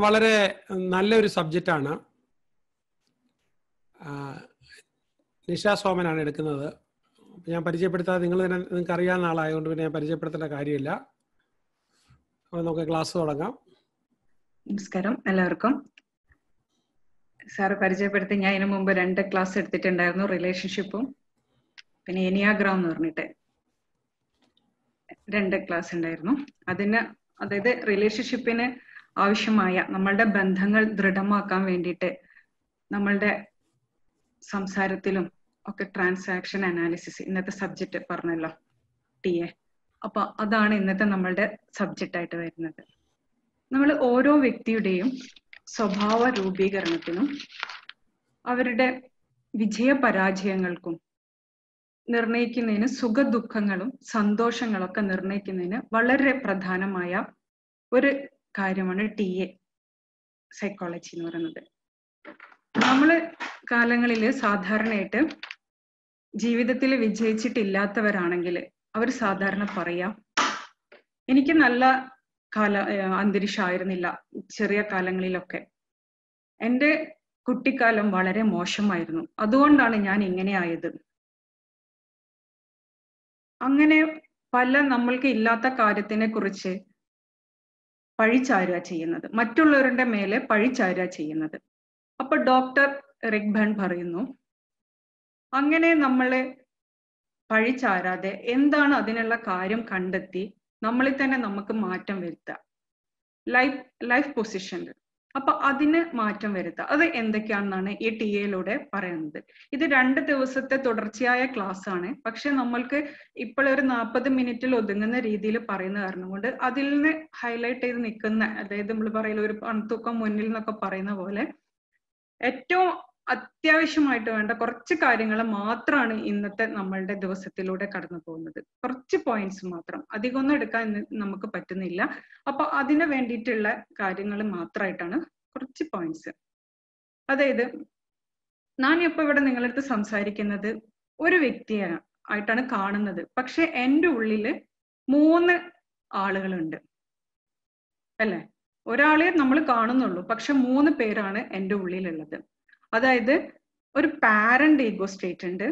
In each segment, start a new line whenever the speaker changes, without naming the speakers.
വളരെ നല്ലൊരു സബ്ജക്റ്റാണ് നിഷ സോമനാണ് എടുക്കുന്നത് ഞാൻ പരിചയപ്പെടുത്താതെ നിങ്ങൾ തന്നെ നിങ്ങൾക്ക് അറിയാവുന്ന ആളായതുകൊണ്ട് പിന്നെ ഞാൻ പരിചയപ്പെടുത്തേണ്ട കാര്യമില്ല അപ്പോൾ നമുക്ക് ക്ലാസ് തുടങ്ങാം
നമസ്കാരം എല്ലാവർക്കും സാറ് പരിചയപ്പെടുത്തി ഞാൻ ഇതിനു മുമ്പ് രണ്ട് ക്ലാസ് എടുത്തിട്ടുണ്ടായിരുന്നു റിലേഷൻഷിപ്പും പിന്നെ എനിയാഗ്രാം എന്ന് പറഞ്ഞിട്ട് രണ്ട് ക്ലാസ് ഉണ്ടായിരുന്നു അതിന് അതായത് റിലേഷൻഷിപ്പിന് ആവശ്യമായ നമ്മളുടെ ബന്ധങ്ങൾ ദൃഢമാക്കാൻ വേണ്ടിയിട്ട് നമ്മളുടെ സംസാരത്തിലും ഒക്കെ ട്രാൻസാക്ഷൻ അനാലിസിസ് ഇന്നത്തെ സബ്ജക്റ്റ് പറഞ്ഞല്ലോ ടി എ അപ്പൊ അതാണ് ഇന്നത്തെ നമ്മളുടെ സബ്ജക്റ്റ് ആയിട്ട് വരുന്നത് നമ്മൾ ഓരോ വ്യക്തിയുടെയും സ്വഭാവ രൂപീകരണത്തിനും അവരുടെ വിജയപരാജയങ്ങൾക്കും നിർണയിക്കുന്നതിന് സുഖദുഃഖങ്ങളും സന്തോഷങ്ങളൊക്കെ നിർണയിക്കുന്നതിന് വളരെ പ്രധാനമായ ഒരു കാര്യമാണ് ടി എ സൈക്കോളജി എന്ന് പറയുന്നത് നമ്മള് കാലങ്ങളിൽ സാധാരണയായിട്ട് ജീവിതത്തിൽ വിജയിച്ചിട്ടില്ലാത്തവരാണെങ്കിൽ അവർ സാധാരണ പറയാം എനിക്ക് നല്ല കാല അന്തരീക്ഷമായിരുന്നില്ല ചെറിയ കാലങ്ങളിലൊക്കെ എൻ്റെ കുട്ടിക്കാലം വളരെ മോശമായിരുന്നു അതുകൊണ്ടാണ് ഞാൻ ഇങ്ങനെ ആയത് അങ്ങനെ പല നമ്മൾക്ക് ഇല്ലാത്ത കാര്യത്തിനെ കുറിച്ച് പഴിച്ചാരുക ചെയ്യുന്നത് മറ്റുള്ളവരുടെ മേലെ പഴിച്ചാരുക ചെയ്യുന്നത് അപ്പൊ ഡോക്ടർ റിഗ്ബൺ പറയുന്നു അങ്ങനെ നമ്മളെ പഴിച്ചാരാതെ എന്താണ് അതിനുള്ള കാര്യം കണ്ടെത്തി നമ്മളിൽ തന്നെ നമുക്ക് മാറ്റം വരുത്തുക ലൈഫ് ലൈഫ് പൊസിഷനിൽ അപ്പൊ അതിന് മാറ്റം വരുത്തുക അത് എന്തൊക്കെയാണെന്നാണ് ഈ ടി എയിലൂടെ പറയുന്നത് ഇത് രണ്ട് ദിവസത്തെ തുടർച്ചയായ ക്ലാസ് ആണ് പക്ഷെ നമ്മൾക്ക് ഇപ്പോഴൊരു നാൽപ്പത് മിനിറ്റിൽ ഒതുങ്ങുന്ന രീതിയിൽ പറയുന്ന കാരണം കൊണ്ട് അതിൽ നിന്ന് ഹൈലൈറ്റ് ചെയ്ത് നിൽക്കുന്ന അതായത് നമ്മൾ പറയില്ല ഒരു പണത്തൂക്കം മുന്നിൽ എന്നൊക്കെ പറയുന്ന പോലെ ഏറ്റവും അത്യാവശ്യമായിട്ട് വേണ്ട കുറച്ച് കാര്യങ്ങൾ മാത്രമാണ് ഇന്നത്തെ നമ്മളുടെ ദിവസത്തിലൂടെ കടന്നു പോകുന്നത് കുറച്ച് പോയിന്റ്സ് മാത്രം അധികമൊന്നും എടുക്കാൻ നമുക്ക് പറ്റുന്നില്ല അപ്പൊ അതിന് വേണ്ടിയിട്ടുള്ള കാര്യങ്ങൾ മാത്രമായിട്ടാണ് കുറച്ച് പോയിന്റ്സ് അതായത് ഞാൻ ഇപ്പൊ ഇവിടെ നിങ്ങളടുത്ത് സംസാരിക്കുന്നത് ഒരു വ്യക്തിയെ ആയിട്ടാണ് കാണുന്നത് പക്ഷെ എൻ്റെ ഉള്ളില് മൂന്ന് ആളുകളുണ്ട് അല്ലെ ഒരാളെ നമ്മൾ കാണുന്നുള്ളൂ പക്ഷെ മൂന്ന് പേരാണ് എൻ്റെ ഉള്ളിലുള്ളത് അതായത് ഒരു പാരന്റ് ഈഗോ സ്റ്റേറ്റ് ഉണ്ട്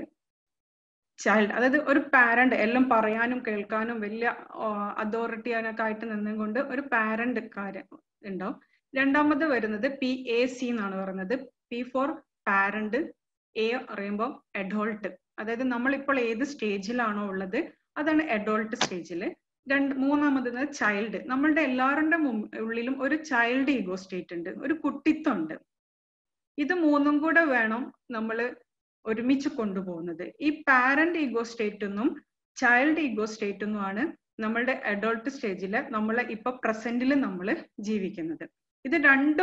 ചൈൽഡ് അതായത് ഒരു പാരന്റ് എല്ലാം പറയാനും കേൾക്കാനും വലിയ അതോറിറ്റി ഒക്കെ ആയിട്ട് നിന്നുകൊണ്ട് ഒരു പാരന്റ് കാര്യം ഉണ്ടാവും രണ്ടാമത് വരുന്നത് പി എ സി എന്നാണ് പറയുന്നത് പി ഫോർ പാരന്റ് എ പറയുമ്പോൾ അഡോൾട്ട് അതായത് നമ്മളിപ്പോൾ ഏത് സ്റ്റേജിലാണോ ഉള്ളത് അതാണ് അഡോൾട്ട് സ്റ്റേജിൽ രണ്ട് മൂന്നാമത് ചൈൽഡ് നമ്മളുടെ എല്ലാവരുടെ ഉള്ളിലും ഒരു ചൈൽഡ് ഈഗോ സ്റ്റേറ്റ് ഉണ്ട് ഒരു കുട്ടിത്വം ഉണ്ട് ഇത് മൂന്നും കൂടെ വേണം നമ്മൾ ഒരുമിച്ച് കൊണ്ടുപോകുന്നത് ഈ പാരന്റ് ഈഗോ സ്റ്റേറ്റ് എന്നും ചൈൽഡ് ഈഗോ സ്റ്റേറ്റ് എന്നുമാണ് നമ്മളുടെ അഡോൾട്ട് സ്റ്റേജിൽ നമ്മൾ ഇപ്പൊ പ്രസന്റിൽ നമ്മൾ ജീവിക്കുന്നത് ഇത് രണ്ടും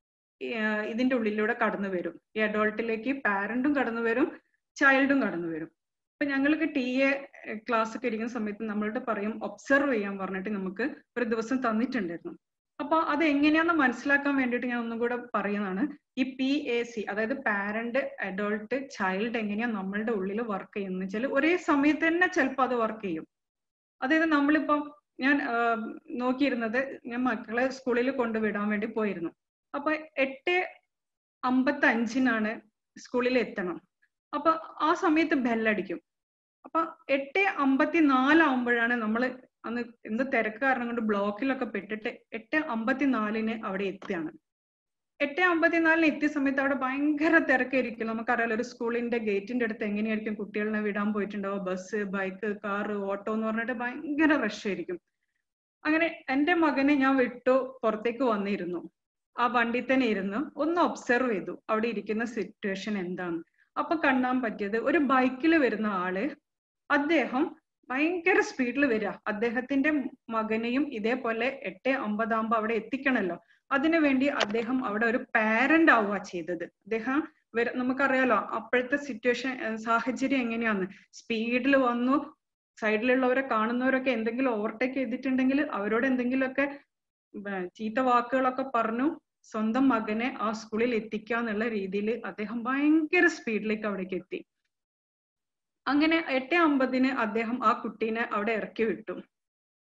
ഇതിന്റെ ഉള്ളിലൂടെ കടന്നു വരും ഈ അഡോൾട്ടിലേക്ക് പാരന്റും കടന്നു വരും ചൈൽഡും കടന്നു വരും ഇപ്പൊ ഞങ്ങൾക്ക് ടി എ ക്ലാസ് ഒക്കെ ഇരിക്കുന്ന സമയത്ത് നമ്മളുടെ പറയും ഒബ്സർവ് ചെയ്യാൻ പറഞ്ഞിട്ട് നമുക്ക് ഒരു ദിവസം തന്നിട്ടുണ്ടായിരുന്നു അപ്പൊ അത് എങ്ങനെയാന്ന് മനസ്സിലാക്കാൻ വേണ്ടിയിട്ട് ഞാൻ ഒന്നും കൂടെ പറയുന്നതാണ് ഈ പി എ സി അതായത് പാരന്റ് അഡോൾട്ട് ചൈൽഡ് എങ്ങനെയാ നമ്മളുടെ ഉള്ളിൽ വർക്ക് ചെയ്യുന്നത് വെച്ചാൽ ഒരേ സമയത്ത് തന്നെ ചിലപ്പോൾ അത് വർക്ക് ചെയ്യും അതായത് നമ്മളിപ്പം ഞാൻ നോക്കിയിരുന്നത് ഞാൻ മക്കളെ സ്കൂളിൽ കൊണ്ടുവിടാൻ വേണ്ടി പോയിരുന്നു അപ്പൊ എട്ട് അമ്പത്തി അഞ്ചിനാണ് സ്കൂളിൽ എത്തണം അപ്പൊ ആ സമയത്ത് ബെല്ലടിക്കും അപ്പൊ എട്ട് അമ്പത്തി നാലാവുമ്പോഴാണ് നമ്മൾ അന്ന് എന്ത് തിരക്ക് കാരണം കൊണ്ട് ബ്ലോക്കിലൊക്കെ പെട്ടിട്ട് എട്ട് അമ്പത്തിനാലിന് അവിടെ എത്തിയാണ് എട്ട് അമ്പത്തിനാലിന് എത്തിയ സമയത്ത് അവിടെ ഭയങ്കര തിരക്കായിരിക്കും നമുക്കറിയാലോ ഒരു സ്കൂളിന്റെ ഗേറ്റിന്റെ അടുത്ത് എങ്ങനെയായിരിക്കും കുട്ടികളെ വിടാൻ പോയിട്ടുണ്ടാവോ ബസ് ബൈക്ക് കാറ് ഓട്ടോ എന്ന് പറഞ്ഞിട്ട് ഭയങ്കര റഷ് ആയിരിക്കും അങ്ങനെ എന്റെ മകനെ ഞാൻ വിട്ടു പുറത്തേക്ക് വന്നിരുന്നു ആ വണ്ടി തന്നെ ഇരുന്ന് ഒന്ന് ഒബ്സർവ് ചെയ്തു അവിടെ ഇരിക്കുന്ന സിറ്റുവേഷൻ എന്താണ് അപ്പൊ കാണാൻ പറ്റിയത് ഒരു ബൈക്കിൽ വരുന്ന ആള് അദ്ദേഹം ഭയങ്കര സ്പീഡിൽ വരിക അദ്ദേഹത്തിന്റെ മകനെയും ഇതേപോലെ എട്ട് അമ്പതാകുമ്പോ അവിടെ എത്തിക്കണല്ലോ അതിനുവേണ്ടി അദ്ദേഹം അവിടെ ഒരു പാരന്റ് ആവുക ചെയ്തത് അദ്ദേഹം നമുക്കറിയാലോ അപ്പോഴത്തെ സിറ്റുവേഷൻ സാഹചര്യം എങ്ങനെയാന്ന് സ്പീഡിൽ വന്നു സൈഡിലുള്ളവരെ കാണുന്നവരൊക്കെ എന്തെങ്കിലും ഓവർടേക്ക് ചെയ്തിട്ടുണ്ടെങ്കിൽ അവരോട് എന്തെങ്കിലുമൊക്കെ ചീത്ത വാക്കുകളൊക്കെ പറഞ്ഞു സ്വന്തം മകനെ ആ സ്കൂളിൽ എത്തിക്കുക എന്നുള്ള രീതിയിൽ അദ്ദേഹം ഭയങ്കര സ്പീഡിലേക്ക് അവിടേക്ക് എത്തി അങ്ങനെ എട്ട് അമ്പതിന് അദ്ദേഹം ആ കുട്ടീനെ അവിടെ ഇറക്കി വിട്ടു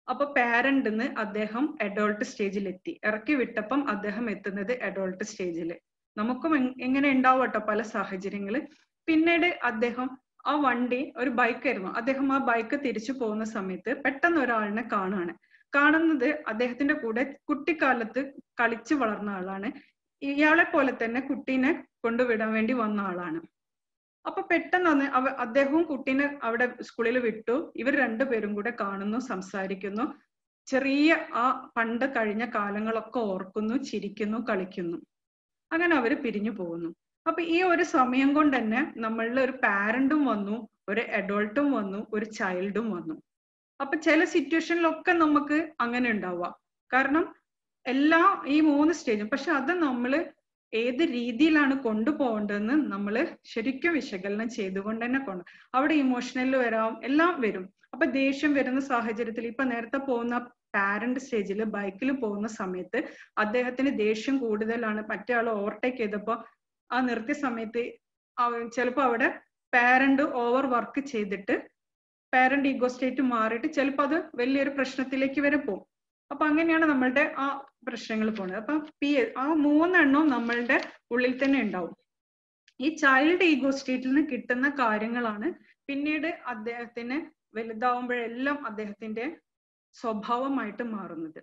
അപ്പൊ പാരന്റിന്ന് അദ്ദേഹം അഡോൾട്ട് സ്റ്റേജിൽ എത്തി ഇറക്കി വിട്ടപ്പം അദ്ദേഹം എത്തുന്നത് അഡോൾട്ട് സ്റ്റേജിൽ നമുക്കും എങ്ങനെ ഉണ്ടാവും കേട്ടോ പല സാഹചര്യങ്ങള് പിന്നീട് അദ്ദേഹം ആ വണ്ടി ഒരു ബൈക്കായിരുന്നു അദ്ദേഹം ആ ബൈക്ക് തിരിച്ചു പോകുന്ന സമയത്ത് പെട്ടെന്ന് ഒരാളിനെ കാണുകയാണ് കാണുന്നത് അദ്ദേഹത്തിന്റെ കൂടെ കുട്ടിക്കാലത്ത് കളിച്ചു വളർന്ന ആളാണ് ഇയാളെ പോലെ തന്നെ കുട്ടീനെ കൊണ്ടുവിടാൻ വേണ്ടി വന്ന ആളാണ് അപ്പൊ പെട്ടെന്ന് അവ അദ്ദേഹവും കുട്ടീനെ അവിടെ സ്കൂളിൽ വിട്ടു ഇവർ രണ്ടുപേരും കൂടെ കാണുന്നു സംസാരിക്കുന്നു ചെറിയ ആ പണ്ട് കഴിഞ്ഞ കാലങ്ങളൊക്കെ ഓർക്കുന്നു ചിരിക്കുന്നു കളിക്കുന്നു അങ്ങനെ അവര് പിരിഞ്ഞു പോകുന്നു അപ്പൊ ഈ ഒരു സമയം കൊണ്ട് തന്നെ നമ്മളിൽ ഒരു പാരന്റും വന്നു ഒരു അഡോൾട്ടും വന്നു ഒരു ചൈൽഡും വന്നു അപ്പൊ ചില സിറ്റുവേഷനിലൊക്കെ നമുക്ക് അങ്ങനെ ഉണ്ടാവുക കാരണം എല്ലാ ഈ മൂന്ന് സ്റ്റേജും പക്ഷെ അത് നമ്മൾ ഏത് രീതിയിലാണ് കൊണ്ടുപോകേണ്ടതെന്ന് നമ്മൾ ശരിക്കും വിശകലനം ചെയ്തുകൊണ്ട് തന്നെ കൊണ്ട് അവിടെ ഇമോഷണൽ വരാം എല്ലാം വരും അപ്പൊ ദേഷ്യം വരുന്ന സാഹചര്യത്തിൽ ഇപ്പൊ നേരത്തെ പോകുന്ന പാരന്റ് സ്റ്റേജിൽ ബൈക്കിൽ പോകുന്ന സമയത്ത് അദ്ദേഹത്തിന് ദേഷ്യം കൂടുതലാണ് മറ്റേ ആൾ ഓവർടേക്ക് ചെയ്തപ്പോ ആ നിർത്തിയ സമയത്ത് ചിലപ്പോ അവിടെ പാരന്റ് ഓവർ വർക്ക് ചെയ്തിട്ട് പാരന്റ് ഈഗോ സ്റ്റേറ്റ് മാറിയിട്ട് ചിലപ്പോൾ അത് വലിയൊരു പ്രശ്നത്തിലേക്ക് വരെ പോകും അപ്പൊ അങ്ങനെയാണ് നമ്മളുടെ ആ പ്രശ്നങ്ങൾ പോകുന്നത് അപ്പൊ പി ആ മൂന്നെണ്ണവും നമ്മളുടെ ഉള്ളിൽ തന്നെ ഉണ്ടാവും ഈ ചൈൽഡ് ഈഗോ സ്റ്റേറ്റിൽ നിന്ന് കിട്ടുന്ന കാര്യങ്ങളാണ് പിന്നീട് അദ്ദേഹത്തിന് വലുതാവുമ്പോഴെല്ലാം അദ്ദേഹത്തിന്റെ സ്വഭാവമായിട്ട് മാറുന്നത്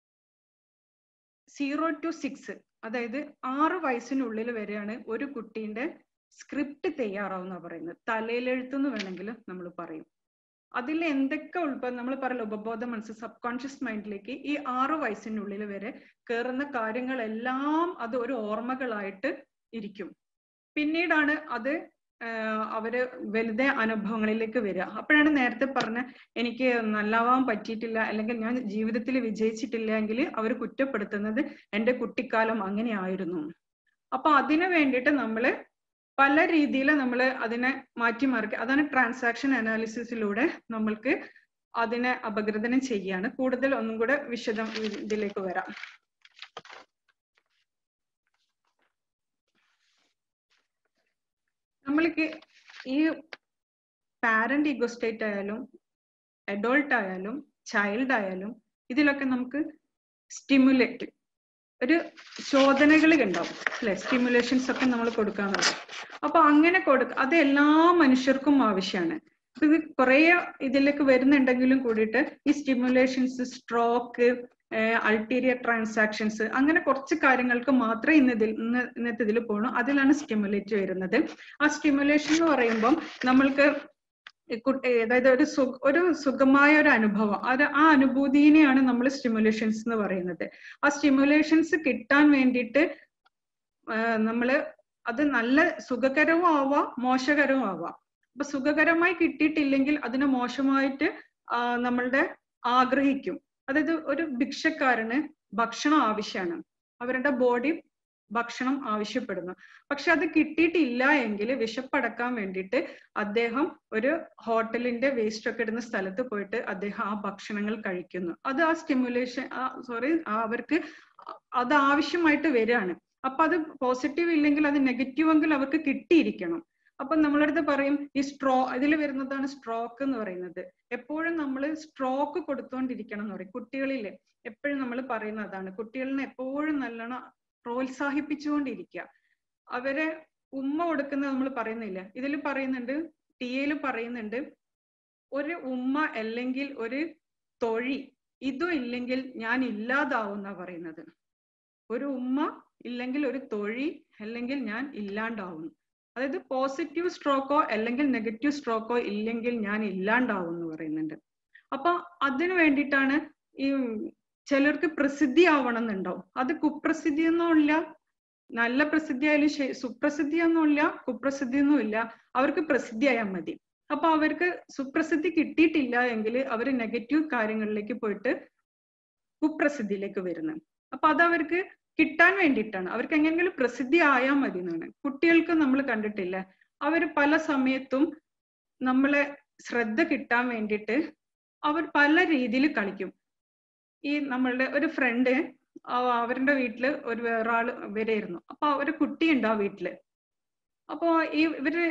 സീറോ ടു സിക്സ് അതായത് ആറ് വയസ്സിനുള്ളിൽ വരെയാണ് ഒരു കുട്ടീന്റെ സ്ക്രിപ്റ്റ് തയ്യാറാവുന്ന പറയുന്നത് തലയിലെഴുത്തെന്ന് വേണമെങ്കിൽ നമ്മൾ പറയും അതിൽ എന്തൊക്കെ ഉൾപ്പെടും നമ്മൾ പറയല്ലോ ഉപബോധ മനസ്സ് സബ് കോൺഷ്യസ് മൈൻഡിലേക്ക് ഈ ആറു വയസ്സിനുള്ളിൽ വരെ കയറുന്ന കാര്യങ്ങളെല്ലാം അത് ഒരു ഓർമ്മകളായിട്ട് ഇരിക്കും പിന്നീടാണ് അത് അവര് വലുതെ അനുഭവങ്ങളിലേക്ക് വരിക അപ്പോഴാണ് നേരത്തെ പറഞ്ഞ എനിക്ക് നല്ലവാൻ പറ്റിയിട്ടില്ല അല്ലെങ്കിൽ ഞാൻ ജീവിതത്തിൽ വിജയിച്ചിട്ടില്ല എങ്കിൽ അവർ കുറ്റപ്പെടുത്തുന്നത് എൻ്റെ കുട്ടിക്കാലം അങ്ങനെ ആയിരുന്നു അപ്പൊ അതിനു വേണ്ടിയിട്ട് നമ്മള് പല രീതിയിൽ നമ്മൾ അതിനെ മാറ്റിമറിക്കുക അതാണ് ട്രാൻസാക്ഷൻ അനാലിസിസിലൂടെ നമ്മൾക്ക് അതിനെ അപഗ്രഥനം ചെയ്യാണ് കൂടുതൽ ഒന്നും കൂടെ വിശദം ഇതിലേക്ക് വരാം നമ്മൾക്ക് ഈ പാരന്റ് ഈഗോസ്റ്റേറ്റ് ആയാലും അഡോൾട്ട് ആയാലും ചൈൽഡ് ആയാലും ഇതിലൊക്കെ നമുക്ക് സ്റ്റിമുലേറ്റ് ഒരു ചോദനകൾ ഉണ്ടാവും അല്ലെ സ്റ്റിമുലേഷൻസ് ഒക്കെ നമ്മൾ കൊടുക്കാൻ പറ്റും അപ്പൊ അങ്ങനെ കൊടുക്ക അത് എല്ലാ മനുഷ്യർക്കും ആവശ്യമാണ് ഇത് കുറെ ഇതിലേക്ക് വരുന്നുണ്ടെങ്കിലും കൂടിയിട്ട് ഈ സ്റ്റിമുലേഷൻസ് സ്ട്രോക്ക് അൾട്ടീരിയർ ട്രാൻസാക്ഷൻസ് അങ്ങനെ കുറച്ച് കാര്യങ്ങൾക്ക് മാത്രമേ ഇന്ന് ഇതിൽ ഇന്ന് ഇന്നത്തെ ഇതിൽ പോകണു അതിലാണ് സ്റ്റിമുലേറ്റ് വരുന്നത് ആ സ്റ്റിമുലേഷൻ എന്ന് പറയുമ്പം നമ്മൾക്ക് അതായത് ഒരു സു ഒരു സുഖമായ ഒരു അനുഭവം അത് ആ അനുഭൂതിനെയാണ് നമ്മൾ സ്റ്റിമുലേഷൻസ് എന്ന് പറയുന്നത് ആ സ്റ്റിമുലേഷൻസ് കിട്ടാൻ വേണ്ടിയിട്ട് നമ്മൾ അത് നല്ല സുഖകരവും ആവാം മോശകരവും ആവാം അപ്പൊ സുഖകരമായി കിട്ടിയിട്ടില്ലെങ്കിൽ അതിനെ മോശമായിട്ട് നമ്മളുടെ ആഗ്രഹിക്കും അതായത് ഒരു ഭിക്ഷക്കാരന് ഭക്ഷണം ആവശ്യമാണ് അവരുടെ ബോഡി ഭക്ഷണം ആവശ്യപ്പെടുന്നു പക്ഷെ അത് കിട്ടിയിട്ടില്ല എങ്കിൽ വിശപ്പടക്കാൻ വേണ്ടിയിട്ട് അദ്ദേഹം ഒരു ഹോട്ടലിന്റെ വേസ്റ്റ് ഒക്കെ ഇടുന്ന സ്ഥലത്ത് പോയിട്ട് അദ്ദേഹം ആ ഭക്ഷണങ്ങൾ കഴിക്കുന്നു അത് ആ സ്റ്റിമുലേഷൻ സോറി അവർക്ക് അത് ആവശ്യമായിട്ട് വരികയാണ് അപ്പൊ അത് പോസിറ്റീവ് ഇല്ലെങ്കിൽ അത് നെഗറ്റീവ് എങ്കിൽ അവർക്ക് കിട്ടിയിരിക്കണം അപ്പൊ നമ്മളടുത്ത് പറയും ഈ സ്ട്രോ ഇതിൽ വരുന്നതാണ് സ്ട്രോക്ക് എന്ന് പറയുന്നത് എപ്പോഴും നമ്മൾ സ്ട്രോക്ക് കൊടുത്തോണ്ടിരിക്കണം എന്ന് പറയും കുട്ടികളിലെ എപ്പോഴും നമ്മൾ പറയുന്ന അതാണ് കുട്ടികളിനെ എപ്പോഴും നല്ലോണം പ്രോത്സാഹിപ്പിച്ചുകൊണ്ടിരിക്കുക അവരെ ഉമ്മ കൊടുക്കുന്നത് നമ്മൾ പറയുന്നില്ല ഇതിൽ പറയുന്നുണ്ട് ടി എയിൽ പറയുന്നുണ്ട് ഒരു ഉമ്മ അല്ലെങ്കിൽ ഒരു തൊഴി ഇതും ഇല്ലെങ്കിൽ ഞാൻ ഇല്ലാതാവുന്ന പറയുന്നത് ഒരു ഉമ്മ ഇല്ലെങ്കിൽ ഒരു തൊഴി അല്ലെങ്കിൽ ഞാൻ ഇല്ലാണ്ടാവുന്നു അതായത് പോസിറ്റീവ് സ്ട്രോക്കോ അല്ലെങ്കിൽ നെഗറ്റീവ് സ്ട്രോക്കോ ഇല്ലെങ്കിൽ ഞാൻ ഇല്ലാണ്ടാവും എന്ന് പറയുന്നുണ്ട് അപ്പൊ അതിനു വേണ്ടിയിട്ടാണ് ഈ ചിലർക്ക് പ്രസിദ്ധി ആവണം എന്നുണ്ടാവും അത് കുപ്രസിദ്ധി ഒന്നുമില്ല നല്ല പ്രസിദ്ധി ആയാലും സുപ്രസിദ്ധി ഒന്നുമില്ല കുപ്രസിദ്ധി ഒന്നുമില്ല അവർക്ക് പ്രസിദ്ധി ആയാൽ മതി അപ്പൊ അവർക്ക് സുപ്രസിദ്ധി കിട്ടിയിട്ടില്ല എങ്കിൽ അവർ നെഗറ്റീവ് കാര്യങ്ങളിലേക്ക് പോയിട്ട് കുപ്രസിദ്ധിയിലേക്ക് വരുന്നത് അപ്പൊ അത് അവർക്ക് കിട്ടാൻ വേണ്ടിയിട്ടാണ് അവർക്ക് എങ്ങനെയെങ്കിലും പ്രസിദ്ധി ആയാൽ മതി എന്നാണ് കുട്ടികൾക്ക് നമ്മൾ കണ്ടിട്ടില്ല അവർ പല സമയത്തും നമ്മളെ ശ്രദ്ധ കിട്ടാൻ വേണ്ടിയിട്ട് അവർ പല രീതിയിൽ കളിക്കും ഈ നമ്മളുടെ ഒരു ഫ്രണ്ട് അവരുടെ വീട്ടില് ഒരു വേറൊരാള് വരെയായിരുന്നു അപ്പൊ അവര് കുട്ടിയുണ്ട് ആ വീട്ടില് അപ്പോ ഈ ഇവര്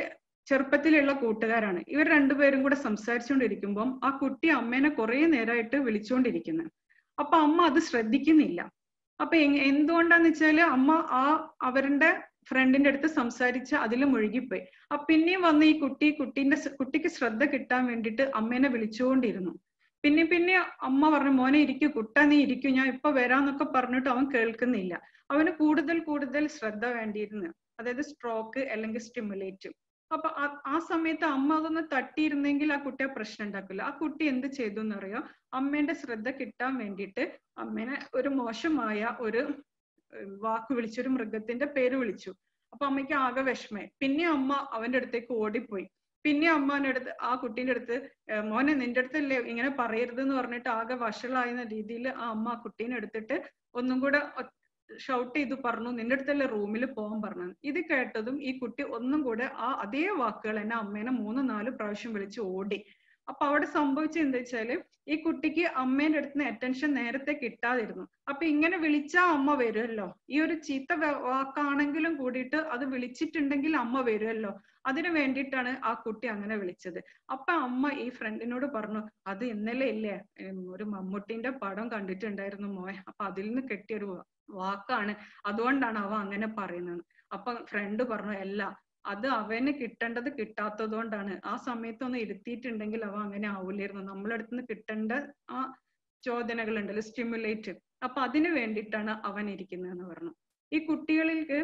ചെറുപ്പത്തിലുള്ള കൂട്ടുകാരാണ് ഇവർ രണ്ടുപേരും കൂടെ സംസാരിച്ചുകൊണ്ടിരിക്കുമ്പം ആ കുട്ടി അമ്മേനെ കുറെ നേരമായിട്ട് വിളിച്ചുകൊണ്ടിരിക്കുന്നത് അപ്പൊ അമ്മ അത് ശ്രദ്ധിക്കുന്നില്ല അപ്പൊ എങ്- എന്തുകൊണ്ടാന്ന് വെച്ചാല് അമ്മ ആ അവരുടെ ഫ്രണ്ടിന്റെ അടുത്ത് സംസാരിച്ച് അതിൽ മുഴുകിപ്പോയി അപ്പൊ പിന്നെയും വന്ന് ഈ കുട്ടി കുട്ടീന്റെ സ് കുട്ടിക്ക് ശ്രദ്ധ കിട്ടാൻ വേണ്ടിയിട്ട് അമ്മേനെ വിളിച്ചുകൊണ്ടിരുന്നു പിന്നെ പിന്നെ അമ്മ പറഞ്ഞു മോനെ ഇരിക്കൂ കുട്ട നീ ഇരിക്കൂ ഞാൻ ഇപ്പൊ വരാന്നൊക്കെ പറഞ്ഞിട്ട് അവൻ കേൾക്കുന്നില്ല അവന് കൂടുതൽ കൂടുതൽ ശ്രദ്ധ വേണ്ടിയിരുന്നു അതായത് സ്ട്രോക്ക് അല്ലെങ്കിൽ സ്റ്റിമുലേറ്റ് അപ്പൊ ആ- ആ സമയത്ത് അമ്മ അതൊന്ന് തട്ടിയിരുന്നെങ്കിൽ ആ കുട്ടിയെ പ്രശ്നം ഉണ്ടാക്കില്ല ആ കുട്ടി എന്ത് ചെയ്തു എന്നറിയോ അമ്മേന്റെ ശ്രദ്ധ കിട്ടാൻ വേണ്ടിയിട്ട് അമ്മേനെ ഒരു മോശമായ ഒരു ഏഹ്, വാക്ക് വിളിച്ചു ഒരു മൃഗത്തിന്റെ പേര് വിളിച്ചു അപ്പൊ അമ്മയ്ക്ക് ആകെ വിഷമേ പിന്നെ അമ്മ അവന്റെ അടുത്തേക്ക് ഓടിപ്പോയി പിന്നെ അമ്മാന്റെ അടുത്ത് ആ കുട്ടീന്റെ അടുത്ത് ഏഹ്, മോനെ നിന്റെ അടുത്തല്ലേ ഇങ്ങനെ പറയരുത് എന്ന് പറഞ്ഞിട്ട് ആകെ വഷളായുന്ന രീതിയിൽ ആ അമ്മ ആ കുട്ടീനെ എടുത്തിട്ട് ഒന്നും കൂടെ ഷൗട്ട് ചെയ്തു പറഞ്ഞു നിന്റെ അടുത്തല്ലേ റൂമിൽ പോകാൻ പറഞ്ഞു ഇത് കേട്ടതും ഈ കുട്ടി ഒന്നും കൂടെ ആ അതേ വാക്കുകൾ എന്നെ അമ്മേനെ മൂന്ന് നാല് പ്രാവശ്യം വിളിച്ച് ഓടി അപ്പൊ അവിടെ സംഭവിച്ചത് എന്താ വെച്ചാല് ഈ കുട്ടിക്ക് അമ്മേന്റെ അടുത്ത് നിന്ന് അറ്റൻഷൻ നേരത്തെ കിട്ടാതിരുന്നു അപ്പൊ ഇങ്ങനെ വിളിച്ചാ അമ്മ വരുമല്ലോ ഈ ഒരു ചീത്ത വ- വാക്കാണെങ്കിലും കൂടിയിട്ട് അത് വിളിച്ചിട്ടുണ്ടെങ്കിൽ അമ്മ വരുമല്ലോ അതിനു വേണ്ടിയിട്ടാണ് ആ കുട്ടി അങ്ങനെ വിളിച്ചത് അപ്പൊ അമ്മ ഈ ഫ്രണ്ടിനോട് പറഞ്ഞു അത് ഇന്നലെ ഇല്ലേ ഉം, ഒരു മമ്മൂട്ടിന്റെ പടം കണ്ടിട്ടുണ്ടായിരുന്നു മോയെ അപ്പൊ അതിൽ നിന്ന് കിട്ടിയൊരു വാ- വാക്കാണ് അതുകൊണ്ടാണ് അവ അങ്ങനെ പറയുന്നത് അപ്പൊ ഫ്രണ്ട് പറഞ്ഞു അല്ല അത് അവന് കിട്ടേണ്ടത് കിട്ടാത്തത് കൊണ്ടാണ് ആ സമയത്ത് ഒന്ന് ഇരുത്തിയിട്ടുണ്ടെങ്കിൽ അവ അങ്ങനെ ആവൂലായിരുന്നു നമ്മളെ അടുത്ത് നിന്ന് കിട്ടേണ്ട ആ ചോദനകൾ ഉണ്ടല്ലോ സ്റ്റിമുലേറ്റ് അപ്പൊ അതിന് വേണ്ടിയിട്ടാണ് അവൻ ഇരിക്കുന്നതെന്ന് പറഞ്ഞു ഈ കുട്ടികളിലേക്ക്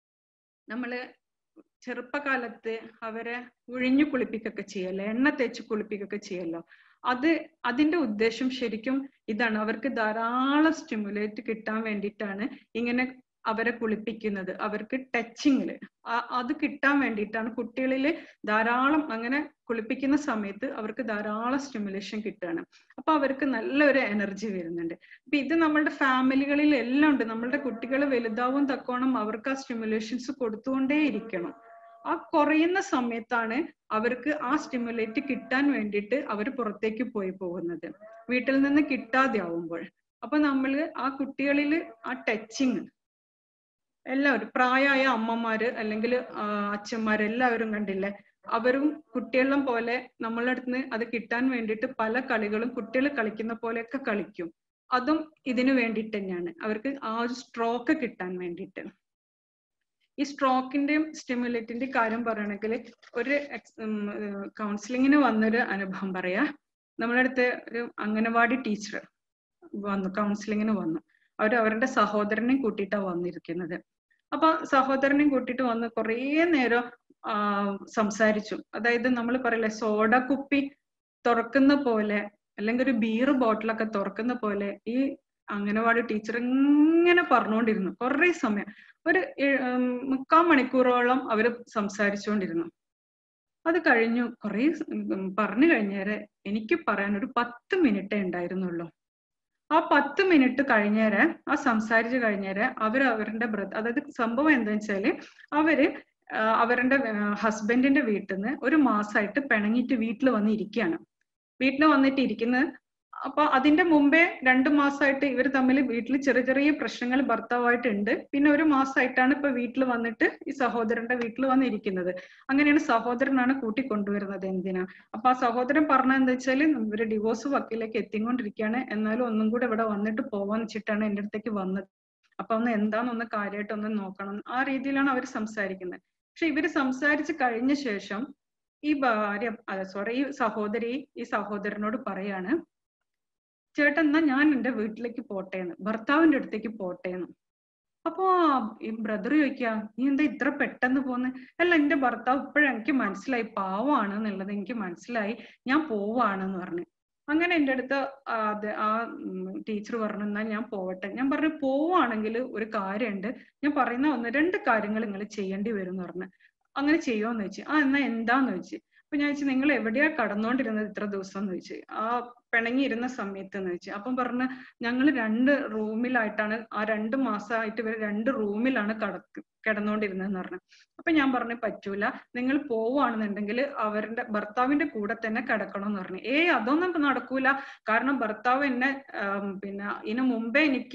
നമ്മള് ചെറുപ്പകാലത്ത് അവരെ ഉഴിഞ്ഞു കുളിപ്പിക്കൊക്കെ ചെയ്യല്ലോ എണ്ണ തേച്ച് കുളിപ്പിക്കൊക്കെ ചെയ്യല്ലോ അത് അതിന്റെ ഉദ്ദേശം ശരിക്കും ഇതാണ് അവർക്ക് ധാരാളം സ്റ്റിമുലേറ്റ് കിട്ടാൻ വേണ്ടിയിട്ടാണ് ഇങ്ങനെ അവരെ കുളിപ്പിക്കുന്നത് അവർക്ക് ടച്ചിങ്ങില് അത് കിട്ടാൻ വേണ്ടിയിട്ടാണ് കുട്ടികളിൽ ധാരാളം അങ്ങനെ കുളിപ്പിക്കുന്ന സമയത്ത് അവർക്ക് ധാരാളം സ്റ്റിമുലേഷൻ കിട്ടുകയാണ് അപ്പൊ അവർക്ക് നല്ലൊരു എനർജി വരുന്നുണ്ട് അപ്പൊ ഇത് നമ്മളുടെ ഫാമിലികളിൽ എല്ലാം ഉണ്ട് നമ്മളുടെ കുട്ടികൾ വലുതാവും തക്കോണം അവർക്ക് ആ സ്റ്റിമുലേഷൻസ് കൊടുത്തുകൊണ്ടേ ഇരിക്കണം ആ കുറയുന്ന സമയത്താണ് അവർക്ക് ആ സ്റ്റിമുലേറ്റ് കിട്ടാൻ വേണ്ടിയിട്ട് അവർ പുറത്തേക്ക് പോയി പോകുന്നത് വീട്ടിൽ നിന്ന് കിട്ടാതെ ആവുമ്പോൾ അപ്പൊ നമ്മൾ ആ കുട്ടികളിൽ ആ ടച്ചിങ് എല്ലാവരും പ്രായമായ അമ്മമാര് അല്ലെങ്കിൽ അച്ഛന്മാര് എല്ലാവരും കണ്ടില്ലേ അവരും കുട്ടികളും പോലെ നമ്മളെ അടുത്ത് അത് കിട്ടാൻ വേണ്ടിയിട്ട് പല കളികളും കുട്ടികൾ കളിക്കുന്ന പോലെയൊക്കെ കളിക്കും അതും ഇതിനു വേണ്ടിയിട്ട് തന്നെയാണ് അവർക്ക് ആ ഒരു സ്ട്രോക്ക് കിട്ടാൻ വേണ്ടിയിട്ട് ഈ സ്ട്രോക്കിന്റെയും സ്റ്റിമുലേറ്റിന്റെയും കാര്യം പറയണമെങ്കിൽ ഒരു കൗൺസിലിങ്ങിന് വന്നൊരു അനുഭവം പറയാ നമ്മുടെ അടുത്ത് ഒരു അംഗനവാടി ടീച്ചർ വന്നു കൗൺസിലിങ്ങിന് വന്നു അവർ അവരുടെ സഹോദരനെയും കൂട്ടിയിട്ടാണ് വന്നിരിക്കുന്നത് അപ്പൊ സഹോദരനെയും കൂട്ടിയിട്ട് വന്ന് കുറേ നേരം ആ സംസാരിച്ചു അതായത് നമ്മൾ പറയില്ലേ സോഡ കുപ്പി തുറക്കുന്ന പോലെ അല്ലെങ്കിൽ ഒരു ബീർ ബോട്ടിലൊക്കെ തുറക്കുന്ന പോലെ ഈ അംഗനവാടി ടീച്ചർ ഇങ്ങനെ പറഞ്ഞുകൊണ്ടിരുന്നു കുറേ സമയം ഒരു മുക്കാൽ മണിക്കൂറോളം അവര് സംസാരിച്ചുകൊണ്ടിരുന്നു അത് കഴിഞ്ഞു കുറേ പറഞ്ഞു കഴിഞ്ഞേരെ എനിക്ക് പറയാൻ ഒരു പത്ത് മിനിറ്റേ ഉണ്ടായിരുന്നുള്ളൂ ആ പത്ത് മിനിറ്റ് കഴിഞ്ഞേരെ ആ സംസാരിച്ചു കഴിഞ്ഞേരെ അവർ അവരുടെ ബ്രദർ അതായത് സംഭവം എന്താ വെച്ചാല് അവര് അവരുടെ ഹസ്ബൻഡിന്റെ വീട്ടിൽ നിന്ന് ഒരു മാസമായിട്ട് പിണങ്ങിയിട്ട് വീട്ടിൽ വന്ന് ഇരിക്കുകയാണ് വീട്ടിൽ വന്നിട്ട് ഇരിക്കുന്നത് അപ്പൊ അതിന്റെ മുമ്പേ രണ്ടു മാസമായിട്ട് ഇവർ തമ്മിൽ വീട്ടിൽ ചെറിയ ചെറിയ പ്രശ്നങ്ങൾ ഭർത്താവായിട്ടുണ്ട് പിന്നെ ഒരു മാസമായിട്ടാണ് ഇപ്പൊ വീട്ടിൽ വന്നിട്ട് ഈ സഹോദരന്റെ വീട്ടിൽ വന്നിരിക്കുന്നത് അങ്ങനെയാണ് സഹോദരനാണ് കൂട്ടിക്കൊണ്ടുവരുന്നത് എന്തിനാ അപ്പൊ ആ സഹോദരൻ പറഞ്ഞത് എന്താ വെച്ചാല് ഇവര് ഡിവോഴ്സ് വക്കീലേക്ക് എത്തിക്കൊണ്ടിരിക്കുകയാണ് എന്നാലും ഒന്നും കൂടെ ഇവിടെ വന്നിട്ട് പോവാന്ന് വെച്ചിട്ടാണ് എന്റെ അടുത്തേക്ക് വന്നത് അപ്പൊ ഒന്ന് എന്താണെന്നൊന്ന് കാര്യമായിട്ട് ഒന്ന് നോക്കണം ആ രീതിയിലാണ് അവർ സംസാരിക്കുന്നത് പക്ഷെ ഇവര് സംസാരിച്ച് കഴിഞ്ഞ ശേഷം ഈ ഭാര്യ സോറി ഈ സഹോദരി ഈ സഹോദരനോട് പറയാണ് ചേട്ടൻ എന്നാ ഞാൻ എന്റെ വീട്ടിലേക്ക് പോട്ടേന്ന് ഭർത്താവിന്റെ അടുത്തേക്ക് പോട്ടേന്ന് അപ്പോ ഈ ബ്രദർ ചോദിക്കുക നീ എന്താ ഇത്ര പെട്ടെന്ന് പോന്ന് അല്ല എന്റെ ഭർത്താവ് ഇപ്പോഴും എനിക്ക് മനസ്സിലായി പാവമാണ് എന്നുള്ളത് എനിക്ക് മനസ്സിലായി ഞാൻ പോവാണെന്ന് പറഞ്ഞു അങ്ങനെ എൻ്റെ അടുത്ത് അത് ആ ടീച്ചർ പറഞ്ഞു എന്നാൽ ഞാൻ പോവട്ടെ ഞാൻ പറഞ്ഞു പോവാണെങ്കിൽ ഒരു കാര്യമുണ്ട് ഞാൻ പറയുന്ന ഒന്ന് രണ്ട് കാര്യങ്ങൾ നിങ്ങൾ ചെയ്യേണ്ടി വരും എന്ന് പറഞ്ഞു അങ്ങനെ ചെയ്യുമോന്ന് ചോദിച്ചു ആ എന്നാ എന്താന്ന് ചോദിച്ചു അപ്പൊ ഞാൻ ചോദിച്ചു നിങ്ങൾ എവിടെയാ കടന്നുകൊണ്ടിരുന്നത് ഇത്ര ദിവസം എന്ന് ചോദിച്ചു ആ പിണങ്ങിയിരുന്ന സമയത്ത് എന്ന് വെച്ചു അപ്പം പറഞ്ഞ് ഞങ്ങൾ രണ്ട് റൂമിലായിട്ടാണ് ആ രണ്ട് മാസമായിട്ട് ഇവർ രണ്ട് റൂമിലാണ് കട കിടന്നുകൊണ്ടിരുന്നതെന്ന് പറഞ്ഞു അപ്പൊ ഞാൻ പറഞ്ഞു പറ്റൂല നിങ്ങൾ പോവുകയാണെന്നുണ്ടെങ്കിൽ അവരുടെ ഭർത്താവിന്റെ കൂടെ തന്നെ കിടക്കണം എന്ന് പറഞ്ഞു ഏയ് അതൊന്നും നടക്കൂല കാരണം ഭർത്താവ് എന്നെ പിന്നെ ഇതിനു മുമ്പേ എനിക്ക്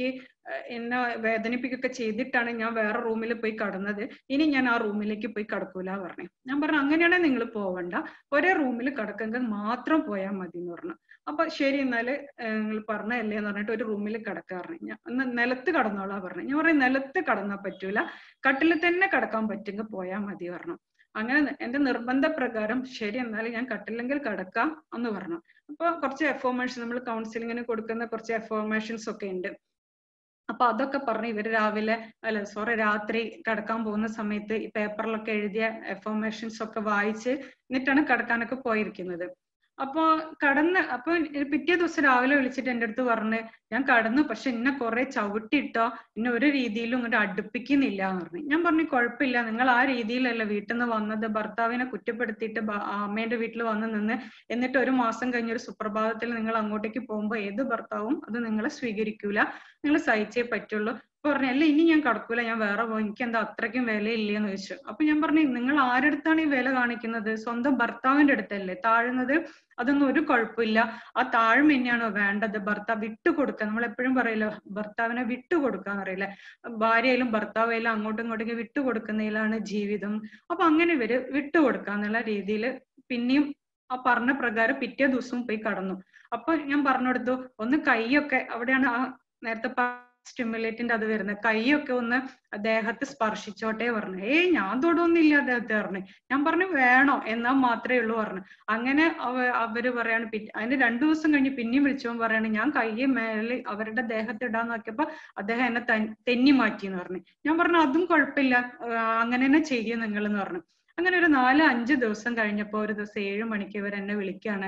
ഏഹ് എന്നെ വേദനിപ്പിക്കുകയൊക്കെ ചെയ്തിട്ടാണ് ഞാൻ വേറെ റൂമിൽ പോയി കടന്നത് ഇനി ഞാൻ ആ റൂമിലേക്ക് പോയി കടക്കൂല പറഞ്ഞു ഞാൻ പറഞ്ഞു അങ്ങനെയാണെങ്കിൽ നിങ്ങൾ പോവണ്ട ഒരേ റൂമിൽ കിടക്കെങ്കിൽ മാത്രം പോയാൽ മതി എന്ന് പറഞ്ഞു അപ്പൊ ശരി എന്നാല് നിങ്ങൾ പറഞ്ഞല്ലേ എന്ന് പറഞ്ഞിട്ട് ഒരു റൂമിൽ കിടക്കാറ് ഞാൻ എന്നാ നിലത്ത് കടന്നോളാ പറഞ്ഞു ഞാൻ പറയും നിലത്ത് കടന്നാൽ പറ്റൂല കട്ടിൽ തന്നെ കിടക്കാൻ പറ്റുമെങ്കിൽ പോയാൽ മതി പറഞ്ഞു അങ്ങനെ എന്റെ നിർബന്ധ പ്രകാരം ശരി എന്നാൽ ഞാൻ കട്ടില്ലെങ്കിൽ കിടക്കാം എന്ന് പറഞ്ഞു അപ്പൊ കുറച്ച് എഫോമേഷൻ നമ്മൾ കൗൺസിലിങ്ങിന് കൊടുക്കുന്ന കുറച്ച് എഫോമേഷൻസ് ഒക്കെ ഉണ്ട് അപ്പൊ അതൊക്കെ പറഞ്ഞ് ഇവര് രാവിലെ അല്ല സോറി രാത്രി കിടക്കാൻ പോകുന്ന സമയത്ത് ഈ പേപ്പറിലൊക്കെ എഴുതിയ എഫോമേഷൻസ് ഒക്കെ വായിച്ച് എന്നിട്ടാണ് കിടക്കാനൊക്കെ പോയിരിക്കുന്നത് അപ്പൊ കടന്ന് അപ്പൊ പിറ്റേ ദിവസം രാവിലെ വിളിച്ചിട്ട് എൻ്റെ അടുത്ത് പറഞ്ഞ് ഞാൻ കടന്നു പക്ഷെ എന്നെ കുറെ ചവിട്ടിട്ടോ എന്നെ ഒരു രീതിയിലും ഇങ്ങോട്ട് അടുപ്പിക്കുന്നില്ല എന്ന് പറഞ്ഞു ഞാൻ പറഞ്ഞു കുഴപ്പമില്ല നിങ്ങൾ ആ രീതിയിലല്ല വീട്ടിൽ നിന്ന് വന്നത് ഭർത്താവിനെ കുറ്റപ്പെടുത്തിയിട്ട് ബ- ആ അമ്മേന്റെ വീട്ടിൽ വന്ന് നിന്ന് എന്നിട്ട് ഒരു മാസം കഴിഞ്ഞ ഒരു സുപ്രഭാതത്തിൽ നിങ്ങൾ അങ്ങോട്ടേക്ക് പോകുമ്പോൾ ഏത് ഭർത്താവും അത് നിങ്ങളെ സ്വീകരിക്കൂല നിങ്ങൾ സഹിച്ചേ പറ്റുള്ളൂ അപ്പൊ പറഞ്ഞു അല്ല ഇനി ഞാൻ കടക്കൂല ഞാൻ വേറെ പോകും എനിക്ക് എന്താ അത്രയ്ക്കും വിലയില്ലേന്ന് ചോദിച്ചു അപ്പൊ ഞാൻ പറഞ്ഞു നിങ്ങൾ ആരടുത്താണ് ഈ വില കാണിക്കുന്നത് സ്വന്തം ഭർത്താവിന്റെ അടുത്തല്ലേ താഴുന്നത് അതൊന്നും ഒരു കുഴപ്പമില്ല ആ താഴ്മ തന്നെയാണോ വേണ്ടത് ഭർത്താവ് വിട്ടുകൊടുക്കുക നമ്മൾ എപ്പോഴും പറയില്ല ഭർത്താവിനെ വിട്ടുകൊടുക്കാന്ന് പറയില്ലേ ഭാര്യയിലും ഭർത്താവായാലും അങ്ങോട്ടും ഇങ്ങോട്ടേക്ക് വിട്ടുകൊടുക്കുന്നതിലാണ് ജീവിതം അപ്പൊ അങ്ങനെ ഇവര് വിട്ടുകൊടുക്കാന്നുള്ള രീതിയിൽ പിന്നെയും ആ പറഞ്ഞ പ്രകാരം പിറ്റേ ദിവസവും പോയി കടന്നു അപ്പൊ ഞാൻ പറഞ്ഞു കൊടുത്തു ഒന്ന് കൈയൊക്കെ അവിടെയാണ് ആ നേരത്തെ സ്റ്റിമുലേറ്റിന്റെ അത് വരുന്നത് കൈയൊക്കെ ഒന്ന് ദേഹത്ത് സ്പർശിച്ചോട്ടെ പറഞ്ഞു ഏയ് ഞാൻ തൊടുന്നില്ല അദ്ദേഹത്തെ പറഞ്ഞു ഞാൻ പറഞ്ഞു വേണോ എന്നാ മാത്രമേ ഉള്ളൂ പറഞ്ഞു അങ്ങനെ അവ അവര് പറയാണ് പി- അതിന് രണ്ടു ദിവസം കഴിഞ്ഞ് പിന്നെയും വിളിച്ചവൻ പറയാണ് ഞാൻ കയ്യെ മേലെ അവരുടെ ദേഹത്ത് ഇടാൻ നോക്കിയപ്പോ അദ്ദേഹം എന്നെ തൻ- തെന്നി മാറ്റി എന്ന് പറഞ്ഞു ഞാൻ പറഞ്ഞു അതും കുഴപ്പമില്ല ആ, അങ്ങനെ തന്നെ ചെയ്യും നിങ്ങൾ എന്ന് പറഞ്ഞു അങ്ങനെ ഒരു നാല് അഞ്ച് ദിവസം കഴിഞ്ഞപ്പോ ഒരു ദിവസം ഏഴു മണിക്ക് ഇവർ എന്നെ വിളിക്കാണ്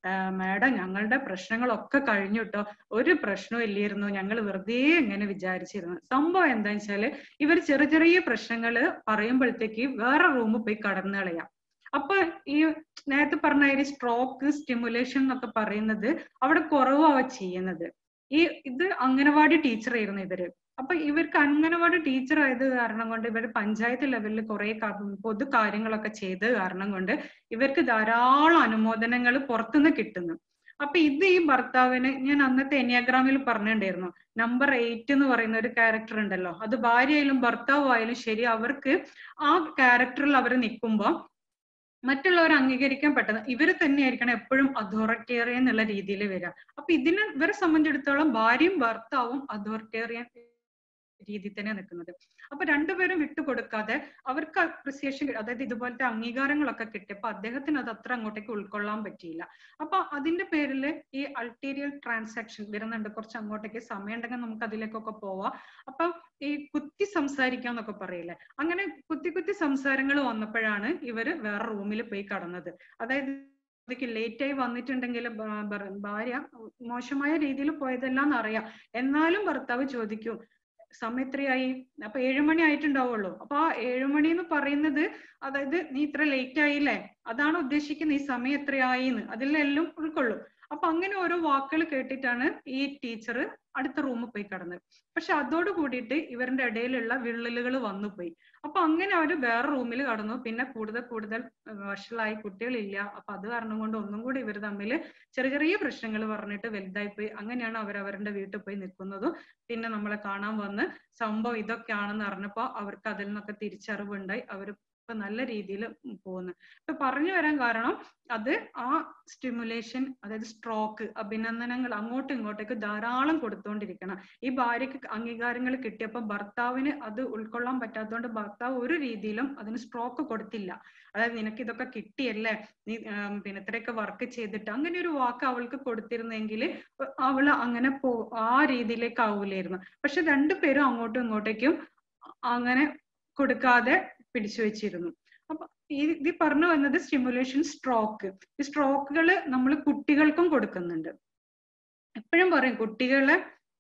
മാഡം ഞങ്ങളുടെ പ്രശ്നങ്ങളൊക്കെ കഴിഞ്ഞു കേട്ടോ ഒരു പ്രശ്നവും ഇല്ലായിരുന്നു ഞങ്ങൾ വെറുതെ ഇങ്ങനെ വിചാരിച്ചിരുന്നു സംഭവം എന്താന്ന് വെച്ചാല് ഇവർ ചെറിയ ചെറിയ പ്രശ്നങ്ങള് പറയുമ്പോഴത്തേക്ക് വേറെ റൂമിൽ പോയി കടന്നു കളയാം അപ്പൊ ഈ നേരത്തെ പറഞ്ഞ ഒരു സ്ട്രോക്ക് സ്റ്റിമുലേഷൻ എന്നൊക്കെ പറയുന്നത് അവിടെ കുറവാ ചെയ്യുന്നത് ഈ ഇത് അംഗനവാടി ടീച്ചർ ആയിരുന്നു ഇവര് അപ്പൊ ഇവർക്ക് അംഗനവാടി ടീച്ചർ ആയത് കാരണം കൊണ്ട് ഇവർ പഞ്ചായത്ത് ലെവലിൽ കുറെ പൊതു കാര്യങ്ങളൊക്കെ ചെയ്ത് കാരണം കൊണ്ട് ഇവർക്ക് ധാരാളം അനുമോദനങ്ങൾ പുറത്തുനിന്ന് കിട്ടുന്നു അപ്പൊ ഇത് ഈ ഭർത്താവിന് ഞാൻ അന്നത്തെ എനിയാഗ്രാമിൽ പറഞ്ഞിട്ടുണ്ടായിരുന്നു നമ്പർ എയ്റ്റ് എന്ന് പറയുന്ന ഒരു ക്യാരക്ടർ ഉണ്ടല്ലോ അത് ഭാര്യയായാലും ഭർത്താവായാലും ശരി അവർക്ക് ആ ക്യാരക്ടറിൽ അവർ നിൽക്കുമ്പോൾ മറ്റുള്ളവർ അംഗീകരിക്കാൻ പറ്റുന്ന ഇവര് തന്നെയായിരിക്കണം എപ്പോഴും അതോറിറ്റേറിയൻ എന്നുള്ള രീതിയിൽ വരിക അപ്പൊ ഇതിനെ ഇവരെ സംബന്ധിച്ചിടത്തോളം ഭാര്യയും ഭർത്താവും അതോറിറ്റേറിയൻ രീതിയിൽ തന്നെ നിൽക്കുന്നത് അപ്പൊ രണ്ടുപേരും വിട്ടുകൊടുക്കാതെ അവർക്ക് അപ്രിസിയേഷൻ അതായത് ഇതുപോലത്തെ അംഗീകാരങ്ങളൊക്കെ കിട്ടിയപ്പോ അദ്ദേഹത്തിന് അത് അത്ര അങ്ങോട്ടേക്ക് ഉൾക്കൊള്ളാൻ പറ്റിയില്ല അപ്പൊ അതിന്റെ പേരിൽ ഈ അൾട്ടീരിയൽ ട്രാൻസാക്ഷൻ വരുന്നുണ്ട് കുറച്ച് അങ്ങോട്ടേക്ക് സമയം ഉണ്ടെങ്കിൽ നമുക്ക് അതിലേക്കൊക്കെ പോവാം അപ്പൊ ഈ കുത്തി സംസാരിക്കാന്നൊക്കെ പറയില്ലേ അങ്ങനെ കുത്തി കുത്തി സംസാരങ്ങൾ വന്നപ്പോഴാണ് ഇവര് വേറെ റൂമിൽ പോയി കടന്നത് അതായത് ലേറ്റ് ആയി വന്നിട്ടുണ്ടെങ്കിൽ ഭാര്യ മോശമായ രീതിയിൽ പോയതെല്ലാം അറിയാം എന്നാലും ഭർത്താവ് ചോദിക്കും സമയം എത്രയായി അപ്പൊ ഏഴുമണി ആയിട്ടുണ്ടാവുള്ളൂ അപ്പൊ ആ ഏഴുമണി എന്ന് പറയുന്നത് അതായത് നീ ഇത്ര ലേറ്റ് ആയില്ലേ അതാണ് ഉദ്ദേശിക്കുന്നത് ഈ സമയം എത്രയായി എന്ന് അതിലെല്ലാം ഉൾക്കൊള്ളും അപ്പൊ അങ്ങനെ ഓരോ വാക്കുകൾ കേട്ടിട്ടാണ് ഈ ടീച്ചർ അടുത്ത റൂമിൽ പോയി കടന്നത് പക്ഷെ അതോട് കൂടിയിട്ട് ഇവരുടെ ഇടയിലുള്ള വിള്ളലുകൾ വന്നുപോയി അപ്പൊ അങ്ങനെ അവര് വേറെ റൂമിൽ കടന്നു പിന്നെ കൂടുതൽ കൂടുതൽ വഷളായി കുട്ടികളില്ല അപ്പൊ അത് കാരണം കൊണ്ട് ഒന്നും കൂടി ഇവർ തമ്മിൽ ചെറിയ ചെറിയ പ്രശ്നങ്ങൾ പറഞ്ഞിട്ട് വലുതായി പോയി അങ്ങനെയാണ് അവർ അവരുടെ വീട്ടിൽ പോയി നിൽക്കുന്നതും പിന്നെ നമ്മളെ കാണാൻ വന്ന് സംഭവം ഇതൊക്കെയാണെന്ന് അറിഞ്ഞപ്പോ അവർക്ക് അതിൽ നിന്നൊക്കെ തിരിച്ചറിവുണ്ടായി അവർ ഇപ്പൊ നല്ല രീതിയിൽ പോകുന്നു ഇപ്പൊ പറഞ്ഞു വരാൻ കാരണം അത് ആ സ്റ്റിമുലേഷൻ അതായത് സ്ട്രോക്ക് അഭിനന്ദനങ്ങൾ അങ്ങോട്ടും ഇങ്ങോട്ടേക്ക് ധാരാളം കൊടുത്തുകൊണ്ടിരിക്കണം ഈ ഭാര്യക്ക് അംഗീകാരങ്ങൾ കിട്ടിയപ്പോൾ ഭർത്താവിന് അത് ഉൾക്കൊള്ളാൻ പറ്റാത്തതുകൊണ്ട് ഭർത്താവ് ഒരു രീതിയിലും അതിന് സ്ട്രോക്ക് കൊടുത്തില്ല അതായത് നിനക്ക് ഇതൊക്കെ കിട്ടിയല്ലേ നീ പിന്നെ ഇത്രയൊക്കെ വർക്ക് ചെയ്തിട്ട് അങ്ങനെ ഒരു വാക്ക് അവൾക്ക് കൊടുത്തിരുന്നെങ്കിൽ അവള് അങ്ങനെ പോ ആ രീതിയിലേക്ക് ആവൂലായിരുന്നു പക്ഷെ രണ്ടുപേരും അങ്ങോട്ടും ഇങ്ങോട്ടേക്കും അങ്ങനെ കൊടുക്കാതെ പിടിച്ചു വെച്ചിരുന്നു അപ്പൊ ഈ ഇത് പറഞ്ഞു വന്നത് സ്റ്റിമുലേഷൻ സ്ട്രോക്ക് ഈ സ്ട്രോക്കുകൾ നമ്മൾ കുട്ടികൾക്കും കൊടുക്കുന്നുണ്ട് എപ്പോഴും പറയും കുട്ടികളെ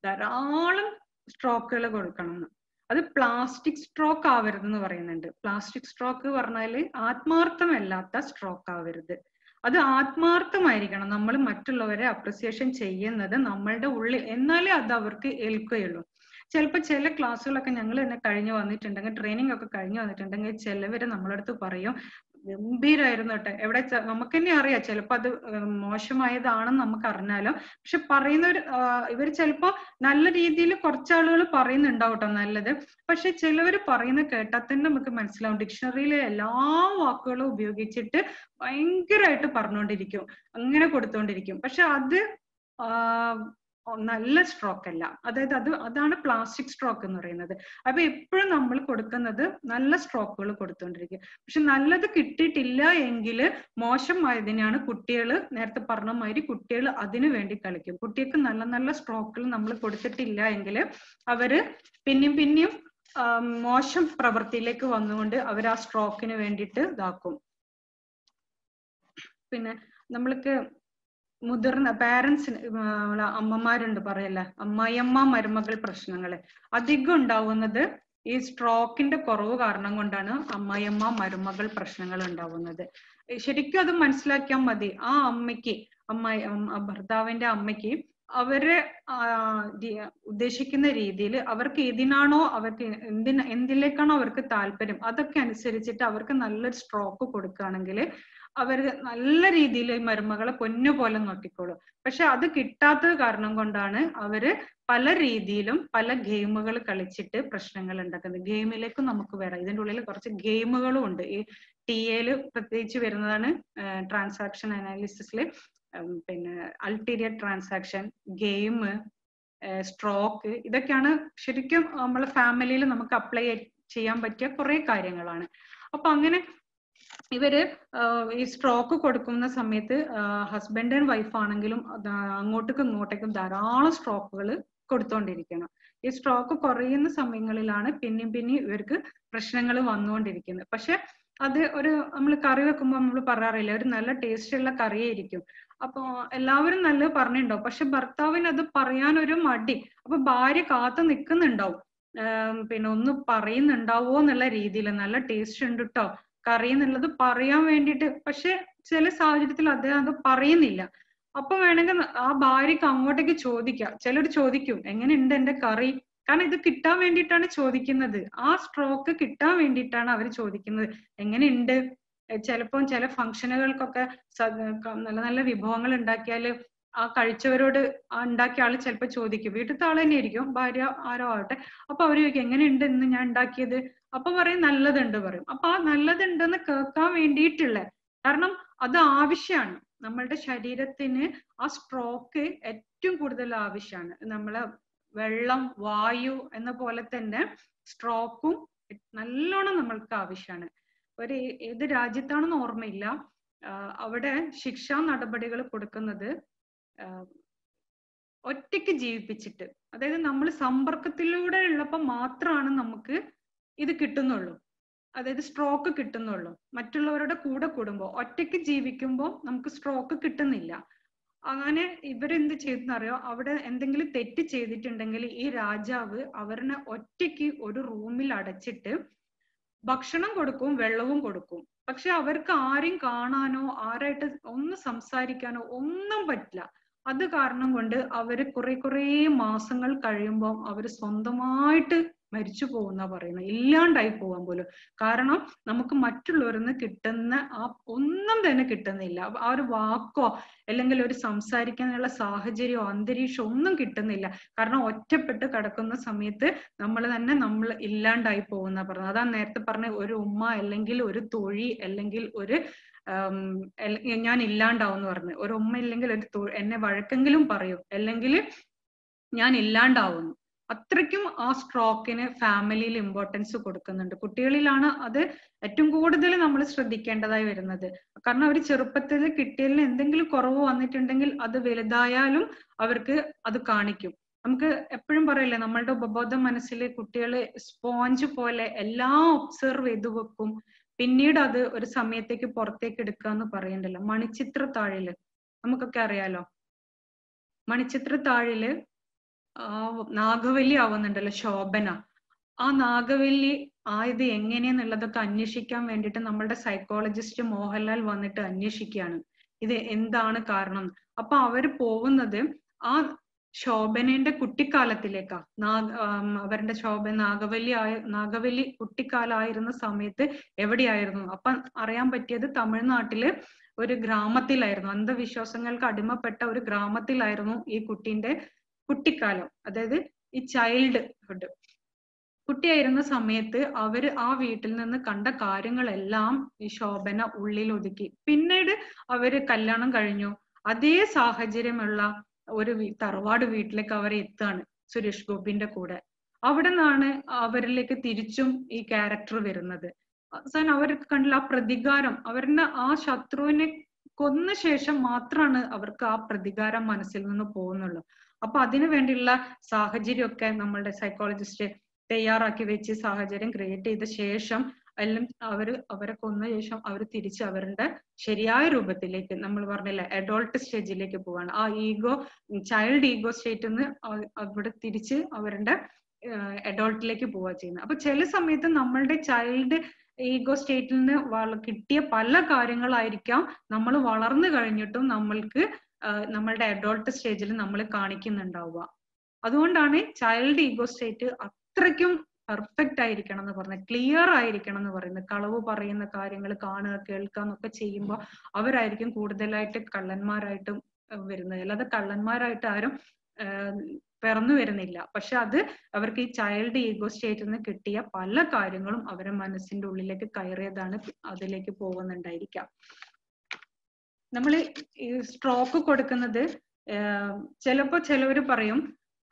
ധാരാളം സ്ട്രോക്കുകൾ കൊടുക്കണം എന്ന് അത് പ്ലാസ്റ്റിക് സ്ട്രോക്ക് ആവരുത് എന്ന് പറയുന്നുണ്ട് പ്ലാസ്റ്റിക് സ്ട്രോക്ക് പറഞ്ഞാല് ആത്മാർത്ഥമല്ലാത്ത സ്ട്രോക്ക് ആവരുത് അത് ആത്മാർത്ഥമായിരിക്കണം നമ്മൾ മറ്റുള്ളവരെ അപ്രിസിയേഷൻ ചെയ്യുന്നത് നമ്മളുടെ ഉള്ളിൽ എന്നാലേ അത് അവർക്ക് ഏൽക്കുകയുള്ളൂ ചിലപ്പോൾ ചില ക്ലാസ്സുകളൊക്കെ ഞങ്ങൾ തന്നെ കഴിഞ്ഞു വന്നിട്ടുണ്ടെങ്കിൽ ട്രെയിനിങ് ഒക്കെ കഴിഞ്ഞു വന്നിട്ടുണ്ടെങ്കിൽ ചിലവര് നമ്മളടുത്ത് പറയും ഗംഭീരായിരുന്നു കേട്ടോ എവിടെ ച- നമുക്ക് തന്നെ അറിയാം ചിലപ്പോ അത് ഉം, മോശമായതാണെന്ന് നമുക്ക് അറിഞ്ഞാലോ പക്ഷെ പറയുന്നവർ ഇവർ ചിലപ്പോ നല്ല രീതിയിൽ കുറച്ചാളുകൾ പറയുന്നുണ്ടാവും കേട്ടോ നല്ലത് പക്ഷെ ചിലവർ പറയുന്നത് കേട്ടാൽ തന്നെ നമുക്ക് മനസ്സിലാവും ഡിക്ഷണറിയിലെ എല്ലാ വാക്കുകളും ഉപയോഗിച്ചിട്ട് ഭയങ്കരമായിട്ട് പറഞ്ഞുകൊണ്ടിരിക്കും അങ്ങനെ കൊടുത്തുകൊണ്ടിരിക്കും പക്ഷെ അത് ആ, നല്ല സ്ട്രോക്ക് അല്ല അതായത് അത് അതാണ് പ്ലാസ്റ്റിക് സ്ട്രോക്ക് എന്ന് പറയുന്നത് അപ്പൊ എപ്പോഴും നമ്മൾ കൊടുക്കുന്നത് നല്ല സ്ട്രോക്കുകൾ കൊടുത്തുകൊണ്ടിരിക്കും പക്ഷെ നല്ലത് കിട്ടിയിട്ടില്ല എങ്കിൽ മോശമായതിനാണ് കുട്ടികൾ നേരത്തെ പറഞ്ഞ മാതിരി കുട്ടികൾ അതിനു വേണ്ടി കളിക്കും കുട്ടികൾക്ക് നല്ല നല്ല സ്ട്രോക്കുകൾ നമ്മൾ കൊടുത്തിട്ടില്ല എങ്കിൽ അവര് പിന്നെയും പിന്നെയും ആ, മോശം പ്രവൃത്തിയിലേക്ക് വന്നുകൊണ്ട് അവർ ആ സ്ട്രോക്കിന് വേണ്ടിയിട്ട് ഇതാക്കും പിന്നെ നമ്മൾക്ക് മുതിർന്ന പാരന്റ്സിന് അമ്മമാരുണ്ട് പറയല്ല അമ്മായിയമ്മ മരുമകൾ പ്രശ്നങ്ങള് അധികം ഉണ്ടാവുന്നത് ഈ സ്ട്രോക്കിന്റെ കുറവ് കാരണം കൊണ്ടാണ് അമ്മായിയമ്മ മരുമകൾ പ്രശ്നങ്ങൾ ഉണ്ടാവുന്നത് ശരിക്കും അത് മനസ്സിലാക്കിയാൽ മതി ആ അമ്മയ്ക്ക് അമ്മായി അം- ആ ഭർത്താവിന്റെ അമ്മയ്ക്ക് അവര് ആ, രി- ഉദ്ദേശിക്കുന്ന രീതിയിൽ അവർക്ക് ഏതിനാണോ അവർക്ക് എന്തിന് എന്തിലേക്കാണോ അവർക്ക് താല്പര്യം അതൊക്കെ അനുസരിച്ചിട്ട് അവർക്ക് നല്ലൊരു സ്ട്രോക്ക് കൊടുക്കുകയാണെങ്കിൽ അവര് നല്ല രീതിയിൽ ഈ മരുമകളെ പൊന്നു പോലെ നോക്കിക്കോളും പക്ഷെ അത് കിട്ടാത്തത് കാരണം കൊണ്ടാണ് അവര് പല രീതിയിലും പല ഗെയിമുകൾ കളിച്ചിട്ട് പ്രശ്നങ്ങൾ ഉണ്ടാക്കുന്നത് ഗെയിമിലേക്ക് നമുക്ക് വരാം ഇതിന്റെ ഉള്ളിൽ കുറച്ച് ഗെയിമുകളും ഉണ്ട് ഈ ടി എയിൽ പ്രത്യേകിച്ച് വരുന്നതാണ് ട്രാൻസാക്ഷൻ അനാലിസിസിൽ പിന്നെ അൾട്ടീരിയർ ട്രാൻസാക്ഷൻ ഗെയിം സ്ട്രോക്ക് ഇതൊക്കെയാണ് ശരിക്കും നമ്മളെ ഫാമിലിയിൽ നമുക്ക് അപ്ലൈ ചെയ്യാൻ പറ്റിയ കുറെ കാര്യങ്ങളാണ് അപ്പൊ അങ്ങനെ ഇവര് ആഹ് ഈ സ്ട്രോക്ക് കൊടുക്കുന്ന സമയത്ത് ഹസ്ബൻഡ് ആൻഡ് വൈഫ് ആണെങ്കിലും അത് അങ്ങോട്ടേക്കും ഇങ്ങോട്ടേക്കും ധാരാളം സ്ട്രോക്കുകൾ കൊടുത്തോണ്ടിരിക്കണം ഈ സ്ട്രോക്ക് കുറയുന്ന സമയങ്ങളിലാണ് പിന്നെയും പിന്നെയും ഇവർക്ക് പ്രശ്നങ്ങൾ വന്നുകൊണ്ടിരിക്കുന്നത് പക്ഷെ അത് ഒരു നമ്മൾ കറി വെക്കുമ്പോൾ നമ്മൾ പറയാറില്ല ഒരു നല്ല ടേസ്റ്റ് ഉള്ള കറിയായിരിക്കും അപ്പൊ എല്ലാവരും നല്ലത് പറഞ്ഞിട്ടുണ്ടാവും പക്ഷെ ഭർത്താവിന് അത് പറയാൻ ഒരു മടി അപ്പൊ ഭാര്യ കാത്തു നിൽക്കുന്നുണ്ടാവും ആം, പിന്നെ ഒന്ന് പറയുന്നുണ്ടാവോ എന്നുള്ള രീതിയിൽ നല്ല ടേസ്റ്റ് ഉണ്ട് ട്ടോ കറി എന്നുള്ളത് പറയാൻ വേണ്ടിയിട്ട് പക്ഷെ ചില സാഹചര്യത്തിൽ അദ്ദേഹം അത് പറയുന്നില്ല അപ്പൊ വേണമെങ്കിൽ ആ ഭാര്യക്ക് അങ്ങോട്ടേക്ക് ചോദിക്കാം ചിലർ ചോദിക്കും എങ്ങനെയുണ്ട് എന്റെ കറി കാരണം ഇത് കിട്ടാൻ വേണ്ടിയിട്ടാണ് ചോദിക്കുന്നത് ആ സ്ട്രോക്ക് കിട്ടാൻ വേണ്ടിയിട്ടാണ് അവർ ചോദിക്കുന്നത് എങ്ങനെയുണ്ട് എ- ചിലപ്പം ചില ഫംഗ്ഷനുകൾക്കൊക്കെ സ- ക- നല്ല നല്ല വിഭവങ്ങൾ ഉണ്ടാക്കിയാല് ആ കഴിച്ചവരോട് ആ ഉണ്ടാക്കിയ ആള് ചിലപ്പോ ചോദിക്കും വീട്ടിലത്തെ ആൾ തന്നെ ആയിരിക്കും ഭാര്യ ആരോ ആവട്ടെ അപ്പൊ അവര് ചോദിക്കും എങ്ങനെയുണ്ട് ഇന്ന് ഞാൻ ഉണ്ടാക്കിയത് അപ്പൊ പറയും നല്ലതുണ്ട് പറയും അപ്പൊ ആ നല്ലതുണ്ടെന്ന് കേൾക്കാൻ വേണ്ടിയിട്ടുള്ള കാരണം അത് ആവശ്യമാണ് നമ്മളുടെ ശരീരത്തിന് ആ സ്ട്രോക്ക് ഏറ്റവും കൂടുതൽ ആവശ്യമാണ് നമ്മളെ വെള്ളം വായു എന്ന പോലെ തന്നെ സ്ട്രോക്കും നല്ലോണം നമ്മൾക്ക് ആവശ്യമാണ് ഒരു ഏ- ഏത് രാജ്യത്താണെന്ന് ഓർമ്മയില്ല ആഹ് അവിടെ ശിക്ഷാ നടപടികൾ കൊടുക്കുന്നത് ആഹ് ഒറ്റയ്ക്ക് ജീവിപ്പിച്ചിട്ട് അതായത് നമ്മൾ സമ്പർക്കത്തിലൂടെ ഉള്ളപ്പോൾ മാത്രമാണ് നമുക്ക് ഇത് കിട്ടുന്നുള്ളൂ അതായത് സ്ട്രോക്ക് കിട്ടുന്നുള്ളൂ മറ്റുള്ളവരുടെ കൂടെ കൂടുമ്പോൾ ഒറ്റയ്ക്ക് ജീവിക്കുമ്പോൾ നമുക്ക് സ്ട്രോക്ക് കിട്ടുന്നില്ല അങ്ങനെ ഇവരെന്ത് ചെയ്തെന്നറിയോ അവിടെ എന്തെങ്കിലും തെറ്റ് ചെയ്തിട്ടുണ്ടെങ്കിൽ ഈ രാജാവ് അവരെ ഒറ്റയ്ക്ക് ഒരു റൂമിൽ അടച്ചിട്ട് ഭക്ഷണം കൊടുക്കും വെള്ളവും കൊടുക്കും പക്ഷെ അവർക്ക് ആരെയും കാണാനോ ആരായിട്ട് ഒന്ന് സംസാരിക്കാനോ ഒന്നും പറ്റില്ല അത് കാരണം കൊണ്ട് അവര് കുറെ കുറെ മാസങ്ങൾ കഴിയുമ്പോൾ അവര് സ്വന്തമായിട്ട് മരിച്ചു പോകുന്ന പറയുന്നത് ഇല്ലാണ്ടായി പോകാൻ പോലും കാരണം നമുക്ക് മറ്റുള്ളവരിൽ നിന്ന് കിട്ടുന്ന ആ ഒന്നും തന്നെ കിട്ടുന്നില്ല ആ ഒരു വാക്കോ അല്ലെങ്കിൽ ഒരു സംസാരിക്കാനുള്ള സാഹചര്യമോ അന്തരീക്ഷമോ ഒന്നും കിട്ടുന്നില്ല കാരണം ഒറ്റപ്പെട്ട് കിടക്കുന്ന സമയത്ത് നമ്മൾ തന്നെ നമ്മൾ ഇല്ലാണ്ടായി പോകുന്ന പറഞ്ഞത് അതാ നേരത്തെ പറഞ്ഞ ഒരു ഉമ്മ അല്ലെങ്കിൽ ഒരു തൊഴി അല്ലെങ്കിൽ ഒരു ആം, എല്ല- ഞാൻ ഇല്ലാണ്ടാവും എന്ന് പറഞ്ഞു ഒരു ഉമ്മ ഇല്ലെങ്കിൽ ഒരു തൊ- എന്നെ വഴക്കെങ്കിലും പറയും അല്ലെങ്കിൽ ഞാൻ ഇല്ലാണ്ടാവുന്നു അത്രയ്ക്കും ആ സ്ട്രോക്കിന് ഫാമിലിയിൽ ഇമ്പോർട്ടൻസ് കൊടുക്കുന്നുണ്ട് കുട്ടികളിലാണ് അത് ഏറ്റവും കൂടുതൽ നമ്മൾ ശ്രദ്ധിക്കേണ്ടതായി വരുന്നത് കാരണം അവർ ചെറുപ്പത്തിൽ കിട്ടിയതിൽ എന്തെങ്കിലും കുറവ് വന്നിട്ടുണ്ടെങ്കിൽ അത് വലുതായാലും അവർക്ക് അത് കാണിക്കും നമുക്ക് എപ്പോഴും പറയില്ലേ നമ്മളുടെ ഉപബോധ മനസ്സിൽ കുട്ടികൾ സ്പോഞ്ച് പോലെ എല്ലാം ഒബ്സർവ് ചെയ്തു വെക്കും പിന്നീട് അത് ഒരു സമയത്തേക്ക് പുറത്തേക്ക് എടുക്കുക എന്ന് പറയണ്ടല്ലോ മണിച്ചിത്ര താഴില് നമുക്കൊക്കെ അറിയാലോ മണിച്ചിത്ര താഴില് ആ നാഗവല്ലി ആവുന്നുണ്ടല്ലോ ശോഭന ആ നാഗവല്ലി ആയത് എങ്ങനെയെന്നുള്ളതൊക്കെ അന്വേഷിക്കാൻ വേണ്ടിയിട്ട് നമ്മളുടെ സൈക്കോളജിസ്റ്റ് മോഹൻലാൽ വന്നിട്ട് അന്വേഷിക്കുകയാണ് ഇത് എന്താണ് കാരണം എന്ന്. അപ്പൊ അവര് പോകുന്നത് ആ ശോഭനയുടെ കുട്ടിക്കാലത്തിലേക്കാ നാഗ ആം, അവരുടെ ശോഭ നാഗവല്ലി ആയ നാഗവല്ലി കുട്ടിക്കാലായിരുന്ന സമയത്ത് എവിടെയായിരുന്നു അപ്പം അറിയാൻ പറ്റിയത് തമിഴ്നാട്ടില് ഒരു ഗ്രാമത്തിലായിരുന്നു അന്ധവിശ്വാസങ്ങൾക്ക് അടിമപ്പെട്ട ഒരു ഗ്രാമത്തിലായിരുന്നു ഈ കുട്ടീന്റെ കുട്ടിക്കാലം അതായത് ഈ ചൈൽഡ്ഹുഡ് കുട്ടിയായിരുന്ന സമയത്ത് അവര് ആ വീട്ടിൽ നിന്ന് കണ്ട കാര്യങ്ങളെല്ലാം ഈ ശോഭന ഉള്ളിൽ ഒതുക്കി പിന്നീട് അവര് കല്യാണം കഴിഞ്ഞു അതേ സാഹചര്യമുള്ള ഒരു വീ- തറവാട് വീട്ടിലേക്ക് അവർ എത്താണ് സുരേഷ് ഗോപിന്റെ കൂടെ അവിടെ നിന്നാണ് അവരിലേക്ക് തിരിച്ചും ഈ ക്യാരക്ടർ വരുന്നത് അവസാനം അവർക്ക് കണ്ടില്ല ആ പ്രതികാരം അവരുടെ ആ ശത്രുവിനെ കൊന്ന ശേഷം മാത്രമാണ് അവർക്ക് ആ പ്രതികാരം മനസ്സിൽ നിന്ന് പോകുന്നുള്ളൂ അപ്പൊ അതിനു വേണ്ടിയുള്ള സാഹചര്യമൊക്കെ നമ്മളുടെ സൈക്കോളജിസ്റ്റ് തയ്യാറാക്കി വെച്ച് സാഹചര്യം ക്രിയേറ്റ് ചെയ്ത ശേഷം എല്ലാം അവര് അവരെ കൊന്ന ശേഷം അവർ തിരിച്ച് അവരുടെ ശരിയായ രൂപത്തിലേക്ക് നമ്മൾ പറഞ്ഞില്ലേ അഡോൾട്ട് സ്റ്റേജിലേക്ക് പോവാണ് ആ ഈഗോ ചൈൽഡ് ഈഗോ സ്റ്റേറ്റിൽ നിന്ന് അവിടെ തിരിച്ച് അവരുടെ അഡോൾട്ടിലേക്ക് പോവുക ചെയ്യുന്നത് അപ്പൊ ചില സമയത്ത് നമ്മളുടെ ചൈൽഡ് ഈഗോ സ്റ്റേറ്റിൽ നിന്ന് വള- കിട്ടിയ പല കാര്യങ്ങളായിരിക്കാം നമ്മൾ വളർന്നു കഴിഞ്ഞിട്ടും നമ്മൾക്ക് ആഹ് നമ്മളുടെ അഡോൾട്ട് സ്റ്റേജിൽ നമ്മൾ കാണിക്കുന്നുണ്ടാവുക അതുകൊണ്ടാണ് ചൈൽഡ് ഈഗോ സ്റ്റേറ്റ് അത്രയ്ക്കും പെർഫെക്റ്റ് ആയിരിക്കണം എന്ന് പറയുന്നത് ക്ലിയർ ആയിരിക്കണം എന്ന് പറയുന്നത് കളവ് പറയുന്ന കാര്യങ്ങൾ കാണുക കേൾക്കുക എന്നൊക്കെ ചെയ്യുമ്പോൾ അവരായിരിക്കും കൂടുതലായിട്ട് കള്ളന്മാരായിട്ടും അഹ് വരുന്നത് അല്ലാതെ കള്ളന്മാരായിട്ട് ആരും ആഹ് പിറന്നു വരുന്നില്ല പക്ഷെ അത് അവർക്ക് ഈ ചൈൽഡ് ഈഗോ സ്റ്റേറ്റിൽ നിന്ന് കിട്ടിയ പല കാര്യങ്ങളും അവരുടെ മനസ്സിന്റെ ഉള്ളിലേക്ക് കയറിയതാണ് അതിലേക്ക് പോകുന്നുണ്ടായിരിക്കാം നമ്മൾ ഈ സ്ട്രോക്ക് കൊടുക്കുന്നത് ആഹ് ചിലപ്പോ ചിലവര് പറയും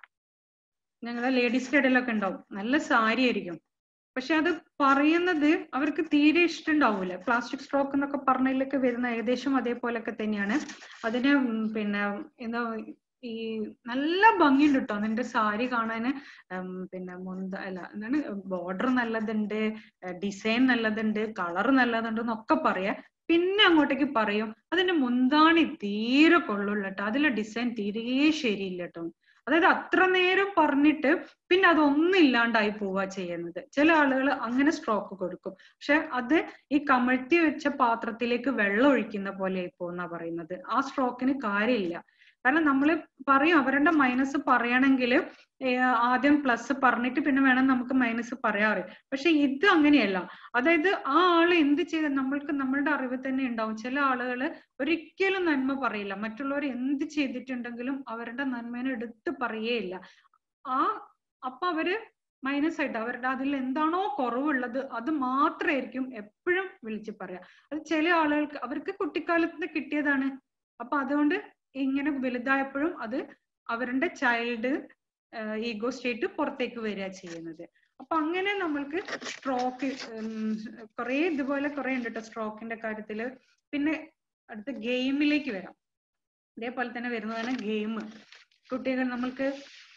ഞങ്ങളെ ലേഡീസിന്റെ ഇടയിലൊക്കെ ഉണ്ടാവും നല്ല സാരി ആയിരിക്കും പക്ഷെ അത് പറയുന്നത് അവർക്ക് തീരെ ഇഷ്ടമുണ്ടാവൂല പ്ലാസ്റ്റിക് സ്ട്രോക്ക് എന്നൊക്കെ പറഞ്ഞതിലൊക്കെ വരുന്ന ഏകദേശം അതേപോലൊക്കെ തന്നെയാണ് അതിന് ഉം പിന്നെ എന്താ ഈ നല്ല ഭംഗിയുണ്ട് കേട്ടോ നിന്റെ സാരി കാണാന് ഉം പിന്നെ മുന്ത അല്ല എന്താണ് ബോർഡർ നല്ലതുണ്ട് ഡിസൈൻ നല്ലതുണ്ട് കളർ നല്ലതുണ്ട് എന്നൊക്കെ പറയാ പിന്നെ അങ്ങോട്ടേക്ക് പറയും അതിന്റെ മുന്താണി തീരെ കൊള്ളില്ല കേട്ടോ അതിലെ ഡിസൈൻ തീരെ ശരിയില്ല കേട്ടോ അതായത് അത്ര നേരം പറഞ്ഞിട്ട് പിന്നെ അതൊന്നും ഇല്ലാണ്ടായി പോവാ ചെയ്യുന്നത് ചില ആളുകൾ അങ്ങനെ സ്ട്രോക്ക് കൊടുക്കും പക്ഷെ അത് ഈ കമഴ്ത്തി വെച്ച പാത്രത്തിലേക്ക് വെള്ളം ഒഴിക്കുന്ന പോലെ ആയി പോകുന്ന പറയുന്നത് ആ സ്ട്രോക്കിന് കാര്യമില്ല കാരണം നമ്മൾ പറയും അവരുടെ മൈനസ് പറയണമെങ്കിൽ ആദ്യം പ്ലസ് പറഞ്ഞിട്ട് പിന്നെ വേണം നമുക്ക് മൈനസ് പറയാറ് പക്ഷെ ഇത് അങ്ങനെയല്ല അതായത് ആ ആള് എന്ത് ചെയ്ത നമ്മൾക്ക് നമ്മളുടെ അറിവ് തന്നെ ഉണ്ടാവും ചില ആളുകൾ ഒരിക്കലും നന്മ പറയില്ല മറ്റുള്ളവർ എന്ത് ചെയ്തിട്ടുണ്ടെങ്കിലും അവരുടെ നന്മേനെ എടുത്ത് പറയേയില്ല ആ അപ്പൊ അവര് മൈനസ് ആയിട്ട് അവരുടെ അതിൽ എന്താണോ കുറവുള്ളത് അത് മാത്രമായിരിക്കും എപ്പോഴും വിളിച്ച് പറയാ അത് ചില ആളുകൾക്ക് അവർക്ക് കുട്ടിക്കാലത്ത് കിട്ടിയതാണ് അപ്പൊ അതുകൊണ്ട് ഇങ്ങനെ വലുതായപ്പോഴും അത് അവരുടെ ചൈൽഡ് ഈഗോ സ്റ്റേറ്റ് പുറത്തേക്ക് വരിക ചെയ്യുന്നത് അപ്പൊ അങ്ങനെ നമ്മൾക്ക് സ്ട്രോക്ക് കുറെ ഇതുപോലെ കുറെ ഉണ്ട് കേട്ടോ സ്ട്രോക്കിന്റെ കാര്യത്തില് പിന്നെ അടുത്ത ഗെയിമിലേക്ക് വരാം ഇതേപോലെ തന്നെ വരുന്നതാണ് ഗെയിം കുട്ടികൾ നമ്മൾക്ക്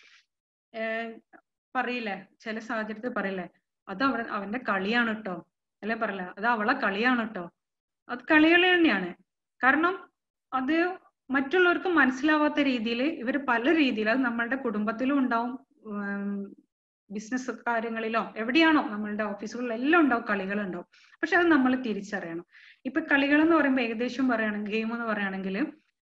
ഏഹ് പറയില്ലേ ചില സാഹചര്യത്തിൽ പറയില്ലേ അത് അവൻ അവന്റെ കളിയാണ് കേട്ടോ അല്ലെ പറയില്ല അത് അവളെ കളിയാണ് കേട്ടോ അത് കളികൾ തന്നെയാണ് കാരണം അത് മറ്റുള്ളവർക്ക് മനസ്സിലാവാത്ത രീതിയിൽ ഇവർ പല രീതിയിൽ അത് നമ്മളുടെ കുടുംബത്തിലും ഉണ്ടാവും ബിസിനസ് കാര്യങ്ങളിലോ എവിടെയാണോ നമ്മളുടെ ഓഫീസുകളിലും എല്ലാം ഉണ്ടാവും കളികൾ ഉണ്ടാവും പക്ഷെ അത് നമ്മൾ തിരിച്ചറിയണം ഇപ്പൊ കളികൾ എന്ന് പറയുമ്പോൾ ഏകദേശം പറയുകയാണെങ്കിൽ ഗെയിം എന്ന് പറയുകയാണെങ്കിൽ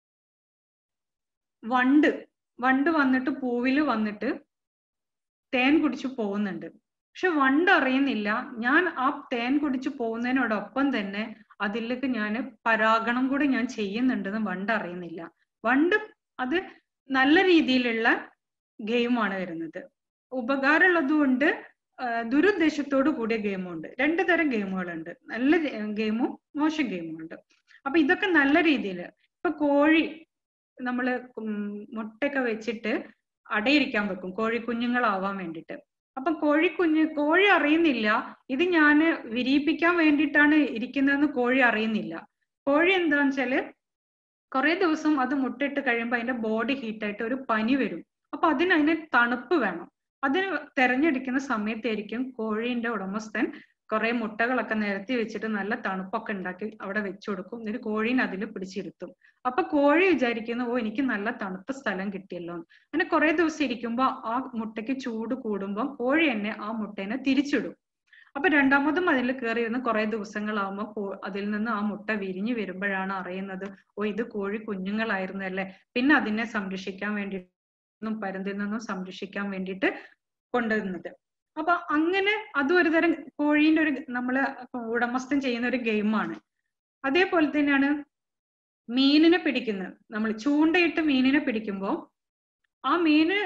വണ്ട് വണ്ട് വന്നിട്ട് പൂവില് വന്നിട്ട് തേൻ കുടിച്ചു പോകുന്നുണ്ട് പക്ഷെ വണ്ട് അറിയുന്നില്ല ഞാൻ ആ തേൻ കുടിച്ചു പോകുന്നതിനോടൊപ്പം തന്നെ അതിലേക്ക് ഞാൻ പരാഗണം കൂടി ഞാൻ ചെയ്യുന്നുണ്ടെന്ന് വണ്ട് അറിയുന്നില്ല വണ്ട് അത് നല്ല രീതിയിലുള്ള ഗെയിമാണ് വരുന്നത് ഉപകാരമുള്ളതുകൊണ്ട് ദുരുദ്ദേശത്തോടു കൂടിയ ഗെയിമുണ്ട് രണ്ടു തരം ഗെയിമുകളുണ്ട് നല്ല ഗെയിമും മോശം ഗെയിമും ഉണ്ട് അപ്പൊ ഇതൊക്കെ നല്ല രീതിയിൽ ഇപ്പൊ കോഴി നമ്മള് മുട്ടയൊക്കെ വെച്ചിട്ട് അടയിരിക്കാൻ വെക്കും കോഴി കുഞ്ഞുങ്ങളാവാൻ വേണ്ടിയിട്ട് അപ്പൊ കോഴി കുഞ്ഞ് കോഴി അറിയുന്നില്ല ഇത് ഞാൻ വിരിയിപ്പിക്കാൻ വേണ്ടിയിട്ടാണ് ഇരിക്കുന്നതെന്ന് കോഴി അറിയുന്നില്ല കോഴി എന്താന്ന് വെച്ചാല് കുറെ ദിവസം അത് മുട്ടയിട്ട് കഴിയുമ്പോൾ അതിന്റെ ബോഡി ഹീറ്റായിട്ട് ഒരു പനി വരും അപ്പൊ അതിന് അതിന് തണുപ്പ് വേണം അതിന് തെരഞ്ഞെടുക്കുന്ന സമയത്തായിരിക്കും കോഴീന്റെ ഉടമസ്ഥൻ കുറെ മുട്ടകളൊക്കെ നിരത്തി വെച്ചിട്ട് നല്ല തണുപ്പൊക്കെ ഉണ്ടാക്കി അവിടെ വെച്ചു കൊടുക്കും എന്നിട്ട് കോഴീനെ അതിൽ പിടിച്ചിരുത്തും അപ്പൊ കോഴി വിചാരിക്കുന്നു ഓ എനിക്ക് നല്ല തണുത്ത സ്ഥലം കിട്ടിയല്ലോ അങ്ങനെ കുറെ ദിവസം ഇരിക്കുമ്പോൾ ആ മുട്ടയ്ക്ക് ചൂട് കൂടുമ്പോൾ കോഴി തന്നെ ആ മുട്ടേനെ തിരിച്ചിടും അപ്പൊ രണ്ടാമതും അതിൽ കയറി ഇരുന്ന് കുറെ ദിവസങ്ങളാവുമ്പോൾ അതിൽ നിന്ന് ആ മുട്ട വിരിഞ്ഞു വരുമ്പോഴാണ് അറിയുന്നത് ഓ ഇത് കോഴി കുഞ്ഞുങ്ങളായിരുന്നു അല്ലേ പിന്നെ അതിനെ സംരക്ഷിക്കാൻ വേണ്ടി നിന്നും പരുന്തിൽ നിന്നും സംരക്ഷിക്കാൻ വേണ്ടിയിട്ട് കൊണ്ടുവരുന്നത് അപ്പൊ അങ്ങനെ അതും ഒരു തരം കോഴീന്റെ ഒരു നമ്മള് ഉടമസ്ഥൻ ചെയ്യുന്ന ഒരു ഗെയിമാണ് അതേപോലെ തന്നെയാണ് മീനിനെ പിടിക്കുന്നത് നമ്മൾ ചൂണ്ടയിട്ട് മീനിനെ പിടിക്കുമ്പോൾ ആ മീന്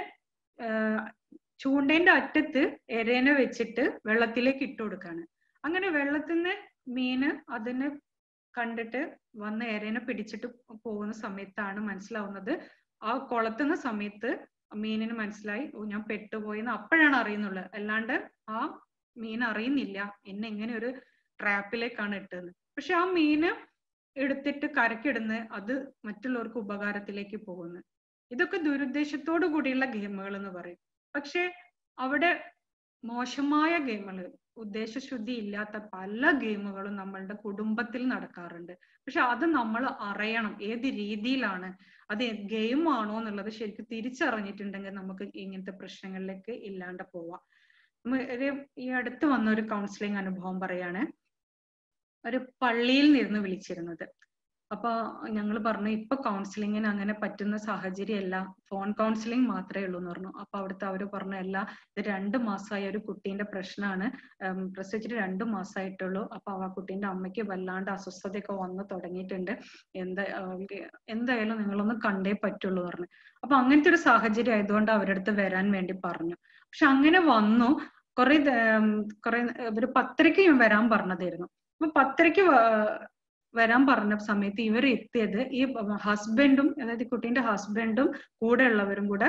ചൂണ്ടേന്റെ അറ്റത്ത് എരേനെ വെച്ചിട്ട് വെള്ളത്തിലേക്ക് ഇട്ട് കൊടുക്കാണ് അങ്ങനെ വെള്ളത്തിൽ നിന്ന് മീന് അതിനെ കണ്ടിട്ട് വന്ന് എരേനെ പിടിച്ചിട്ട് പോകുന്ന സമയത്താണ് മനസ്സിലാവുന്നത് ആ കൊളത്തുന്ന സമയത്ത് മീനിന് മനസ്സിലായി ഓ ഞാൻ പെട്ടുപോയെന്ന് അപ്പോഴാണ് അറിയുന്നുള്ളത് അല്ലാണ്ട് ആ മീൻ അറിയുന്നില്ല എന്നെ എങ്ങനെ ഒരു ട്രാപ്പിലേക്കാണ് ഇട്ടതെന്ന് പക്ഷെ ആ മീന് എടുത്തിട്ട് കരക്കിടുന്ന് അത് മറ്റുള്ളവർക്ക് ഉപകാരത്തിലേക്ക് പോകുന്നു ഇതൊക്കെ ദുരുദ്ദേശത്തോടു കൂടിയുള്ള ഗെയിമുകൾ എന്ന് പറയും പക്ഷെ അവിടെ മോശമായ ഗെയിമുകൾ ഉദ്ദേശശുദ്ധി ഇല്ലാത്ത പല ഗെയിമുകളും നമ്മളുടെ കുടുംബത്തിൽ നടക്കാറുണ്ട് പക്ഷെ അത് നമ്മൾ അറിയണം ഏത് രീതിയിലാണ് അത് ഗെയിം ആണോ എന്നുള്ളത് ശരിക്കും തിരിച്ചറിഞ്ഞിട്ടുണ്ടെങ്കിൽ നമുക്ക് ഇങ്ങനത്തെ പ്രശ്നങ്ങളിലേക്ക് ഇല്ലാണ്ട് പോവാം ഒരു ഈ അടുത്ത് വന്ന ഒരു കൗൺസിലിംഗ് അനുഭവം പറയാണ് ഒരു പള്ളിയിൽ നിന്ന് വിളിച്ചിരുന്നത് അപ്പൊ ഞങ്ങൾ പറഞ്ഞു ഇപ്പൊ കൗൺസിലിങ്ങിന് അങ്ങനെ പറ്റുന്ന സാഹചര്യമല്ല ഫോൺ കൗൺസിലിംഗ് മാത്രമേ ഉള്ളൂ എന്ന് പറഞ്ഞു അപ്പൊ അവിടുത്തെ അവര് പറഞ്ഞു അല്ല ഇത് രണ്ട് മാസമായ ഒരു കുട്ടീന്റെ പ്രശ്നമാണ് പ്രസവിച്ചിട്ട് രണ്ട് മാസമായിട്ടുള്ളൂ അപ്പൊ ആ കുട്ടീന്റെ അമ്മയ്ക്ക് വല്ലാണ്ട് അസ്വസ്ഥതയൊക്കെ വന്നു തുടങ്ങിയിട്ടുണ്ട് എന്താ എന്തായാലും നിങ്ങളൊന്ന് കണ്ടേ പറ്റുള്ളൂ പറഞ്ഞു അപ്പൊ അങ്ങനത്തെ ഒരു സാഹചര്യം ആയതുകൊണ്ട് അവരുടെ അടുത്ത് വരാൻ വേണ്ടി പറഞ്ഞു പക്ഷെ അങ്ങനെ വന്നു കുറെ കുറെ ഒരു പത്തരയ്ക്ക് ഞാൻ വരാൻ പറഞ്ഞതായിരുന്നു അപ്പൊ പത്തരയ്ക്ക് വരാൻ പറഞ്ഞ സമയത്ത് ഇവർ എത്തിയത് ഈ ഹസ്ബൻഡും അതായത് കുട്ടീന്റെ ഹസ്ബൻഡും കൂടെ ഉള്ളവരും കൂടെ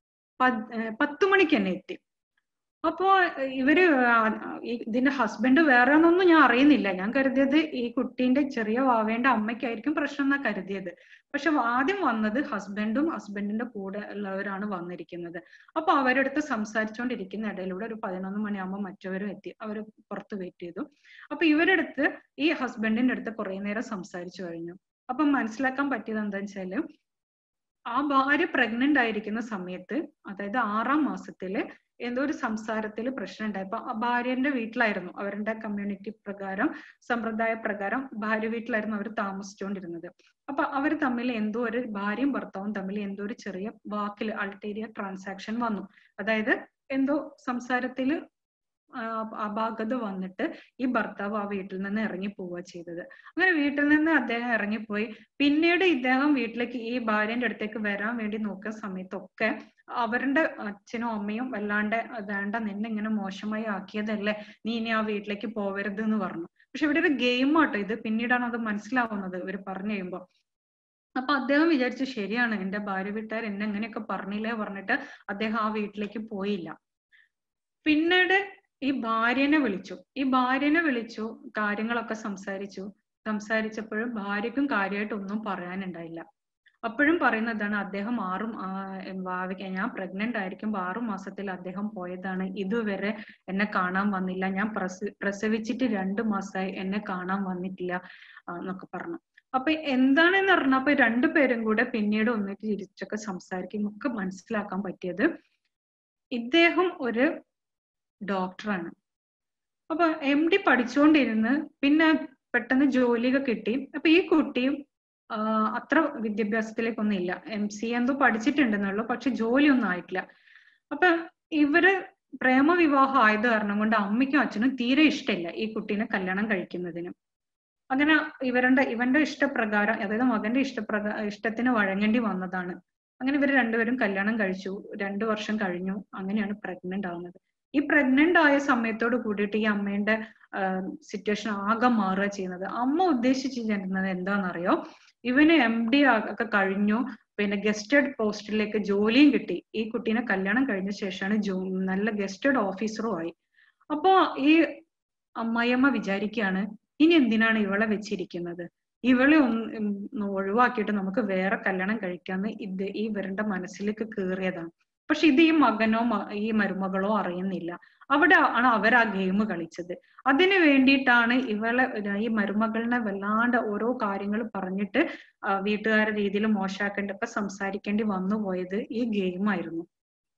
പത്തു മണിക്ക് തന്നെ എത്തി അപ്പോ ഇവര് ഇതിന്റെ ഹസ്ബൻഡ് വേറെ ഒന്നും ഞാൻ അറിയുന്നില്ല ഞാൻ കരുതിയത് ഈ കുട്ടീന്റെ ചെറിയ വാവേന്റെ അമ്മയ്ക്കായിരിക്കും പ്രശ്നം എന്നാ കരുതിയത് പക്ഷെ ആദ്യം വന്നത് ഹസ്ബൻഡും ഹസ്ബൻഡിന്റെ കൂടെ ഉള്ളവരാണ് വന്നിരിക്കുന്നത് അപ്പൊ അവരടുത്ത് സംസാരിച്ചുകൊണ്ടിരിക്കുന്ന ഇടയിലൂടെ ഒരു പതിനൊന്ന് മണിയാകുമ്പോൾ മറ്റവരും എത്തി അവർ പുറത്ത് വെയിറ്റ് ചെയ്തു അപ്പൊ ഇവരടുത്ത് ഈ ഹസ്ബൻഡിന്റെ അടുത്ത് കുറെ നേരം സംസാരിച്ചു കഴിഞ്ഞു അപ്പൊ മനസ്സിലാക്കാൻ പറ്റിയത് എന്താ വെച്ചാല് ആ ഭാര്യ പ്രഗ്നന്റ് ആയിരിക്കുന്ന സമയത്ത് അതായത് ആറാം മാസത്തില് എന്തോ ഒരു സംസാരത്തിൽ പ്രശ്നം ഉണ്ടായപ്പോ ആ ഭാര്യന്റെ വീട്ടിലായിരുന്നു അവരുടെ കമ്മ്യൂണിറ്റി പ്രകാരം സമ്പ്രദായ പ്രകാരം ഭാര്യ വീട്ടിലായിരുന്നു അവർ താമസിച്ചുകൊണ്ടിരുന്നത് അപ്പൊ അവർ തമ്മിൽ എന്തോ ഒരു ഭാര്യയും ഭർത്താവും തമ്മിൽ എന്തോ ഒരു ചെറിയ വാക്കിൽ അൾട്ടേരിയ ട്രാൻസാക്ഷൻ വന്നു അതായത് എന്തോ സംസാരത്തിൽ അപാകത വന്നിട്ട് ഈ ഭർത്താവ് ആ വീട്ടിൽ നിന്ന് ഇറങ്ങി പോവുക ചെയ്തത് അങ്ങനെ വീട്ടിൽ നിന്ന് അദ്ദേഹം ഇറങ്ങിപ്പോയി പിന്നീട് ഇദ്ദേഹം വീട്ടിലേക്ക് ഈ ഭാര്യന്റെ അടുത്തേക്ക് വരാൻ വേണ്ടി നോക്കുന്ന സമയത്തൊക്കെ അവരുടെ അച്ഛനും അമ്മയും വല്ലാണ്ട് വേണ്ട നിന്നെ ഇങ്ങനെ മോശമായി ആക്കിയതല്ലേ നീ ഇനി ആ വീട്ടിലേക്ക് പോവരുത് എന്ന് പറഞ്ഞു പക്ഷെ ഇവിടെ ഒരു ഗെയിം ആട്ടോ ഇത് പിന്നീടാണ് അത് മനസ്സിലാവുന്നത് ഇവർ പറഞ്ഞു കഴിയുമ്പോൾ അപ്പൊ അദ്ദേഹം വിചാരിച്ചു ശരിയാണ് എന്റെ ഭാര്യ വീട്ടുകാർ എന്നെ എങ്ങനെയൊക്കെ പറഞ്ഞില്ലേ പറഞ്ഞിട്ട് അദ്ദേഹം ആ വീട്ടിലേക്ക് പോയില്ല പിന്നീട് ഈ ഭാര്യനെ വിളിച്ചു ഈ ഭാര്യനെ വിളിച്ചു കാര്യങ്ങളൊക്കെ സംസാരിച്ചു സംസാരിച്ചപ്പോഴും ഭാര്യക്കും കാര്യമായിട്ട് ഒന്നും പറയാനുണ്ടായില്ല അപ്പോഴും പറയുന്നതാണ് അദ്ദേഹം ആറും ഭാവിക്ക് ഞാൻ പ്രഗ്നന്റ് ആയിരിക്കുമ്പോൾ ആറു മാസത്തിൽ അദ്ദേഹം പോയതാണ് ഇതുവരെ എന്നെ കാണാൻ വന്നില്ല ഞാൻ പ്രസ പ്രസവിച്ചിട്ട് രണ്ടു മാസമായി എന്നെ കാണാൻ വന്നിട്ടില്ല എന്നൊക്കെ പറഞ്ഞു അപ്പൊ എന്താണെന്ന് പറഞ്ഞപ്പോ രണ്ടുപേരും കൂടെ പിന്നീട് ഒന്നിട്ട് തിരിച്ചൊക്കെ സംസാരിക്കും ഒക്കെ മനസ്സിലാക്കാൻ പറ്റിയത് ഇദ്ദേഹം ഒരു ഡോക്ടറാണ് അപ്പൊ എം ഡി പഠിച്ചുകൊണ്ടിരുന്ന് പിന്നെ പെട്ടെന്ന് ജോലിയൊക്കെ കിട്ടി അപ്പൊ ഈ കുട്ടിയും അത്ര വിദ്യാഭ്യാസത്തിലേക്കൊന്നും ഇല്ല എം സി എന്തോ പഠിച്ചിട്ടുണ്ടെന്നുള്ളൂ പക്ഷെ ജോലിയൊന്നും ആയിട്ടില്ല അപ്പൊ ഇവര് പ്രേമവിവാഹം ആയത് കാരണം കൊണ്ട് അമ്മയ്ക്കും അച്ഛനും തീരെ ഇഷ്ടമില്ല ഈ കുട്ടീനെ കല്യാണം കഴിക്കുന്നതിന് അങ്ങനെ ഇവരുടെ ഇവന്റെ ഇഷ്ടപ്രകാരം അതായത് മകന്റെ ഇഷ്ടപ്രകാര ഇഷ്ടത്തിന് വഴങ്ങേണ്ടി വന്നതാണ് അങ്ങനെ ഇവർ രണ്ടുപേരും കല്യാണം കഴിച്ചു രണ്ടു വർഷം കഴിഞ്ഞു അങ്ങനെയാണ് പ്രഗ്നന്റ് ആവുന്നത് ഈ പ്രഗ്നന്റ് ആയ സമയത്തോട് കൂടിയിട്ട് ഈ അമ്മേന്റെ സിറ്റുവേഷൻ ആകെ മാറുക ചെയ്യുന്നത് അമ്മ ഉദ്ദേശിച്ചിരുന്നത് എന്താണെന്നറിയോ ഇവന് എം ഡി ഒക്കെ കഴിഞ്ഞു പിന്നെ ഗസ്റ്റഡ് പോസ്റ്റിലേക്ക് ജോലിയും കിട്ടി ഈ കുട്ടീനെ കല്യാണം കഴിഞ്ഞ ശേഷമാണ് ജോ നല്ല ഗസ്റ്റഡ് ഓഫീസറും ആയി അപ്പോ ഈ അമ്മായിയമ്മ വിചാരിക്കുകയാണ് ഇനി എന്തിനാണ് ഇവളെ വെച്ചിരിക്കുന്നത് ഇവളെ ഒന്ന് ഒഴിവാക്കിയിട്ട് നമുക്ക് വേറെ കല്യാണം കഴിക്കാന്ന് ഇത് ഈ ഇവരുടെ മനസ്സിലേക്ക് കയറിയതാണ് പക്ഷെ ഇത് ഈ മകനോ ഈ മരുമകളോ അറിയുന്നില്ല അവിടെ ആണ് അവർ ആ ഗെയിം കളിച്ചത് അതിനു വേണ്ടിയിട്ടാണ് ഇവളെ ഈ മരുമകളിനെ വല്ലാണ്ട് ഓരോ കാര്യങ്ങൾ പറഞ്ഞിട്ട് വീട്ടുകാരുടെ രീതിയിൽ മോശമാക്കേണ്ടൊക്കെ സംസാരിക്കേണ്ടി വന്നു പോയത് ഈ ഗെയിം ആയിരുന്നു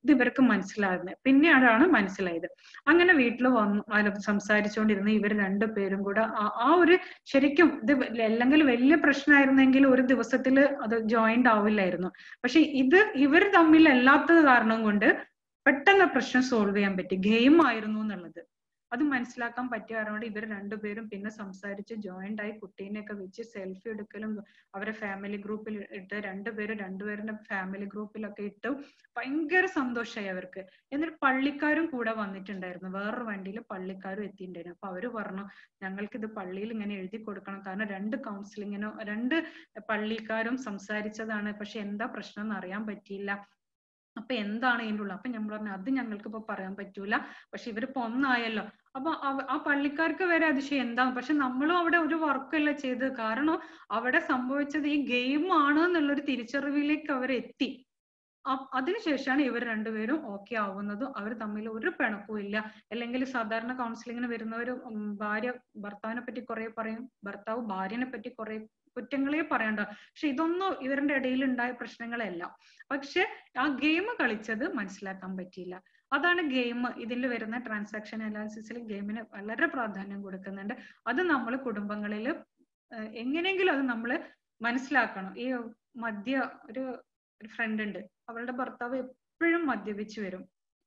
ഇത് ഇവർക്ക് മനസ്സിലാകുന്നത് പിന്നെയാണ് മനസ്സിലായത് അങ്ങനെ വീട്ടിൽ വന്നു അതിൽ സംസാരിച്ചുകൊണ്ടിരുന്ന ഇവർ രണ്ടുപേരും കൂടെ ആ- ആ ഒരു ശരിക്കും ഇത് അല്ലെങ്കിൽ വലിയ പ്രശ്നമായിരുന്നെങ്കിൽ ഒരു ദിവസത്തിൽ അത് ജോയിന്റ് ആവില്ലായിരുന്നു പക്ഷെ ഇത് ഇവർ തമ്മിൽ അല്ലാത്തത് കാരണം കൊണ്ട് പെട്ടെന്ന് പ്രശ്നം സോൾവ് ചെയ്യാൻ പറ്റി ഗെയിം ആയിരുന്നു എന്നുള്ളത് അത് മനസ്സിലാക്കാൻ പറ്റിയ കാരണം കൊണ്ട് ഇവർ രണ്ടുപേരും പിന്നെ സംസാരിച്ച് ജോയിന്റ് ആയി കുട്ടീനെയൊക്കെ വെച്ച് സെൽഫി എടുക്കലും അവരെ ഫാമിലി ഗ്രൂപ്പിൽ ഇട്ട് രണ്ടുപേരും രണ്ടുപേരുടെ ഫാമിലി ഗ്രൂപ്പിലൊക്കെ ഇട്ട് ഭയങ്കര സന്തോഷമായി അവർക്ക് എന്നിട്ട് പള്ളിക്കാരും കൂടെ വന്നിട്ടുണ്ടായിരുന്നു വേറൊരു വണ്ടിയിൽ പള്ളിക്കാരും എത്തിയിട്ടുണ്ടായിരുന്നു അപ്പൊ അവര് പറഞ്ഞു ഞങ്ങൾക്ക് ഇത് പള്ളിയിൽ ഇങ്ങനെ എഴുതി കൊടുക്കണം കാരണം രണ്ട് കൗൺസിലിങ്ങിനോ രണ്ട് പള്ളിക്കാരും സംസാരിച്ചതാണ് പക്ഷെ എന്താ പ്രശ്നം എന്ന് അറിയാൻ പറ്റിയില്ല അപ്പൊ എന്താണ് ഇതിൻ്റെ ഉള്ളത് അപ്പൊ ഞാൻ പറഞ്ഞു അത് ഞങ്ങൾക്ക് ഇപ്പൊ പറയാൻ പറ്റൂല പക്ഷെ ഇവരിപ്പോ ഒന്നായല്ലോ അപ്പൊ അവ- ആ പള്ളിക്കാർക്ക് വരെ അതിശയം എന്താണ് പക്ഷെ നമ്മളും അവിടെ ഒരു വർക്കല്ല ചെയ്തത് കാരണം അവിടെ സംഭവിച്ചത് ഈ ഗെയിം ആണ് എന്നുള്ളൊരു തിരിച്ചറിവിലേക്ക് അവർ എത്തി അ- അതിനുശേഷമാണ് ഇവർ രണ്ടുപേരും ഓക്കെ ആവുന്നതും അവർ തമ്മിൽ ഒരു പിണക്കവും ഇല്ല അല്ലെങ്കിൽ സാധാരണ കൗൺസിലിങ്ങിന് വരുന്നവർ ഭാര്യ ഭർത്താവിനെ പറ്റി കുറെ പറയും ഭർത്താവ് ഭാര്യനെ പറ്റി കുറെ കുറ്റങ്ങളെ പറയണ്ട പക്ഷെ ഇതൊന്നും ഇവരുടെ ഇടയിൽ ഉണ്ടായ പ്രശ്നങ്ങളല്ല പക്ഷെ ആ ഗെയിം കളിച്ചത് മനസ്സിലാക്കാൻ പറ്റിയില്ല അതാണ് ഗെയിം ഇതിൽ വരുന്ന ട്രാൻസാക്ഷൻ അനാലിസിസിൽ ഗെയിമിന് വളരെ പ്രാധാന്യം കൊടുക്കുന്നുണ്ട് അത് നമ്മൾ കുടുംബങ്ങളിൽ എങ്ങനെയെങ്കിലും അത് നമ്മൾ മനസ്സിലാക്കണം ഈ മദ്യ ഒരു ഒരു ഫ്രണ്ട് ഉണ്ട് അവളുടെ ഭർത്താവ് എപ്പോഴും മദ്യപിച്ച് വരും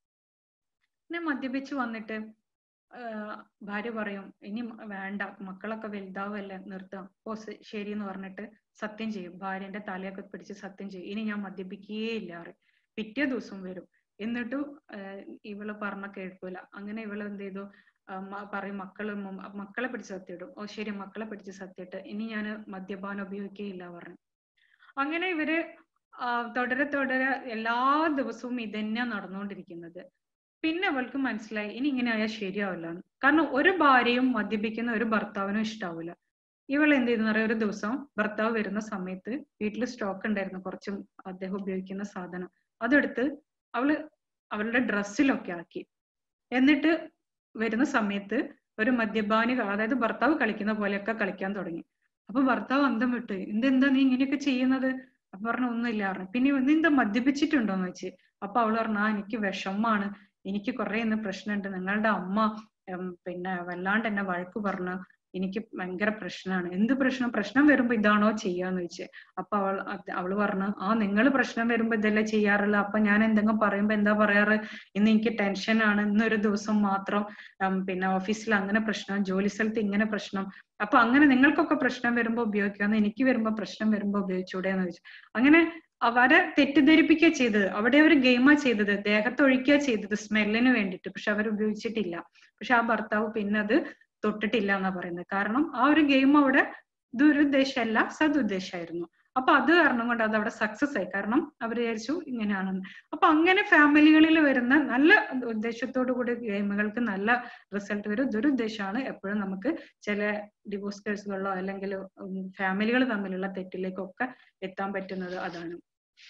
പിന്നെ മദ്യപിച്ച് വന്നിട്ട് ആഹ് ഭാര്യ പറയും ഇനി മ- വേണ്ട മക്കളൊക്കെ വലുതാവല്ലേ നിർത്താം ഓ ശ- ശരി എന്ന് പറഞ്ഞിട്ട് സത്യം ചെയ്യും ഭാര്യന്റെ തലയൊക്കെ പിടിച്ച് സത്യം ചെയ്യും ഇനി ഞാൻ മദ്യപിക്കുകയേ ഇല്ല പറയും പിറ്റേ ദിവസം വരും എന്നിട്ടും ആഹ് ഇവള് പറഞ്ഞ കേൾക്കൂല അങ്ങനെ ഇവള് എന്ത് ചെയ്തു ആഹ് മ- പറയും മക്കള് മു- മക്കളെ പിടിച്ച് സത്യമിടും ഓ ശരി മക്കളെ പിടിച്ച് സത്യമിട്ട് ഇനി ഞാൻ മദ്യപാനം ഉപയോഗിക്കുകയില്ല പറഞ്ഞു അങ്ങനെ ഇവര് ആ, തുടരെ തുടരെ എല്ലാ ദിവസവും ഇതന്നെയാ നടന്നുകൊണ്ടിരിക്കുന്നത് പിന്നെ അവൾക്ക് മനസ്സിലായി ഇനി ഇങ്ങനെ ആയാൽ ശരിയാവില്ല എന്ന്. കാരണം ഒരു ഭാര്യയും മദ്യപിക്കുന്ന ഒരു ഭർത്താവിനും ഇഷ്ടാവൂല ഇവൾ എന്ത് ചെയ്തെന്ന് പറയാ ഒരു ദിവസം ഭർത്താവ് വരുന്ന സമയത്ത് വീട്ടിൽ സ്റ്റോക്ക് ഉണ്ടായിരുന്നു കുറച്ചും അദ്ദേഹം ഉപയോഗിക്കുന്ന സാധനം അതെടുത്ത് അവള് അവളുടെ ഡ്രസ്സിലൊക്കെ ആക്കി എന്നിട്ട് വരുന്ന സമയത്ത് ഒരു മദ്യപാനി അതായത് ഭർത്താവ് കളിക്കുന്ന പോലെയൊക്കെ കളിക്കാൻ തുടങ്ങി അപ്പൊ ഭർത്താവ് അന്തം വിട്ട് എന്തെന്താ നീ ഇങ്ങനെയൊക്കെ ചെയ്യുന്നത് അപ്പൊ പറഞ്ഞു ഒന്നുമില്ല പറഞ്ഞു പിന്നെ നീ എന്താ മദ്യപിച്ചിട്ടുണ്ടോന്ന് വെച്ച് അപ്പൊ അവള് പറഞ്ഞു ആ എനിക്ക് വിഷമാണ് എനിക്ക് കുറെ ഇന്ന് പ്രശ്നമുണ്ട് നിങ്ങളുടെ അമ്മ ഉം, പിന്നെ വല്ലാണ്ട് എന്നെ വഴക്ക് പറഞ്ഞു എനിക്ക് ഭയങ്കര പ്രശ്നമാണ് എന്ത് പ്രശ്നം പ്രശ്നം വരുമ്പോ ഇതാണോ ചെയ്യാന്ന് വെച്ച് അപ്പൊ അവൾ അത് അവള് പറഞ്ഞു ആ നിങ്ങൾ പ്രശ്നം വരുമ്പോ ഇതല്ലേ ചെയ്യാറുള്ള അപ്പൊ ഞാൻ എന്തെങ്കിലും പറയുമ്പോ എന്താ പറയാറ് ഇന്ന് എനിക്ക് ടെൻഷനാണ് ഇന്നൊരു ദിവസം മാത്രം ഉം, പിന്നെ ഓഫീസിൽ അങ്ങനെ പ്രശ്നം ജോലി സ്ഥലത്ത് ഇങ്ങനെ പ്രശ്നം അപ്പൊ അങ്ങനെ നിങ്ങൾക്കൊക്കെ പ്രശ്നം വരുമ്പോ ഉപയോഗിക്കാന്ന് എനിക്ക് വരുമ്പോ പ്രശ്നം വരുമ്പോ ഉപയോഗിച്ചൂടെ എന്ന് ചോദിച്ചു അങ്ങനെ അവരെ തെറ്റിദ്ധരിപ്പിക്കുക ചെയ്തത് അവിടെ ഒരു ഗെയിമാ ചെയ്തത് ദേഹത്തൊഴിക്കുക ചെയ്തത് സ്മെല്ലിന് വേണ്ടിയിട്ട് പക്ഷെ അവർ ഉപയോഗിച്ചിട്ടില്ല പക്ഷെ ആ ഭർത്താവ് പിന്നെ അത് തൊട്ടിട്ടില്ല എന്നാ പറയുന്നത് കാരണം ആ ഒരു ഗെയിം അവിടെ ദുരുദ്ദേശമല്ല സതുദ്ദേശമായിരുന്നു അപ്പൊ അത് കാരണം കൊണ്ട് അത് അവിടെ സക്സസ് ആയി കാരണം അവർ വിചാരിച്ചു ഇങ്ങനെയാണെന്ന് അപ്പൊ അങ്ങനെ ഫാമിലികളിൽ വരുന്ന നല്ല ഉദ്ദേശത്തോടു കൂടി ഗെയിമുകൾക്ക് നല്ല റിസൾട്ട് വരും ദുരുദ്ദേശമാണ് എപ്പോഴും നമുക്ക് ചില ഡിവോഴ്സ് കേസുകളിലോ അല്ലെങ്കിൽ ഫാമിലികൾ തമ്മിലുള്ള തെറ്റിലേക്കൊക്കെ എത്താൻ പറ്റുന്നത് അതാണ്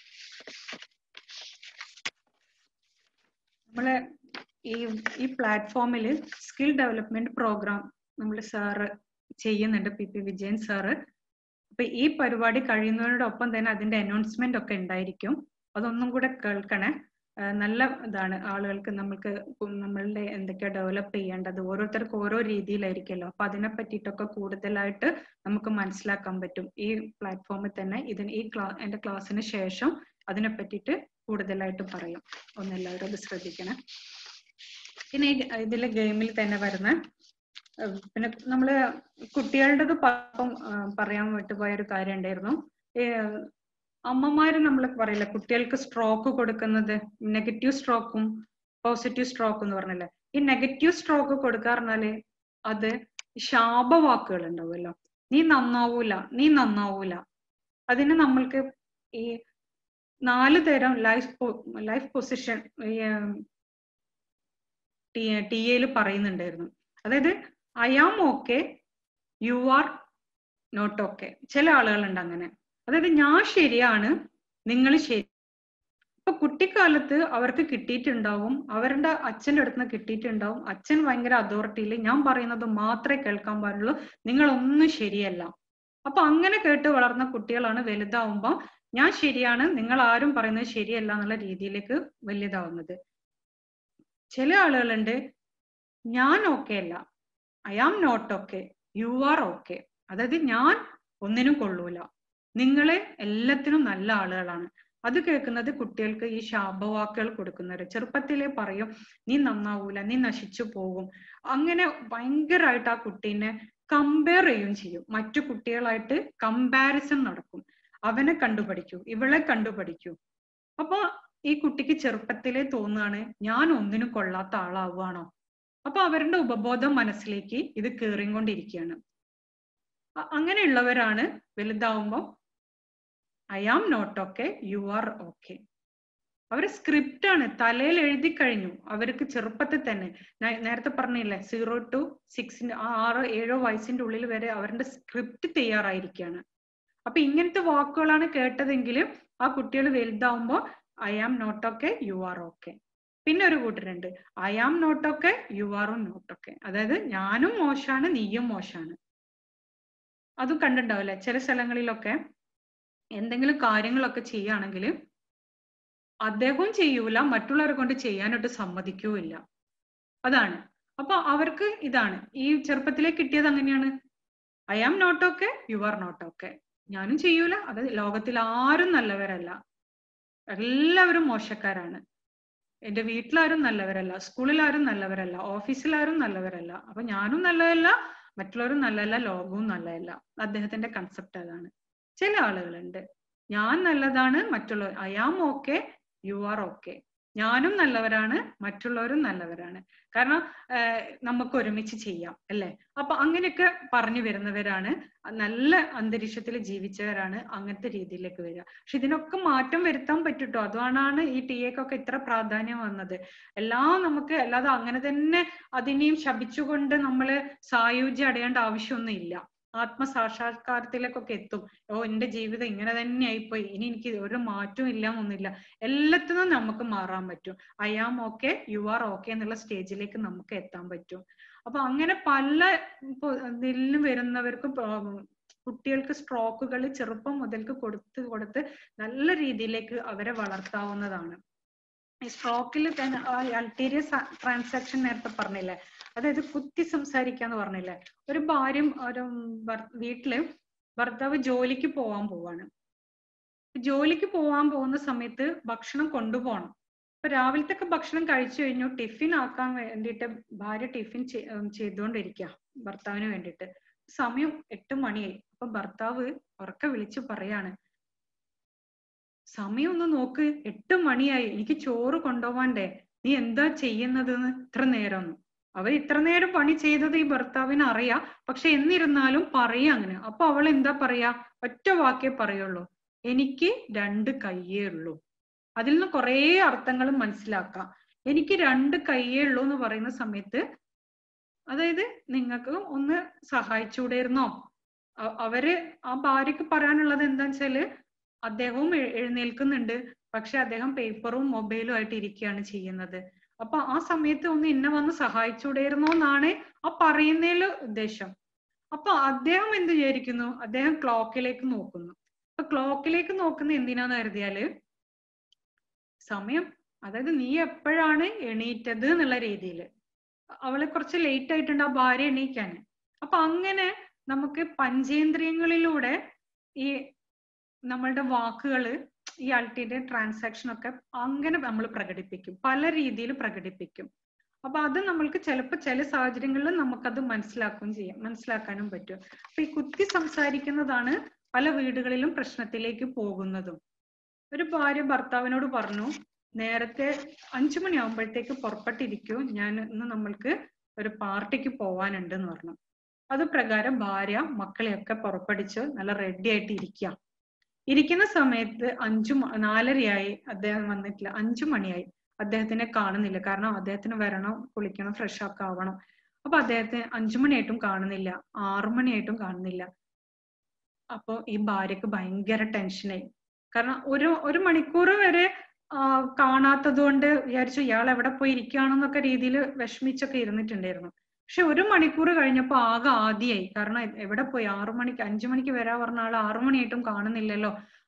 നമ്മളെ ഈ ഈ പ്ലാറ്റ്ഫോമിൽ സ്കിൽ ഡെവലപ്മെന്റ് പ്രോഗ്രാം നമ്മൾ സാറ് ചെയ്യുന്നുണ്ട് പി പി വിജയൻ സാറ് അപ്പൊ ഈ പരിപാടി കഴിയുന്നതിനോടൊപ്പം തന്നെ അതിന്റെ അനൗൺസ്മെന്റ് ഒക്കെ ഉണ്ടായിരിക്കും അതൊന്നും കൂടെ കേൾക്കണേ ആ, നല്ല ഇതാണ് ആളുകൾക്ക് നമ്മൾക്ക് ഉം നമ്മളുടെ എന്തൊക്കെയാ ഡെവലപ്പ് ചെയ്യേണ്ടത് ഓരോരുത്തർക്ക് ഓരോ രീതിയിലായിരിക്കുമല്ലോ അപ്പൊ അതിനെ പറ്റിയിട്ടൊക്കെ കൂടുതലായിട്ട് നമുക്ക് മനസ്സിലാക്കാൻ പറ്റും ഈ പ്ലാറ്റ്ഫോമിൽ തന്നെ ഇതിന് ഈ ക്ലാ എന്റെ ക്ലാസ്സിന് ശേഷം അതിനെ പറ്റിയിട്ട് കൂടുതലായിട്ട് പറയും ഒന്ന് എല്ലാവരും അത് ശ്രദ്ധിക്കണേ പിന്നെ ഈ ഇതിലെ ഗെയിമിൽ തന്നെ വരുന്ന ഏഹ് പിന്നെ നമ്മള് കുട്ടികളുടേത് പാപ്പം ആഹ് പറയാൻ വിട്ടുപോയ ഒരു കാര്യം ഉണ്ടായിരുന്നു ഏഹ് അമ്മമാര് നമ്മൾ പറയില്ല കുട്ടികൾക്ക് സ്ട്രോക്ക് കൊടുക്കുന്നത് നെഗറ്റീവ് സ്ട്രോക്കും പോസിറ്റീവ് സ്ട്രോക്ക് എന്ന് പറഞ്ഞല്ലേ ഈ നെഗറ്റീവ് സ്ട്രോക്ക് കൊടുക്കാറിഞ്ഞാല് അത് ശാപവാക്കുകൾ ഉണ്ടാവുമല്ലോ നീ നന്നാവൂല നീ നന്നാവൂല അതിന് നമ്മൾക്ക് ഈ നാല് തരം ലൈഫ് ലൈഫ് പൊസിഷൻ ടി എയിൽ പറയുന്നുണ്ടായിരുന്നു അതായത് I am okay you are not okay ചില ആളുകളുണ്ട് അങ്ങനെ അതായത് ഞാൻ ശരിയാണ് നിങ്ങൾ ശരി ഇപ്പൊ കുട്ടിക്കാലത്ത് അവർക്ക് കിട്ടിയിട്ടുണ്ടാവും അവരുടെ അച്ഛൻ്റെ അടുത്ത് നിന്ന് കിട്ടിയിട്ടുണ്ടാവും അച്ഛൻ ഭയങ്കര അതോറിറ്റിയിൽ ഞാൻ പറയുന്നത് മാത്രമേ കേൾക്കാൻ പാടുള്ളൂ നിങ്ങളൊന്നും ശരിയല്ല അപ്പൊ അങ്ങനെ കേട്ട് വളർന്ന കുട്ടികളാണ് വലുതാവുമ്പോ ഞാൻ ശരിയാണ് നിങ്ങൾ ആരും പറയുന്നത് ശരിയല്ല എന്നുള്ള രീതിയിലേക്ക് വലുതാവുന്നത് ചില ആളുകളുണ്ട് ഞാൻ ഓക്കെ അല്ല I am not okay you are okay അതായത് ഞാൻ ഒന്നിനും കൊള്ളൂല നിങ്ങളെ എല്ലാത്തിനും നല്ല ആളുകളാണ് അത് കേൾക്കുന്നത് കുട്ടികൾക്ക് ഈ ശാപവാക്കുകൾ കൊടുക്കുന്നവര് ചെറുപ്പത്തിലേ പറയും നീ നന്നാവൂല നീ നശിച്ചു പോകും അങ്ങനെ ഭയങ്കരമായിട്ട് ആ കുട്ടീനെ കമ്പയർ ചെയ്യും ചെയ്യും മറ്റു കുട്ടികളായിട്ട് കമ്പാരിസൺ നടക്കും അവനെ കണ്ടുപഠിക്കൂ ഇവളെ കണ്ടുപഠിക്കൂ അപ്പൊ ഈ കുട്ടിക്ക് ചെറുപ്പത്തിലേ തോന്നുകയാണ് ഞാൻ ഒന്നിനും കൊള്ളാത്ത ആളാവുകയാണോ അപ്പൊ അവരുടെ ഉപബോധം മനസ്സിലേക്ക് ഇത് കേറിക്കൊണ്ടിരിക്കുകയാണ് അ- അങ്ങനെയുള്ളവരാണ് വലുതാവുമ്പോൾ I am not okay you are okay അവര് സ്ക്രിപ്റ്റ് ആണ് തലയിൽ എഴുതി കഴിഞ്ഞു അവർക്ക് ചെറുപ്പത്തിൽ തന്നെ ഞാൻ നേരത്തെ പറഞ്ഞില്ലേ സീറോ ടു സിക്സിന്റെ ആറോ ഏഴോ വയസ്സിന്റെ ഉള്ളിൽ വരെ അവരുടെ സ്ക്രിപ്റ്റ് തയ്യാറായിരിക്കുകയാണ് അപ്പൊ ഇങ്ങനത്തെ വാക്കുകളാണ് കേട്ടതെങ്കിൽ ആ കുട്ടികൾ വലുതാവുമ്പോൾ I am not okay you are okay പിന്നെ ഒരു കൂട്ടരുണ്ട് I am not okay you ആറും നോട്ട് ഓക്കെ അതായത് ഞാനും മോശമാണ് നീയും മോശമാണ് അതും കണ്ടിട്ടുണ്ടാവില്ലേ ചില സ്ഥലങ്ങളിലൊക്കെ എന്തെങ്കിലും കാര്യങ്ങളൊക്കെ ചെയ്യുകയാണെങ്കിൽ അദ്ദേഹവും ചെയ്യൂല മറ്റുള്ളവരെ കൊണ്ട് ചെയ്യാനായിട്ട് സമ്മതിക്കൂല്ല അതാണ് അപ്പൊ അവർക്ക് ഇതാണ് ഈ ചെറുപ്പത്തിലേ കിട്ടിയത് അങ്ങനെയാണ് I am not okay you are not okay ഞാനും ചെയ്യൂല അത് ലോകത്തിൽ ആരും നല്ലവരല്ല എല്ലാവരും മോശക്കാരാണ് എന്റെ വീട്ടിലാരും നല്ലവരല്ല സ്കൂളിലാരും നല്ലവരല്ല ഓഫീസിലാരും നല്ലവരല്ല അപ്പൊ ഞാനും നല്ലതല്ല മറ്റുള്ളവരും നല്ലതല്ല ലോകവും നല്ലതല്ല അദ്ദേഹത്തിന്റെ കൺസെപ്റ്റ് അതാണ് ചില ആളുകളുണ്ട് ഞാൻ നല്ലതാണ് മറ്റുള്ളവർ I am okay you are okay ഞാനും നല്ലവരാണ് മറ്റുള്ളവരും നല്ലവരാണ് കാരണം ആഹ് നമുക്ക് ഒരുമിച്ച് ചെയ്യാം അല്ലെ അപ്പൊ അങ്ങനെയൊക്കെ പറഞ്ഞു വരുന്നവരാണ് നല്ല അന്തരീക്ഷത്തിൽ ജീവിച്ചവരാണ് അങ്ങനത്തെ രീതിയിലേക്ക് വരിക പക്ഷെ ഇതിനൊക്കെ മാറ്റം വരുത്താൻ പറ്റൂട്ടോ അതുകൊണ്ടാണ് ഈ ടി എക്കൊക്കെ ഇത്ര പ്രാധാന്യം വന്നത് എല്ലാം നമുക്ക് അല്ലാതെ അങ്ങനെ തന്നെ അതിനെയും ശപിച്ചുകൊണ്ട് നമ്മള് സായുജ്യം അടയേണ്ട ആവശ്യമൊന്നും ഇല്ല ആത്മസാക്ഷാത്കാരത്തിലേക്കൊക്കെ എത്തും ഓ എന്റെ ജീവിതം ഇങ്ങനെ തന്നെ ആയിപ്പോയി ഇനി എനിക്ക് ഒരു മാറ്റവും ഇല്ല എന്നൊന്നുമില്ല എല്ലാത്തിനും നമുക്ക് മാറാൻ പറ്റും I am okay you are okay എന്നുള്ള സ്റ്റേജിലേക്ക് നമുക്ക് എത്താൻ പറ്റും അപ്പൊ അങ്ങനെ പല ഇപ്പൊ ഇതിലും വരുന്നവർക്ക് പ്ര- കുട്ടികൾക്ക് സ്ട്രോക്കുകൾ ചെറുപ്പം മുതൽക്ക് കൊടുത്ത് കൊടുത്ത് നല്ല രീതിയിലേക്ക് അവരെ വളർത്താവുന്നതാണ് ഈ സ്ട്രോക്കിൽ തന്നെ അൾട്ടീരിയസ് ട്രാൻസാക്ഷൻ നേരത്തെ പറഞ്ഞില്ലേ അതായത് കുത്തി സംസാരിക്കാന്ന് പറഞ്ഞില്ലേ ഒരു ഭാര്യയും ഒരു ഭർ- വീട്ടില് ഭർത്താവ് ജോലിക്ക് പോവാൻ പോവാണ് ജോലിക്ക് പോവാൻ പോകുന്ന സമയത്ത് ഭക്ഷണം കൊണ്ടുപോകണം അപ്പൊ രാവിലത്തെ ഭക്ഷണം കഴിച്ചു കഴിഞ്ഞു ടിഫിൻ ആക്കാൻ വേണ്ടിയിട്ട് ഭാര്യ ടിഫിൻ ചെ- ഉം ചെയ്തുകൊണ്ടിരിക്കുക ഭർത്താവിന് വേണ്ടിയിട്ട് സമയം എട്ട് മണിയായി അപ്പൊ ഭർത്താവ് ഉറക്കെ വിളിച്ചു പറയാണ് സമയം ഒന്ന് നോക്ക് എട്ട് മണിയായി എനിക്ക് ചോറ് കൊണ്ടുപോവാണ്ടേ നീ എന്താ ചെയ്യുന്നതെന്ന് ഇത്ര നേരം അവർ ഇത്ര നേരം പണി ചെയ്തത് ഈ ഭർത്താവിന് അറിയാം പക്ഷെ എന്നിരുന്നാലും പറയാ അങ്ങനെ അപ്പൊ അവൾ എന്താ പറയാ ഒറ്റ വാക്കേ പറയുള്ളൂ എനിക്ക് രണ്ട് കയ്യേ ഉള്ളൂ അതിൽ നിന്ന് കുറേ അർത്ഥങ്ങൾ മനസ്സിലാക്കാം എനിക്ക് രണ്ട് കയ്യേ ഉള്ളൂ എന്ന് പറയുന്ന സമയത്ത് അതായത് നിങ്ങൾക്ക് ഒന്ന് സഹായിച്ചൂടായിരുന്നോ അ- അവര് ആ ഭാര്യക്ക് പറയാനുള്ളത് എന്താന്ന് വെച്ചാല് അദ്ദേഹവും എ- എഴുന്നേൽക്കുന്നുണ്ട് പക്ഷെ അദ്ദേഹം പേപ്പറും മൊബൈലും ആയിട്ട് ഇരിക്കുകയാണ് ചെയ്യുന്നത് അപ്പൊ ആ സമയത്ത് ഒന്ന് എന്നെ വന്ന് സഹായിച്ചൂടായിരുന്നോ എന്നാണ് ആ പറയുന്നതില് ഉദ്ദേശം അപ്പൊ അദ്ദേഹം എന്ത് വിചാരിക്കുന്നു അദ്ദേഹം ക്ലോക്കിലേക്ക് നോക്കുന്നു അപ്പൊ ക്ലോക്കിലേക്ക് നോക്കുന്ന എന്തിനാന്ന് കരുതിയാല് സമയം അതായത് നീ എപ്പോഴാണ് എണീറ്റത് എന്നുള്ള രീതിയിൽ അവളെ കുറച്ച് ലേറ്റ് ആയിട്ടുണ്ട് ആ ഭാര്യ എണീക്കാന് അപ്പൊ അങ്ങനെ നമുക്ക് പഞ്ചേന്ദ്രിയങ്ങളിലൂടെ ഈ നമ്മളുടെ വാക്കുകള് ഈ അൾട്ടിയുടെ ട്രാൻസാക്ഷൻ ഒക്കെ അങ്ങനെ നമ്മൾ പ്രകടിപ്പിക്കും പല രീതിയിൽ പ്രകടിപ്പിക്കും അപ്പൊ അത് നമ്മൾക്ക് ചിലപ്പോൾ ചില സാഹചര്യങ്ങളിൽ നമുക്കത് മനസ്സിലാക്കുകയും ചെയ്യാം മനസ്സിലാക്കാനും പറ്റും അപ്പൊ ഈ കുത്തി സംസാരിക്കുന്നതാണ് പല വീടുകളിലും പ്രശ്നത്തിലേക്ക് പോകുന്നതും ഒരു ഭാര്യ ഭർത്താവിനോട് പറഞ്ഞു നേരത്തെ അഞ്ചു മണിയാകുമ്പോഴത്തേക്ക് പുറപ്പെട്ടിരിക്കൂ ഞാൻ ഇന്ന് നമ്മൾക്ക് ഒരു പാർട്ടിക്ക് പോവാനുണ്ട് എന്ന് പറഞ്ഞു അത് പ്രകാരം ഭാര്യ മക്കളെയൊക്കെ പുറപ്പെടിച്ച് നല്ല റെഡി ആയിട്ട് ഇരിക്കുക ഇരിക്കുന്ന സമയത്ത് അഞ്ചു മ- നാലരയായി അദ്ദേഹം വന്നിട്ടില്ല അഞ്ചു മണിയായി അദ്ദേഹത്തിനെ കാണുന്നില്ല കാരണം അദ്ദേഹത്തിന് വരണം കുളിക്കണം ഫ്രഷ് ഒക്കെ ആവണം അപ്പൊ അദ്ദേഹത്തെ അഞ്ചു മണിയായിട്ടും കാണുന്നില്ല ആറു മണിയായിട്ടും കാണുന്നില്ല അപ്പൊ ഈ ഭാര്യക്ക് ഭയങ്കര ടെൻഷനായി കാരണം ഒരു ഒരു മണിക്കൂർ വരെ ആ, കാണാത്തത് കൊണ്ട് വിചാരിച്ചു ഇയാൾ എവിടെ പോയി ഇരിക്കുകയാണെന്നൊക്കെ രീതിയിൽ വിഷമിച്ചൊക്കെ ഇരുന്നിട്ടുണ്ടായിരുന്നു പക്ഷെ ഒരു മണിക്കൂർ കഴിഞ്ഞപ്പോ ആകെ ആദ്യായി കാരണം എ- എവിടെ പോയി ആറു മണിക്ക് അഞ്ചു മണിക്ക് വരാ പറഞ്ഞ ആൾ ആറു മണിയായിട്ടും കാണുന്നില്ലല്ലോ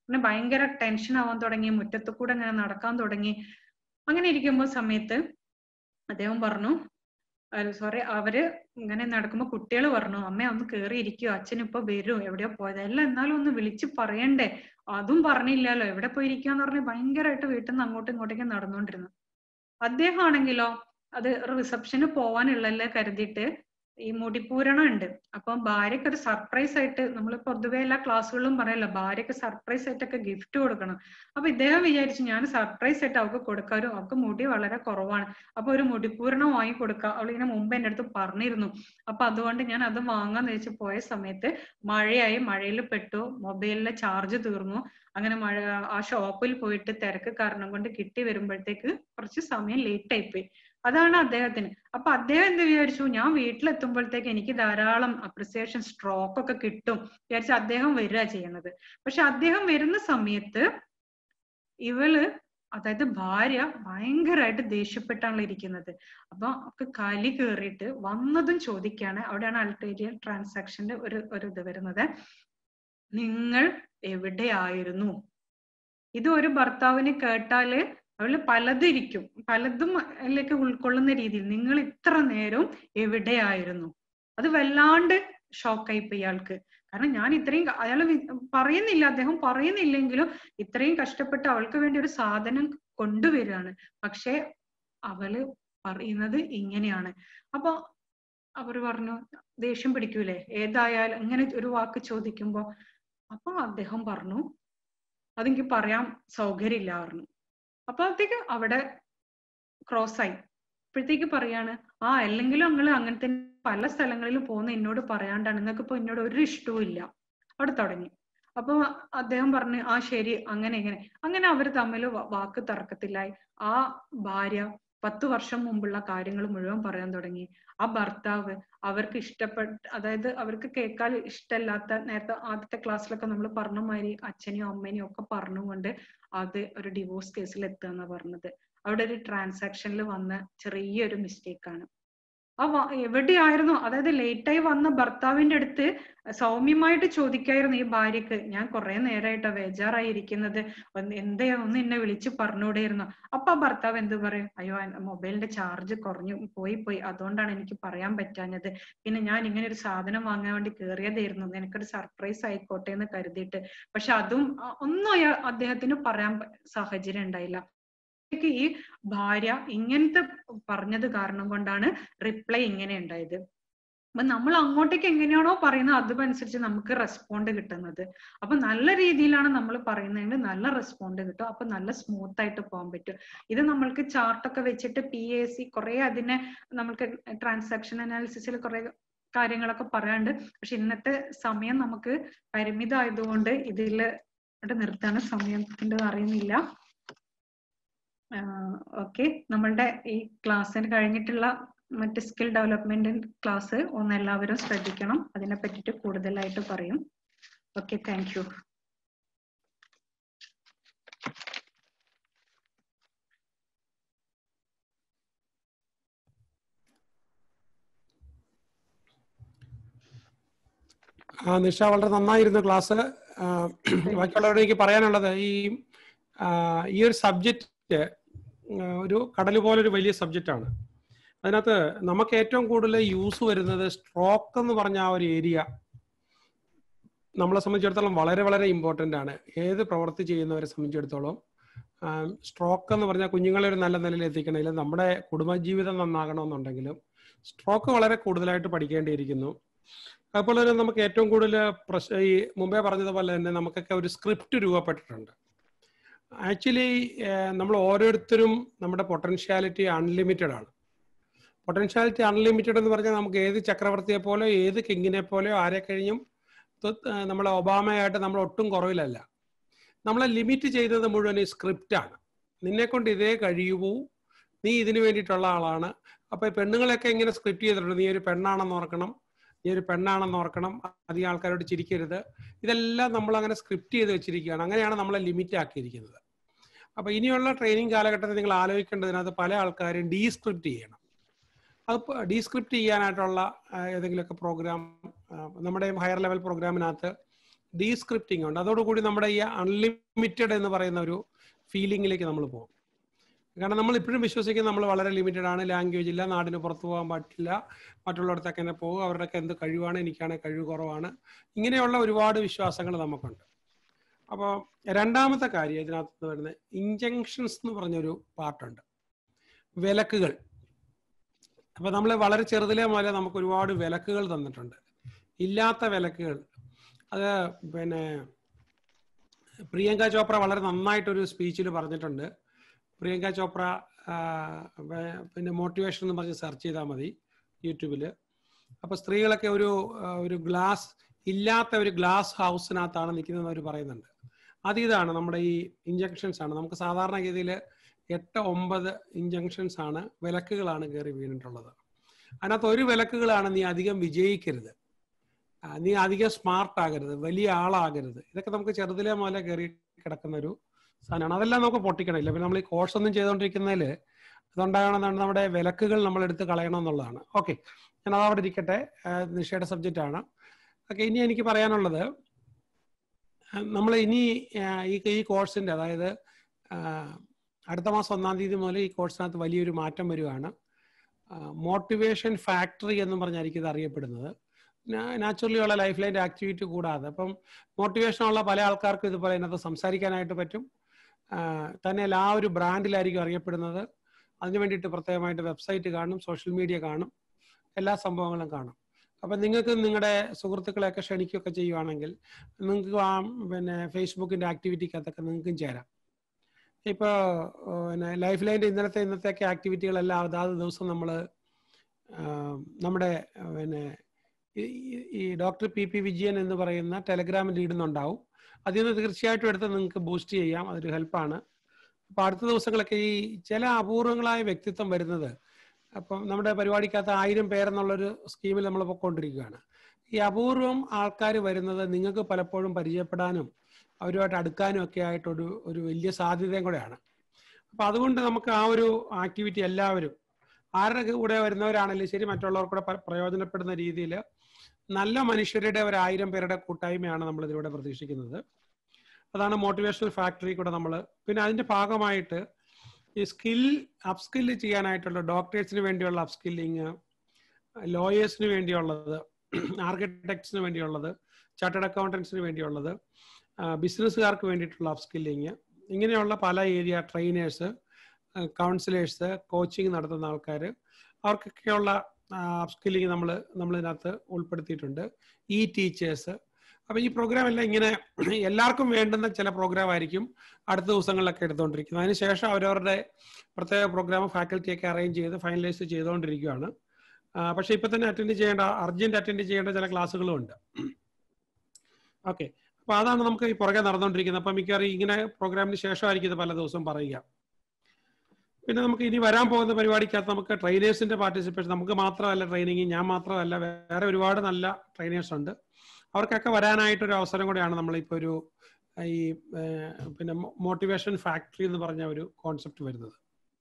പിന്നെ ഭയങ്കര ടെൻഷൻ ആവാൻ തുടങ്ങി മുറ്റത്ത് കൂടെ ഇങ്ങനെ നടക്കാൻ തുടങ്ങി അങ്ങനെ ഇരിക്കുമ്പോൾ സമയത്ത് അദ്ദേഹം പറഞ്ഞു സോറി അവര് ഇങ്ങനെ നടക്കുമ്പോ കുട്ടികൾ പറഞ്ഞു അമ്മ ഒന്ന് കേറി ഇരിക്കുവോ അച്ഛൻ ഇപ്പൊ വരും എവിടെയോ പോയത് എല്ലാം എന്നാലും ഒന്ന് വിളിച്ച് പറയണ്ടേ അതും പറഞ്ഞില്ലല്ലോ എവിടെ പോയി ഇരിക്കാന്ന് പറഞ്ഞ് ഭയങ്കരമായിട്ട് വീട്ടിൽ നിന്ന് അങ്ങോട്ടും ഇങ്ങോട്ടേക്കും നടന്നുകൊണ്ടിരുന്നു അദ്ദേഹം ആണെങ്കിലോ അത് റിസപ്ഷന് പോവാനുള്ളല്ലേ കരുതിയിട്ട് ഈ മുടിപൂരണം ഉണ്ട് അപ്പം ഭാര്യക്ക് ഒരു സർപ്രൈസ് ആയിട്ട് നമ്മൾ പൊതുവെ എല്ലാ ക്ലാസ്സുകളിലും പറയല്ലോ ഭാര്യക്ക് സർപ്രൈസ് ആയിട്ടൊക്കെ ഗിഫ്റ്റ് കൊടുക്കണം അപ്പൊ ഇദ്ദേഹം വിചാരിച്ചു ഞാൻ സർപ്രൈസ് ആയിട്ട് അവൾക്ക് കൊടുക്കാനും അവൾക്ക് മുടി വളരെ കുറവാണ് അപ്പൊ ഒരു മുടിപൂരണം വാങ്ങി കൊടുക്കാം അവൾ ഇങ്ങനെ മുമ്പ് എൻ്റെ അടുത്ത് പറഞ്ഞിരുന്നു അപ്പൊ അതുകൊണ്ട് ഞാൻ അത് വാങ്ങാന്ന് വെച്ച് പോയ സമയത്ത് മഴയായി മഴയിൽ പെട്ടു മൊബൈലിലെ ചാർജ് തീർന്നു അങ്ങനെ മഴ ആ ഷോപ്പിൽ പോയിട്ട് തിരക്ക് കാരണം കൊണ്ട് കിട്ടി വരുമ്പോഴത്തേക്ക് കുറച്ച് സമയം ലേറ്റ് ആയിപ്പോയി അതാണ് അദ്ദേഹത്തിന് അപ്പൊ അദ്ദേഹം എന്ത് വിചാരിച്ചു ഞാൻ വീട്ടിലെത്തുമ്പോഴത്തേക്ക് എനിക്ക് ധാരാളം അപ്രിസിയേഷൻ സ്ട്രോക്ക് ഒക്കെ കിട്ടും വിചാരിച്ച് അദ്ദേഹം വരിക ചെയ്യണത് പക്ഷെ അദ്ദേഹം വരുന്ന സമയത്ത് ഇവള് അതായത് ഭാര്യ ഭയങ്കരമായിട്ട് ദേഷ്യപ്പെട്ടാണല്ലോ ഇരിക്കുന്നത് അപ്പൊ അവർക്ക് കലി കയറിയിട്ട് വന്നതും ചോദിക്കാണ് അവിടെയാണ് അൾട്ടേരിയൻ ട്രാൻസാക്ഷന്റെ ഒരു ഒരു ഇത് വരുന്നത് നിങ്ങൾ എവിടെയായിരുന്നു ഇത് ഒരു ഭർത്താവിന് കേട്ടാല് അവള് പലതിരിക്കും പലതും അതിലേക്ക് ഉൾക്കൊള്ളുന്ന രീതിയിൽ നിങ്ങൾ ഇത്ര നേരം എവിടെയായിരുന്നു അത് വല്ലാണ്ട് ഷോക്കായി പോയി ഇയാൾക്ക് കാരണം ഞാൻ ഇത്രയും അയാൾ പറയുന്നില്ല അദ്ദേഹം പറയുന്നില്ലെങ്കിലും ഇത്രയും കഷ്ടപ്പെട്ട് അവൾക്ക് വേണ്ടി ഒരു സാധനം കൊണ്ടുവരികയാണ് പക്ഷെ അവള് പറയുന്നത് ഇങ്ങനെയാണ് അപ്പൊ അവർ പറഞ്ഞു ദേഷ്യം പിടിക്കൂലേ ഏതായാലും ഇങ്ങനെ ഒരു വാക്ക് ചോദിക്കുമ്പോ അപ്പൊ അദ്ദേഹം പറഞ്ഞു അതെനിക്ക് പറയാൻ സൗകര്യമില്ല പറഞ്ഞു അപ്പോഴത്തേക്ക് അവിടെ ക്രോസ് ആയി അപ്പോഴത്തേക്ക് പറയാണ് ആ അല്ലെങ്കിലും ഞങ്ങള് അങ്ങനത്തെ പല സ്ഥലങ്ങളിലും പോകുന്ന എന്നോട് പറയാണ്ടാണ് നിങ്ങൾക്ക് ഇപ്പൊ എന്നോട് ഒരു ഇഷ്ടവും ഇല്ല അവിടെ തുടങ്ങി അപ്പൊ അദ്ദേഹം പറഞ്ഞു ആ ശരി അങ്ങനെ ഇങ്ങനെ അങ്ങനെ അവർ തമ്മിൽ വാക്ക് തർക്കത്തിലായി ആ ഭാര്യ പത്തു വർഷം മുമ്പുള്ള കാര്യങ്ങൾ മുഴുവൻ പറയാൻ തുടങ്ങി ആ ഭർത്താവ് അവർക്ക് ഇഷ്ടപ്പെട്ട അതായത് അവർക്ക് കേൾക്കാൻ ഇഷ്ടമല്ലാത്ത നേരത്തെ ആദ്യത്തെ ക്ലാസ്സിലൊക്കെ നമ്മൾ പറഞ്ഞ മാതിരി അച്ഛനെയും അമ്മേനെയും ഒക്കെ പറഞ്ഞുകൊണ്ട് അത് ഒരു ഡിവോഴ്സ് കേസിൽ എത്തുക പറഞ്ഞത് അവിടെ ഒരു ട്രാൻസാക്ഷനിൽ വന്ന ചെറിയൊരു മിസ്റ്റേക്ക് ആണ് ആ എവിടെയായിരുന്നു അതായത് ലേറ്റായി വന്ന ഭർത്താവിന്റെ അടുത്ത് സൗമ്യമായിട്ട് ചോദിക്കായിരുന്നു ഈ ഭാര്യക്ക് ഞാൻ കുറെ നേരമായിട്ടോ ബേജാറായിരിക്കുന്നത് എന്തേ ഒന്ന് എന്നെ വിളിച്ച് പറഞ്ഞുകൂടെയിരുന്നു അപ്പൊ ആ ഭർത്താവ് എന്ത് പറയും അയ്യോ മൊബൈലിന്റെ ചാർജ് കുറഞ്ഞു പോയി പോയി അതുകൊണ്ടാണ് എനിക്ക് പറയാൻ പറ്റാഞ്ഞത് പിന്നെ ഞാൻ ഇങ്ങനെ ഒരു സാധനം വാങ്ങാൻ വേണ്ടി കയറിയതായിരുന്നു എനിക്കൊരു സർപ്രൈസ് ആയിക്കോട്ടെ എന്ന് കരുതിയിട്ട് പക്ഷെ അതും ഒന്നും അയാൾ അദ്ദേഹത്തിന് പറയാൻ സാഹചര്യം ഉണ്ടായില്ല ഈ ഭാര്യ ഇങ്ങനത്തെ പറഞ്ഞത് കാരണം കൊണ്ടാണ് റിപ്ലൈ ഇങ്ങനെ ഉണ്ടായത് അപ്പൊ നമ്മൾ അങ്ങോട്ടേക്ക് എങ്ങനെയാണോ പറയുന്നത് അതനുസരിച്ച് നമുക്ക് റെസ്പോണ്ട് കിട്ടുന്നത് അപ്പൊ നല്ല രീതിയിലാണ് നമ്മൾ പറയുന്നതെങ്കിൽ നല്ല റെസ്പോണ്ട് കിട്ടും അപ്പൊ നല്ല സ്മൂത്ത് ആയിട്ട് പോകാൻ പറ്റും ഇത് നമ്മൾക്ക് ചാർട്ടൊക്കെ വെച്ചിട്ട് പി എ സി കുറെ അതിനെ നമ്മൾക്ക് ട്രാൻസാക്ഷൻ അനാലിസിസിൽ കുറെ കാര്യങ്ങളൊക്കെ പറയാണ്ട് പക്ഷെ ഇന്നത്തെ സമയം നമുക്ക് പരിമിതമായതുകൊണ്ട് ഇതിൽ നിർത്താണ് സമയത്തിന്റെ അറിയുന്നില്ല ഓക്കെ നമ്മളുടെ ഈ ക്ലാസ്സിന് കഴിഞ്ഞിട്ടുള്ള മറ്റ് സ്കിൽ ഡെവലപ്മെന്റ് ക്ലാസ് ഒന്ന് എല്ലാവരും ശ്രദ്ധിക്കണം അതിനെ പറ്റിയിട്ട് കൂടുതലായിട്ട് പറയും ഓക്കെ താങ്ക് യു
ആ നിഷ വളരെ നന്നായിരുന്നു ക്ലാസ് ബാക്കിയുള്ളവരോട് എനിക്ക് പറയാനുള്ളത് ഈ ഈ ഒരു സബ്ജക്റ്റ് ഒരു കടൽ പോലെ ഒരു വലിയ സബ്ജക്റ്റ് ആണ് അതിനകത്ത് നമുക്ക് ഏറ്റവും കൂടുതൽ യൂസ് വരുന്നത് സ്ട്രോക്ക് എന്ന് പറഞ്ഞ ആ ഒരു ഏരിയ നമ്മളെ സംബന്ധിച്ചിടത്തോളം വളരെ വളരെ ഇമ്പോർട്ടൻ്റ് ആണ് ഏത് പ്രവൃത്തി ചെയ്യുന്നവരെ സംബന്ധിച്ചിടത്തോളം സ്ട്രോക്ക് എന്ന് പറഞ്ഞാൽ കുഞ്ഞുങ്ങളെ ഒരു നല്ല നിലയിൽ എത്തിക്കണമെങ്കിൽ നമ്മുടെ കുടുംബജീവിതം നന്നാകണമെന്നുണ്ടെങ്കിലും സ്ട്രോക്ക് വളരെ കൂടുതലായിട്ട് പഠിക്കേണ്ടിയിരിക്കുന്നു അതുപോലെ തന്നെ നമുക്ക് ഏറ്റവും കൂടുതൽ പ്രശ് ഈ മുമ്പേ പറഞ്ഞതുപോലെ തന്നെ നമുക്കൊക്കെ ഒരു സ്ക്രിപ്റ്റ് രൂപപ്പെട്ടിട്ടുണ്ട് ആക്ച്വലി നമ്മൾ ഓരോരുത്തരും നമ്മുടെ പൊട്ടൻഷ്യാലിറ്റി അൺലിമിറ്റഡ് ആണ് പൊട്ടൻഷ്യാലിറ്റി അൺലിമിറ്റഡ് എന്ന് പറഞ്ഞാൽ നമുക്ക് ഏത് ചക്രവർത്തിയെ പോലെയോ ഏത് കിങ്ങിനെ പോലെയോ ആരെ കഴിഞ്ഞും നമ്മളെ ഒബാമയായിട്ട് നമ്മൾ ഒട്ടും കുറവിലല്ല നമ്മളെ ലിമിറ്റ് ചെയ്യുന്നത് മുഴുവൻ ഈ സ്ക്രിപ്റ്റാണ് നിന്നെ കൊണ്ട് ഇതേ കഴിയുമോ നീ ഇതിന് വേണ്ടിയിട്ടുള്ള ആളാണ് അപ്പൊ ഈ പെണ്ണുങ്ങളെയൊക്കെ ഇങ്ങനെ സ്ക്രിപ്റ്റ് ചെയ്തിട്ടുണ്ട് നീ ഒരു പെണ്ണാണെന്ന് ഓർക്കണം നീ ഒരു പെണ്ണാണെന്ന് ഓർക്കണം അധികം ആൾക്കാരോട് ചിരിക്കരുത് ഇതെല്ലാം നമ്മൾ അങ്ങനെ സ്ക്രിപ്റ്റ് ചെയ്ത് വെച്ചിരിക്കുകയാണ് അങ്ങനെയാണ് നമ്മളെ ലിമിറ്റ് ആക്കിയിരിക്കുന്നത് അപ്പൊ ഇനിയുള്ള ട്രെയിനിങ് കാലഘട്ടത്തിൽ നിങ്ങൾ ആലോചിക്കേണ്ടതിനകത്ത് പല ആൾക്കാരും ഡീസ്ക്രിപ്റ്റ് ചെയ്യണം അത് ഡീസ്ക്രിപ്റ്റ് ചെയ്യാനായിട്ടുള്ള ഏതെങ്കിലുമൊക്കെ പ്രോഗ്രാം നമ്മുടെ ഹയർ ലെവൽ പ്രോഗ്രാമിനകത്ത് ഡീസ്ക്രിപ്റ്റിംഗ് ഉണ്ട് അതോടുകൂടി നമ്മുടെ ഈ അൺലിമിറ്റഡ് എന്ന് പറയുന്ന ഒരു ഫീലിംഗിലേക്ക് നമ്മൾ പോകും കാരണം നമ്മൾ ഇപ്പോഴും വിശ്വസിക്കുന്നത് നമ്മൾ വളരെ ലിമിറ്റഡ് ആണ് ലാംഗ്വേജ് ഇല്ല നാടിന് പുറത്തു പോകാൻ പറ്റില്ല മറ്റുള്ളവർക്ക് എങ്ങനെ പോകും അവരുടെയൊക്കെ എന്ത് കഴിവാണ് എനിക്കാണെങ്കിൽ കഴിവ് കുറവാണ് ഇങ്ങനെയുള്ള ഒരുപാട് വിശ്വാസങ്ങൾ നമുക്കുണ്ട് അപ്പോൾ രണ്ടാമത്തെ കാര്യം ഇതിനകത്ത് വരുന്നത് ഇഞ്ചങ്ഷൻസ് എന്ന് പറഞ്ഞൊരു പാർട്ടുണ്ട് വിലക്കുകൾ അപ്പൊ നമ്മൾ വളരെ ചെറുതിലേ മുതലേ നമുക്ക് ഒരുപാട് വിലക്കുകൾ തന്നിട്ടുണ്ട് ഇല്ലാത്ത വിലക്കുകൾ അത് പിന്നെ പ്രിയങ്ക ചോപ്ര വളരെ നന്നായിട്ടൊരു സ്പീച്ചിൽ പറഞ്ഞിട്ടുണ്ട് പ്രിയങ്ക ചോപ്ര ആ, വേ- പിന്നെ മോട്ടിവേഷൻ എന്ന് പറഞ്ഞ് സെർച്ച് ചെയ്താൽ മതി യൂട്യൂബിൽ അപ്പൊ സ്ത്രീകളൊക്കെ ഒരു ആ, ഒരു ഗ്ലാസ് ഇല്ലാത്ത ഒരു ഗ്ലാസ് ഹൗസിനകത്താണ് നിൽക്കുന്നതെന്ന് അവർ പറയുന്നുണ്ട് അത് ഇതാണ് നമ്മുടെ ഈ ഇഞ്ചക്ഷൻസ് ആണ് നമുക്ക് സാധാരണഗതിയിൽ എട്ട് ഒമ്പത് ഇഞ്ചക്ഷൻസ് ആണ് വിലക്കുകളാണ് കയറി വീണിട്ടുള്ളത് അതിനകത്ത് ഒരു വിലക്കുകളാണ് നീ അധികം വിജയിക്കരുത് ആ, നീ അധികം സ്മാർട്ട് ആകരുത് വലിയ ആളാകരുത് ഇതൊക്കെ നമുക്ക് ചെറുതിലേ മുതലേ കയറി കിടക്കുന്ന ഒരു സാധനമാണ് അതെല്ലാം നമുക്ക് പൊട്ടിക്കണമില്ല പിന്നെ നമ്മൾ ഈ കോഴ്സ് ഒന്നും ചെയ്തുകൊണ്ടിരിക്കുന്നതിൽ അതുണ്ടാകണമെന്നാണ് നമ്മുടെ വിലക്കുകൾ നമ്മൾ എടുത്ത് കളയണം എന്നുള്ളതാണ് ഓക്കെ ഞാൻ അതവിടെ ഇരിക്കട്ടെ ആ, നിഷയുടെ സബ്ജക്റ്റ് ആണ് ഓക്കെ ഇനി എനിക്ക് പറയാനുള്ളത് നമ്മൾ ഇനി ആ, ഈ ഈ കോഴ്സിന്റെ അതായത് ആ, അടുത്ത മാസം ഒന്നാം തീയതി മുതൽ ഈ കോഴ്സിനകത്ത് വലിയൊരു മാറ്റം വരികയാണ് മോട്ടിവേഷൻ ഫാക്ടറി എന്ന് പറഞ്ഞായിരിക്കും ഇത് അറിയപ്പെടുന്നത് നാച്ചുറലി ഉള്ള ലൈഫ് ലൈൻ്റെ ആക്ടിവിറ്റി കൂടാതെ അപ്പം മോട്ടിവേഷൻ ഉള്ള പല ആൾക്കാർക്കും ഇതുപോലെ ഇതിനകത്ത് സംസാരിക്കാനായിട്ട് പറ്റും ആ, തന്നെയല്ല ആ ഒരു ബ്രാൻഡിലായിരിക്കും അറിയപ്പെടുന്നത് അതിന് വേണ്ടിയിട്ട് പ്രത്യേകമായിട്ട് വെബ്സൈറ്റ് കാണും സോഷ്യൽ മീഡിയ കാണും എല്ലാ സംഭവങ്ങളും കാണും അപ്പം നിങ്ങൾക്ക് നിങ്ങളുടെ സുഹൃത്തുക്കളെയൊക്കെ ക്ഷണിക്കുകയൊക്കെ ചെയ്യുവാണെങ്കിൽ നിങ്ങൾക്ക് ആ പിന്നെ ഫേസ്ബുക്കിൻ്റെ ആക്ടിവിറ്റിക്കകത്തൊക്കെ നിങ്ങൾക്കും ചേരാം ഇപ്പോൾ പിന്നെ ലൈഫ് ലൈൻ്റെ ഇന്നലത്തെ ഇന്നത്തെയൊക്കെ ആക്ടിവിറ്റികളെല്ലാം അതാത് ദിവസം നമ്മൾ നമ്മുടെ ആ, പിന്നെ ഈ- ഈ- ഈ ഡോക്ടർ പി പി വിജയൻ എന്ന് പറയുന്ന ടെലഗ്രാമിൽ ഇടുന്നുണ്ടാവും അതിൽ നിന്ന് തീർച്ചയായിട്ടും എടുത്ത് നിങ്ങൾക്ക് ബൂസ്റ്റ് ചെയ്യാം അതൊരു ഹെൽപ്പാണ് അപ്പോൾ അടുത്ത ദിവസങ്ങളൊക്കെ ഈ ചില അപൂർവങ്ങളായ വ്യക്തിത്വം വരുന്നത് അപ്പം നമ്മുടെ പരിപാടിക്കകത്ത് ആയിരം പേരെന്നുള്ളൊരു സ്കീമിൽ നമ്മൾ പൊയ്ക്കൊണ്ടിരിക്കുകയാണ് ഈ അപൂർവം ആൾക്കാർ വരുന്നത് നിങ്ങൾക്ക് പലപ്പോഴും പരിചയപ്പെടാനും അവരുമായിട്ട് അടുക്കാനും ഒക്കെ ആയിട്ടൊരു ഒരു വലിയ സാധ്യതയും കൂടെയാണ് അപ്പം അതുകൊണ്ട് നമുക്ക് ആ ഒരു ആക്ടിവിറ്റി എല്ലാവരും ആരുടെ കൂടെ വരുന്നവരാണെങ്കിലും ശരി മറ്റുള്ളവർക്കൂടെ പ- പ്രയോജനപ്പെടുന്ന രീതിയിൽ നല്ല മനുഷ്യരുടെ ഒരു ആയിരം പേരുടെ കൂട്ടായ്മയാണ് നമ്മൾ ഇതിലൂടെ പ്രതീക്ഷിക്കുന്നത് അതാണ് മോട്ടിവേഷണൽ ഫാക്ടറി കൂടെ നമ്മൾ പിന്നെ അതിന്റെ ഭാഗമായിട്ട് ഈ സ്കിൽ അപ്സ്കില്ല് ചെയ്യാനായിട്ടുള്ള ഡോക്ടേഴ്സിന് വേണ്ടിയുള്ള അപ്സ്കില്ലിങ് ലോയേഴ്സിന് വേണ്ടിയുള്ളത് ആർക്കിടെക്ട്സിന് വേണ്ടിയുള്ളത് ചാർട്ടേഡ് അക്കൗണ്ടൻസിന് വേണ്ടിയുള്ളത് ബിസിനസ്സുകാർക്ക് വേണ്ടിയിട്ടുള്ള അപ്സ്കില്ലിങ് ഇങ്ങനെയുള്ള പല ഏരിയ ട്രെയിനേഴ്സ് കൗൺസിലേഴ്സ് കോച്ചിങ് നടത്തുന്ന ആൾക്കാർ അവർക്കൊക്കെയുള്ള അപ്സ്കില്ലിങ് നമ്മൾ നമ്മളിതിനകത്ത് ഉൾപ്പെടുത്തിയിട്ടുണ്ട് ഈ ടീച്ചേഴ്സ് അപ്പോൾ ഈ പ്രോഗ്രാം എല്ലാം ഇങ്ങനെ എല്ലാവർക്കും വേണ്ടുന്ന ചില പ്രോഗ്രാം ആയിരിക്കും അടുത്ത ദിവസങ്ങളിലൊക്കെ എടുത്തുകൊണ്ടിരിക്കുന്നത് അതിനുശേഷം അവരവരുടെ പ്രത്യേക പ്രോഗ്രാം ഫാക്കൽറ്റിയൊക്കെ അറേഞ്ച് ചെയ്ത് ഫൈനലൈസ് ചെയ്തുകൊണ്ടിരിക്കുകയാണ് ആ, പക്ഷേ ഇപ്പൊ തന്നെ അറ്റൻഡ് ചെയ്യേണ്ട അർജന്റ് അറ്റൻഡ് ചെയ്യേണ്ട ചില ക്ലാസ്സുകളും ഉണ്ട് ഓക്കെ അപ്പൊ അതാണ് നമുക്ക് ഈ പുറകെ നടന്നുകൊണ്ടിരിക്കുന്നത് അപ്പൊ മിക്കവാറും ഇങ്ങനെ പ്രോഗ്രാമിന് ശേഷമായിരിക്കും ഇത് പല ദിവസവും പറയുക പിന്നെ നമുക്ക് ഇനി വരാൻ പോകുന്ന പരിപാടിക്കകത്ത് നമുക്ക് ട്രെയിനേഴ്സിന്റെ പാർട്ടിസിപ്പേഷൻ നമുക്ക് മാത്രമല്ല ട്രെയിനിങ് ഞാൻ മാത്രമല്ല വേറെ ഒരുപാട് നല്ല ട്രെയിനേഴ്സ് ഉണ്ട് അവർക്കൊക്കെ വരാനായിട്ടൊരു അവസരം കൂടെയാണ് നമ്മളിപ്പോൾ ഒരു ഈ ഏർ, പിന്നെ മോട്ടിവേഷൻ ഫാക്ടറി എന്ന് പറഞ്ഞ ഒരു കോൺസെപ്റ്റ് വരുന്നത്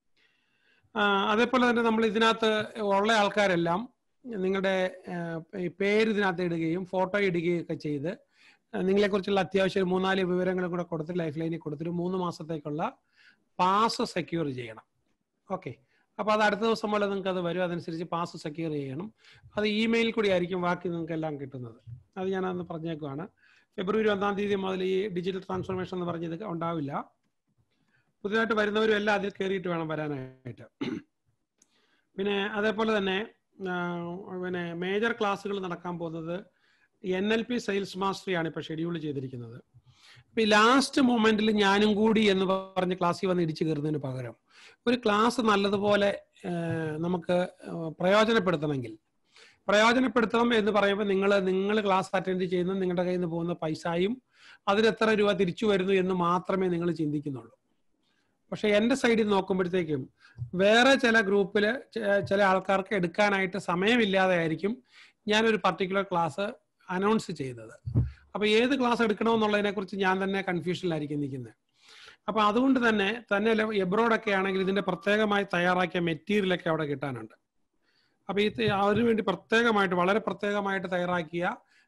ആ, അതേപോലെ തന്നെ നമ്മൾ ഇതിനകത്ത് ഉള്ള ആൾക്കാരെല്ലാം നിങ്ങളുടെ ഏർ, ഈ പേര് ഇതിനകത്ത് ഇടുകയും ഫോട്ടോ ഇടുകയും ഒക്കെ ചെയ്ത് നിങ്ങളെക്കുറിച്ചുള്ള അത്യാവശ്യം ഒരു മൂന്നാല് വിവരങ്ങളും കൂടെ കൊടുത്ത് ലൈഫ് ലൈനിൽ കൊടുത്തിട്ട് മൂന്ന് മാസത്തേക്കുള്ള പാസ് സെക്യൂർ ചെയ്യണം ഓക്കെ അപ്പോൾ അത് അടുത്ത ദിവസം പോലെ നിങ്ങൾക്ക് അത് വരും അതനുസരിച്ച് പാസ് സെക്യൂർ ചെയ്യണം അത് ഇമെയിൽ കൂടി ആയിരിക്കും ബാക്കി നിങ്ങൾക്ക് എല്ലാം കിട്ടുന്നത് അത് ഞാനന്ന് പറഞ്ഞേക്കുവാണ് ഫെബ്രുവരി ഒന്നാം തീയതി മുതൽ ഈ ഡിജിറ്റൽ ട്രാൻസ്ഫോർമേഷൻ എന്ന് പറഞ്ഞത് ഉണ്ടാവില്ല പുതിയതായിട്ട് വരുന്നവരും എല്ലാം അതിൽ കയറിയിട്ട് വേണം വരാനായിട്ട് പിന്നെ അതേപോലെ തന്നെ ആ, പിന്നെ മേജർ ക്ലാസ്സുകൾ നടക്കാൻ പോകുന്നത് എൻ എൽ പി സെയിൽസ് മാസ്റ്ററിയാണ് ഇപ്പോൾ ഷെഡ്യൂൾ ചെയ്തിരിക്കുന്നത് അപ്പൊ ഈ ലാസ്റ്റ് മൊമെന്റിൽ ഞാനും കൂടി എന്ന് പറഞ്ഞ് ക്ലാസ്സിൽ വന്ന് ഇടിച്ചു കയറുന്നതിന് പകരം ഒരു ക്ലാസ് നല്ലതുപോലെ ആ, നമുക്ക് ആ, പ്രയോജനപ്പെടുത്തണമെങ്കിൽ പ്രയോജനപ്പെടുത്തണം എന്ന് പറയുമ്പോൾ നിങ്ങൾ നിങ്ങൾ ക്ലാസ് അറ്റൻഡ് ചെയ്യുന്ന നിങ്ങളുടെ കയ്യിൽ നിന്ന് പോകുന്ന പൈസയും അതിന് എത്ര രൂപ തിരിച്ചു വരുന്നു എന്ന് മാത്രമേ നിങ്ങൾ ചിന്തിക്കുന്നുള്ളൂ പക്ഷെ എൻ്റെ സൈഡിൽ നോക്കുമ്പോഴത്തേക്കും വേറെ ചില ഗ്രൂപ്പിൽ ചില ആൾക്കാർക്ക് എടുക്കാനായിട്ട് സമയമില്ലാതെ ആയിരിക്കും ഞാനൊരു പർട്ടിക്കുലർ ക്ലാസ് അനൗൺസ് ചെയ്തത് അപ്പൊ ഏത് ക്ലാസ് എടുക്കണമെന്നുള്ളതിനെ കുറിച്ച് ഞാൻ തന്നെ കൺഫ്യൂഷനിലായിരിക്കും നിൽക്കുന്നത് അപ്പൊ അതുകൊണ്ട് തന്നെ തന്നെ എബ്രോഡൊക്കെ ആണെങ്കിൽ ഇതിന്റെ പ്രത്യേകമായി തയ്യാറാക്കിയ മെറ്റീരിയലൊക്കെ അവിടെ കിട്ടാനുണ്ട് അപ്പൊ ഈ ത- അതിനു വേണ്ടി പ്രത്യേകമായിട്ട് വളരെ പ്രത്യേകമായിട്ട് തയ്യാറാക്കിയ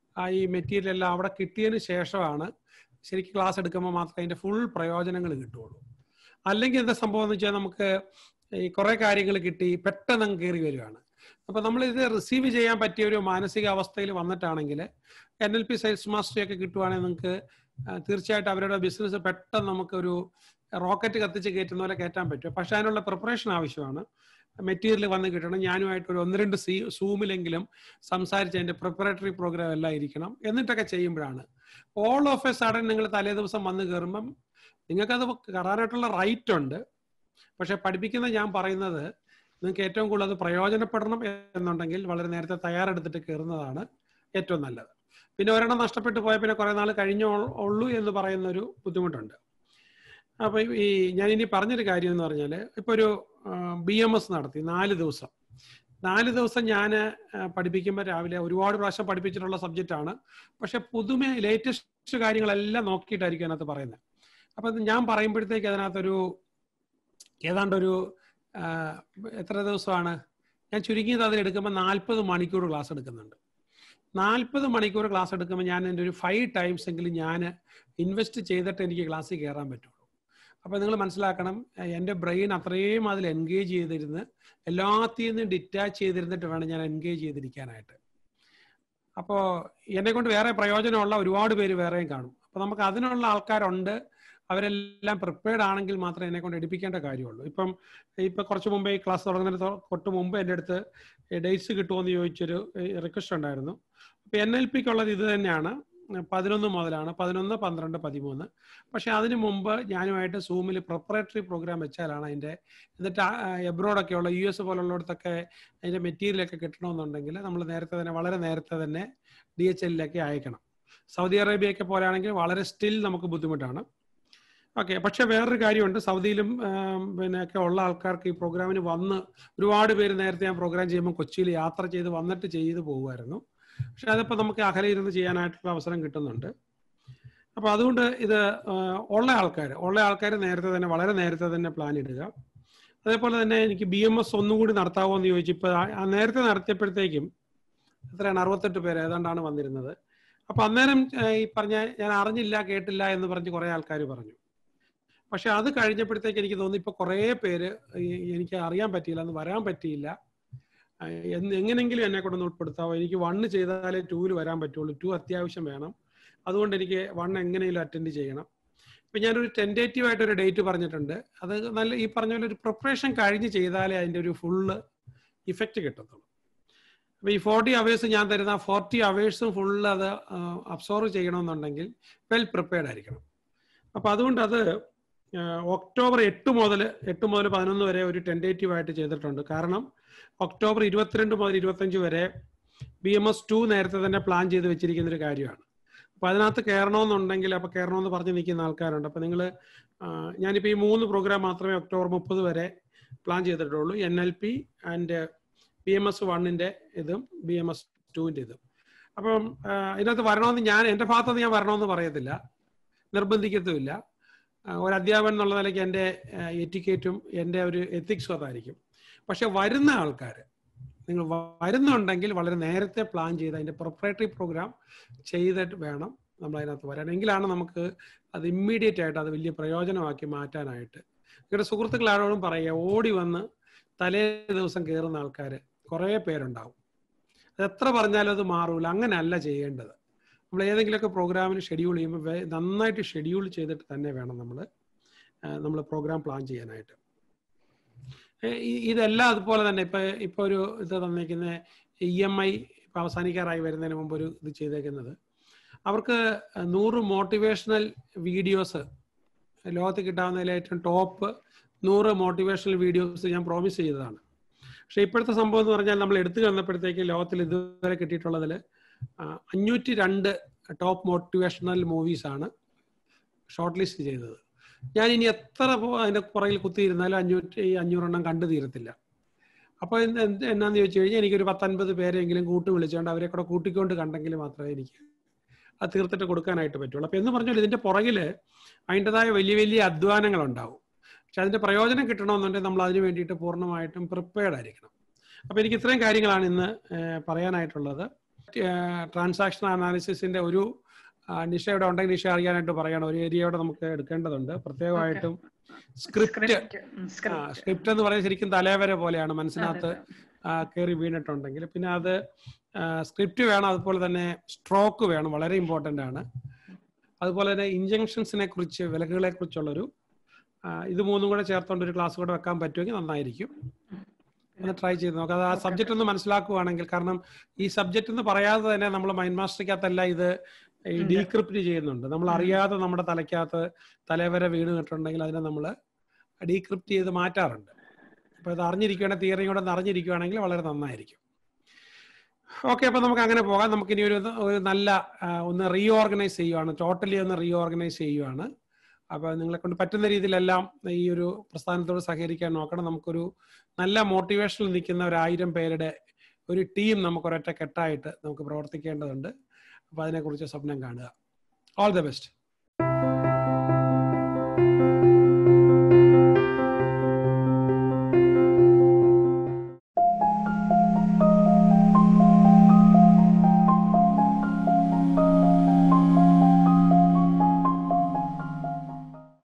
ആ ഈ മെറ്റീരിയൽ എല്ലാം അവിടെ കിട്ടിയതിന് ശേഷമാണ് ശരിക്കും ക്ലാസ് എടുക്കുമ്പോൾ മാത്രമേ അതിന്റെ ഫുൾ പ്രയോജനങ്ങൾ കിട്ടുള്ളൂ അല്ലെങ്കിൽ എന്താ സംഭവം എന്ന് വെച്ചാൽ നമുക്ക് ഈ കുറെ കാര്യങ്ങൾ കിട്ടി പെട്ടെന്ന് അങ്ങ് കയറി വരികയാണ് അപ്പൊ നമ്മൾ ഇത് റിസീവ് ചെയ്യാൻ പറ്റിയ ഒരു മാനസിക അവസ്ഥയിൽ വന്നിട്ടാണെങ്കിൽ N L P sales mastery ഒക്കെ കിട്ടുവാണെങ്കിൽ നിങ്ങൾക്ക് ആ, തീർച്ചയായിട്ടും അവരുടെ ബിസിനസ് പെട്ടെന്ന് നമുക്കൊരു റോക്കറ്റ് കത്തിച്ച് കയറ്റുന്ന പോലെ കയറ്റാൻ പറ്റും പക്ഷെ അതിനുള്ള പ്രിപ്പറേഷൻ ആവശ്യമാണ് മെറ്റീരിയൽ വന്ന് കിട്ടണം ഞാനുമായിട്ട് ഒരു ഒന്ന് രണ്ട് സീ സൂമിലെങ്കിലും സംസാരിച്ച് അതിന്റെ പ്രിപ്പറേറ്ററി പ്രോഗ്രാം എല്ലാം ഇരിക്കണം എന്നിട്ടൊക്കെ ചെയ്യുമ്പോഴാണ് ഓൾ ഓഫ് എ സഡൻ നിങ്ങൾ തലേ ദിവസം വന്ന് കയറുമ്പം നിങ്ങൾക്കത് കയറാനായിട്ടുള്ള റൈറ്റ് ഉണ്ട് പക്ഷെ പഠിപ്പിക്കുന്ന ഞാൻ പറയുന്നത് നിങ്ങൾക്ക് ഏറ്റവും കൂടുതൽ അത് പ്രയോജനപ്പെടണം എന്നുണ്ടെങ്കിൽ വളരെ നേരത്തെ തയ്യാറെടുത്തിട്ട് കയറുന്നതാണ് ഏറ്റവും നല്ലത് പിന്നെ ഒരെണ്ണം നഷ്ടപ്പെട്ടു പോയ പിന്നെ കുറെ നാൾ കഴിഞ്ഞേ ഉൾ- ഉള്ളൂ എന്ന് പറയുന്ന ഒരു ബുദ്ധിമുട്ടുണ്ട് അപ്പൊ ഈ ഞാൻ ഇനി പറഞ്ഞൊരു കാര്യം എന്ന് പറഞ്ഞാൽ ഇപ്പൊ ഒരു ബി എം എസ് നടത്തി നാല് ദിവസം നാല് ദിവസം ഞാൻ പഠിപ്പിക്കുമ്പോൾ രാവിലെ ഒരുപാട് പ്രാവശ്യം പഠിപ്പിച്ചിട്ടുള്ള സബ്ജക്റ്റ് ആണ് പക്ഷെ പുതുമ ലേറ്റസ്റ്റ് കാര്യങ്ങളെല്ലാം നോക്കിയിട്ടായിരിക്കും അതിനകത്ത് പറയുന്നത് അപ്പൊ ഇത് ഞാൻ പറയുമ്പോഴത്തേക്ക് അതിനകത്തൊരു ഏതാണ്ടൊരു ആ, എത്ര ദിവസമാണ് ഞാൻ ചുരുങ്ങിയത് അതിൽ എടുക്കുമ്പോൾ നാൽപ്പത് മണിക്കൂർ ക്ലാസ് എടുക്കുന്നുണ്ട് നാൽപ്പത് മണിക്കൂർ ക്ലാസ് എടുക്കുമ്പോൾ ഞാൻ എൻ്റെ ഒരു ഫൈവ് ടൈംസ് എങ്കിലും ഞാൻ ഇൻവെസ്റ്റ് ചെയ്തിട്ട് എനിക്ക് ക്ലാസ്സിൽ കയറാൻ പറ്റുള്ളൂ അപ്പോൾ നിങ്ങൾ മനസ്സിലാക്കണം എ- എൻ്റെ ബ്രെയിൻ അത്രയും അതിൽ എൻഗേജ് ചെയ്തിരുന്ന് എല്ലാത്തിൽ നിന്നും ഡിറ്റാച്ച് ചെയ്തിരുന്നിട്ട് വേണം ഞാൻ എൻഗേജ് ചെയ്തിരിക്കാനായിട്ട് അപ്പോൾ എന്നെ കൊണ്ട് വേറെ പ്രയോജനമുള്ള ഒരുപാട് പേര് വേറെയും കാണും അപ്പോൾ നമുക്ക് അതിനുള്ള ആൾക്കാരുണ്ട് അവരെല്ലാം പ്രിപ്പയർഡ് ആണെങ്കിൽ മാത്രമേ എന്നെ കൊണ്ട് എടുപ്പിക്കേണ്ട കാര്യമുള്ളൂ ഇപ്പം ഇപ്പം കുറച്ച് മുമ്പേ ഈ ക്ലാസ് തുടങ്ങുന്നതിന് തൊ- തൊട്ട് മുമ്പ് എൻ്റെ അടുത്ത് ഡേറ്റ്സ് കിട്ടുമോ എന്ന് ചോദിച്ചൊരു റിക്വസ്റ്റ് ഉണ്ടായിരുന്നു അപ്പോൾ എൻ എൽ പിക്കുള്ളത് ഇത് തന്നെയാണ് പതിനൊന്ന് മുതലാണ് പതിനൊന്ന് പന്ത്രണ്ട് പതിമൂന്ന് പക്ഷെ അതിന് മുമ്പ് ഞാനുമായിട്ട് സൂമിൽ പ്രിപ്പറേറ്ററി പ്രോഗ്രാം വെച്ചാലാണ് അതിൻ്റെ എന്നിട്ട് എബ്രോഡൊക്കെ ഉള്ള യു എസ് പോലുള്ളിടത്തൊക്കെ അതിൻ്റെ മെറ്റീരിയലൊക്കെ കിട്ടണമെന്നുണ്ടെങ്കിൽ നമ്മൾ നേരത്തെ തന്നെ വളരെ നേരത്തെ തന്നെ ഡി എച്ച് എല്ലിലേക്ക് അയക്കണം സൗദി അറേബ്യയൊക്കെ പോലെയാണെങ്കിൽ വളരെ സ്റ്റിൽ നമുക്ക് ബുദ്ധിമുട്ടാണ് ഓക്കെ പക്ഷെ വേറൊരു കാര്യമുണ്ട് സൗദിയിലും ആം, പിന്നെ ഒക്കെ ഉള്ള ആൾക്കാർക്ക് ഈ പ്രോഗ്രാമിന് വന്ന് ഒരുപാട് പേര് നേരത്തെ ഞാൻ പ്രോഗ്രാം ചെയ്യുമ്പോൾ കൊച്ചിയിൽ യാത്ര ചെയ്ത് വന്നിട്ട് ചെയ്ത് പോകുമായിരുന്നു പക്ഷെ അതിപ്പോൾ നമുക്ക് അകലെ ഇരുന്ന് ചെയ്യാനായിട്ടുള്ള അവസരം കിട്ടുന്നുണ്ട് അപ്പൊ അതുകൊണ്ട് ഇത് ആ, ഉള്ള ആൾക്കാർ ഉള്ള ആൾക്കാർ നേരത്തെ തന്നെ വളരെ നേരത്തെ തന്നെ പ്ലാൻ ഇടുക അതേപോലെ തന്നെ എനിക്ക് ബി എം എസ് ഒന്നും കൂടി നടത്താവോ എന്ന് ചോദിച്ചു ഇപ്പൊ ആ- ആ നേരത്തെ നടത്തിയപ്പോഴത്തേക്കും എത്രയാണ് അറുപത്തെട്ട് പേര് ഏതാണ്ടാണ് വന്നിരുന്നത് അപ്പൊ അന്നേരം ആ, ഈ പറഞ്ഞ ഞാൻ അറിഞ്ഞില്ല കേട്ടില്ല എന്ന് പറഞ്ഞ് കുറെ ആൾക്കാർ പറഞ്ഞു പക്ഷെ അത് കഴിഞ്ഞപ്പോഴത്തേക്ക് എനിക്ക് തോന്നി ഇപ്പൊ കുറെ പേര് ഈ- എനിക്ക് അറിയാൻ പറ്റിയില്ല എന്ന് വരാൻ പറ്റിയില്ല ആ, എന്ന് എങ്ങനെങ്കിലും എന്നെ കൊണ്ടൊന്ന് ഉൾപ്പെടുത്താവോ എനിക്ക് വണ്ണ് ചെയ്താലേ ടൂവിൽ വരാൻ പറ്റുള്ളൂ ടു അത്യാവശ്യം വേണം അതുകൊണ്ട് എനിക്ക് വൺ എങ്ങനെയും അറ്റൻഡ് ചെയ്യണം ഇപ്പൊ ഞാനൊരു ടെൻറ്റേറ്റീവ് ആയിട്ട് ഒരു ഡേറ്റ് പറഞ്ഞിട്ടുണ്ട് അത് നല്ല ഈ പറഞ്ഞ പോലെ ഒരു പ്രിപ്പറേഷൻ കഴിഞ്ഞ് ചെയ്താലേ അതിന്റെ ഒരു ഫുള്ള് ഇഫക്റ്റ് കിട്ടത്തുള്ളൂ അപ്പൊ ഈ ഫോർട്ടി അവേഴ്സ് ഞാൻ തരുന്ന ഫോർട്ടി അവേഴ്സും ഫുള്ള് അത് അബ്സോർവ് ചെയ്യണമെന്നുണ്ടെങ്കിൽ വെൽ പ്രിപ്പയർഡ് ആയിരിക്കണം അപ്പൊ അതുകൊണ്ട് അത് ആ, ഒക്ടോബർ എട്ട് മുതൽ എട്ട് മുതൽ പതിനൊന്ന് വരെ ഒരു ടെൻറ്റേറ്റീവ് ആയിട്ട് ചെയ്തിട്ടുണ്ട് കാരണം ഒക്ടോബർ ഇരുപത്തിരണ്ട് മുതൽ ഇരുപത്തഞ്ച് വരെ ബി എം എസ് ടു നേരത്തെ തന്നെ പ്ലാൻ ചെയ്ത് വെച്ചിരിക്കുന്ന ഒരു കാര്യമാണ് അപ്പൊ അതിനകത്ത് കയറണമെന്നുണ്ടെങ്കിൽ അപ്പൊ കയറണമെന്ന് പറഞ്ഞ് നിൽക്കുന്ന ആൾക്കാരുണ്ട് അപ്പൊ നിങ്ങൾ ഞാനിപ്പോൾ ഈ മൂന്ന് പ്രോഗ്രാം മാത്രമേ ഒക്ടോബർ മുപ്പത് വരെ പ്ലാൻ ചെയ്തിട്ടുള്ളൂ N L P and B M S വണ്ണിന്റെ ഇതും ബി എം എസ് ടുവിന്റെ ഇതും അപ്പം ആ, ഇതിനകത്ത് വരണമെന്ന് ഞാൻ എൻ്റെ ഭാഗത്തുനിന്ന് ഞാൻ വരണമെന്ന് പറയത്തില്ല നിർബന്ധിക്കത്തുമില്ല ആ, ഒരു അധ്യാപകൻ എന്നുള്ള നിലയ്ക്ക് എൻ്റെ എറ്റിക്കേറ്റും എൻ്റെ ഒരു എത്തിക്സും അതായിരിക്കും പക്ഷെ വരുന്ന ആൾക്കാർ നിങ്ങൾ വ- വരുന്നുണ്ടെങ്കിൽ വളരെ നേരത്തെ പ്ലാൻ ചെയ്ത് അതിൻ്റെ പ്രൊപ്പറേറ്ററി പ്രോഗ്രാം ചെയ്തിട്ട് വേണം നമ്മൾ അതിനകത്ത് വരാൻ എങ്കിലാണ് നമുക്ക് അത് ഇമ്മീഡിയറ്റ് ആയിട്ട് അത് വലിയ പ്രയോജനമാക്കി മാറ്റാനായിട്ട് നിങ്ങളുടെ സുഹൃത്തുക്കൾ ആരോടും പറയുക ഓടി വന്ന് തലേ ദിവസം കയറുന്ന ആൾക്കാർ കുറേ പേരുണ്ടാവും അത് എത്ര പറഞ്ഞാലും അത് മാറൂല അങ്ങനെയല്ല ചെയ്യേണ്ടത് നമ്മൾ ഏതെങ്കിലുമൊക്കെ പ്രോഗ്രാമിന് ഷെഡ്യൂൾ ചെയ്യുമ്പോൾ വേ- നന്നായിട്ട് ഷെഡ്യൂൾ ചെയ്തിട്ട് തന്നെ വേണം നമ്മൾ നമ്മൾ പ്രോഗ്രാം പ്ലാൻ ചെയ്യാനായിട്ട് ഏ, ഈ- ഇതെല്ലാം അതുപോലെ തന്നെ ഇപ്പൊ ഇപ്പൊ ഒരു ഇത് തന്നിരിക്കുന്ന ഇ എം ഐ അവസാനിക്കാറായി വരുന്നതിന് മുമ്പ് ഒരു ഇത് ചെയ്തേക്കുന്നത് അവർക്ക് നൂറ് മോട്ടിവേഷണൽ വീഡിയോസ് ലോകത്ത് കിട്ടാവുന്നതിൽ ഏറ്റവും ടോപ്പ് നൂറ് മോട്ടിവേഷണൽ വീഡിയോസ് ഞാൻ പ്രോമിസ് ചെയ്തതാണ് പക്ഷെ ഇപ്പോഴത്തെ സംഭവം എന്ന് പറഞ്ഞാൽ നമ്മൾ എടുത്തു വന്നപ്പോഴത്തേക്ക് ലോകത്തിൽ ഇതുവരെ കിട്ടിയിട്ടുള്ളതിൽ അഞ്ഞൂറ്റി രണ്ട് ടോപ്പ് മോട്ടിവേഷണൽ മൂവീസ് ആണ് ഷോർട്ട് ലിസ്റ്റ് ചെയ്തത് ഞാൻ ഇനി എത്ര പോ- അതിന്റെ പുറകിൽ കുത്തിയിരുന്നാലും അഞ്ഞൂറ്റി അഞ്ഞൂറെണ്ണം കണ്ടു തീരത്തില്ല അപ്പൊ എന്ത് എന്ത് എന്നാന്ന് ചോദിച്ചു കഴിഞ്ഞാൽ എനിക്കൊരു പത്തൊൻപത് പേരെങ്കിലും കൂട്ടി വിളിച്ചുകൊണ്ട് അവരെ കൂടെ കൂട്ടിക്കൊണ്ട് കണ്ടെങ്കിൽ മാത്രമേ എനിക്ക് അത് തീർത്തിട്ട് കൊടുക്കാനായിട്ട് പറ്റുള്ളൂ അപ്പൊ എന്ന് പറഞ്ഞാൽ ഇതിന്റെ പുറകില് അതിൻ്റെതായ വലിയ വലിയ അധ്വാനങ്ങൾ ഉണ്ടാവും പക്ഷെ അതിന്റെ പ്രയോജനം കിട്ടണമെന്നുണ്ടെങ്കിൽ നമ്മൾ അതിന് വേണ്ടിയിട്ട് പൂർണ്ണമായിട്ടും പ്രിപ്പയർഡ് ആയിരിക്കണം അപ്പൊ എനിക്ക് ഇത്രയും കാര്യങ്ങളാണ് ഇന്ന് ഏഹ്, പറയാനായിട്ടുള്ളത് ട്രാൻസാക്ഷൻ അനാലിസിസിന്റെ ഒരു ആ, നിഷ ഇവിടെ ഉണ്ടെങ്കിൽ നിഷ അറിയാനായിട്ട് പറയണം ഒരു ഏരിയ ഇവിടെ നമുക്ക് എടുക്കേണ്ടതുണ്ട് പ്രത്യേകമായിട്ടും സ്ക്രിപ്റ്റ് സ്ക്രിപ്റ്റ് എന്ന് പറയുന്നത് ശരിക്കും തലേവര പോലെയാണ് മനസ്സിനകത്ത് കയറി വീണിട്ടുണ്ടെങ്കിൽ പിന്നെ അത് സ്ക്രിപ്റ്റ് വേണം അതുപോലെ തന്നെ സ്ട്രോക്ക് വേണം വളരെ ഇമ്പോർട്ടൻ്റ് ആണ് അതുപോലെ തന്നെ ഇഞ്ചങ്ഷൻസിനെ കുറിച്ച് വിലക്കുകളെ കുറിച്ചുള്ളൊരു ആ, ഇത് മൂന്നും കൂടെ ചേർത്തുകൊണ്ട് ഒരു ക്ലാസ് കൂടെ വെക്കാൻ പറ്റുമെങ്കിൽ നന്നായിരിക്കും ഒന്ന് ട്രൈ ചെയ്ത് നോക്കാം അത് ആ സബ്ജക്റ്റ് ഒന്ന് മനസ്സിലാക്കുകയാണെങ്കിൽ കാരണം ഈ സബ്ജക്റ്റ് എന്ന് പറയാതെ തന്നെ നമ്മൾ മൈൻഡ് മാസ്റ്ററിക്കകത്തല്ല ഇത് ഈ
ഉണ്ട്.
ഡീക്രിപ്റ്റ് ചെയ്യുന്നുണ്ട് നമ്മൾ
ഉം.
അറിയാതെ നമ്മുടെ തലയ്ക്കകത്ത് തലവരെ വീണ് കിട്ടുന്നുണ്ടെങ്കിൽ അതിനെ നമ്മൾ ഡീക്രിപ്റ്റ് ചെയ്ത് മാറ്റാറുണ്ട് അപ്പോൾ ഇത് അറിഞ്ഞിരിക്കുകയാണെങ്കിൽ തിയറി കൂടെ ഒന്ന് അറിഞ്ഞിരിക്കുകയാണെങ്കിൽ വളരെ നന്നായിരിക്കും ഓക്കെ അപ്പോൾ നമുക്ക് അങ്ങനെ പോകാം നമുക്കിനി ഒരു ഒരു നല്ല ആ, ഒന്ന് റീഓർഗനൈസ് ചെയ്യുവാണ് ടോട്ടലി ഒന്ന് റീഓർഗനൈസ് ചെയ്യുവാണ് അപ്പോൾ നിങ്ങളെ കൊണ്ട് പറ്റുന്ന രീതിയിലെല്ലാം ഈ ഒരു പ്രസ്ഥാനത്തോട് സഹകരിക്കാൻ നോക്കണം നമുക്കൊരു നല്ല മോട്ടിവേഷനിൽ നിൽക്കുന്ന ഒരു ആയിരം പേരുടെ ഒരു ടീം നമുക്ക് ഒരൊറ്റ കെട്ടായിട്ട് നമുക്ക് പ്രവർത്തിക്കേണ്ടതുണ്ട് അപ്പോൾ അതിനെക്കുറിച്ച് സ്വപ്നം കാണുക ഓൾ ദ ബെസ്റ്റ്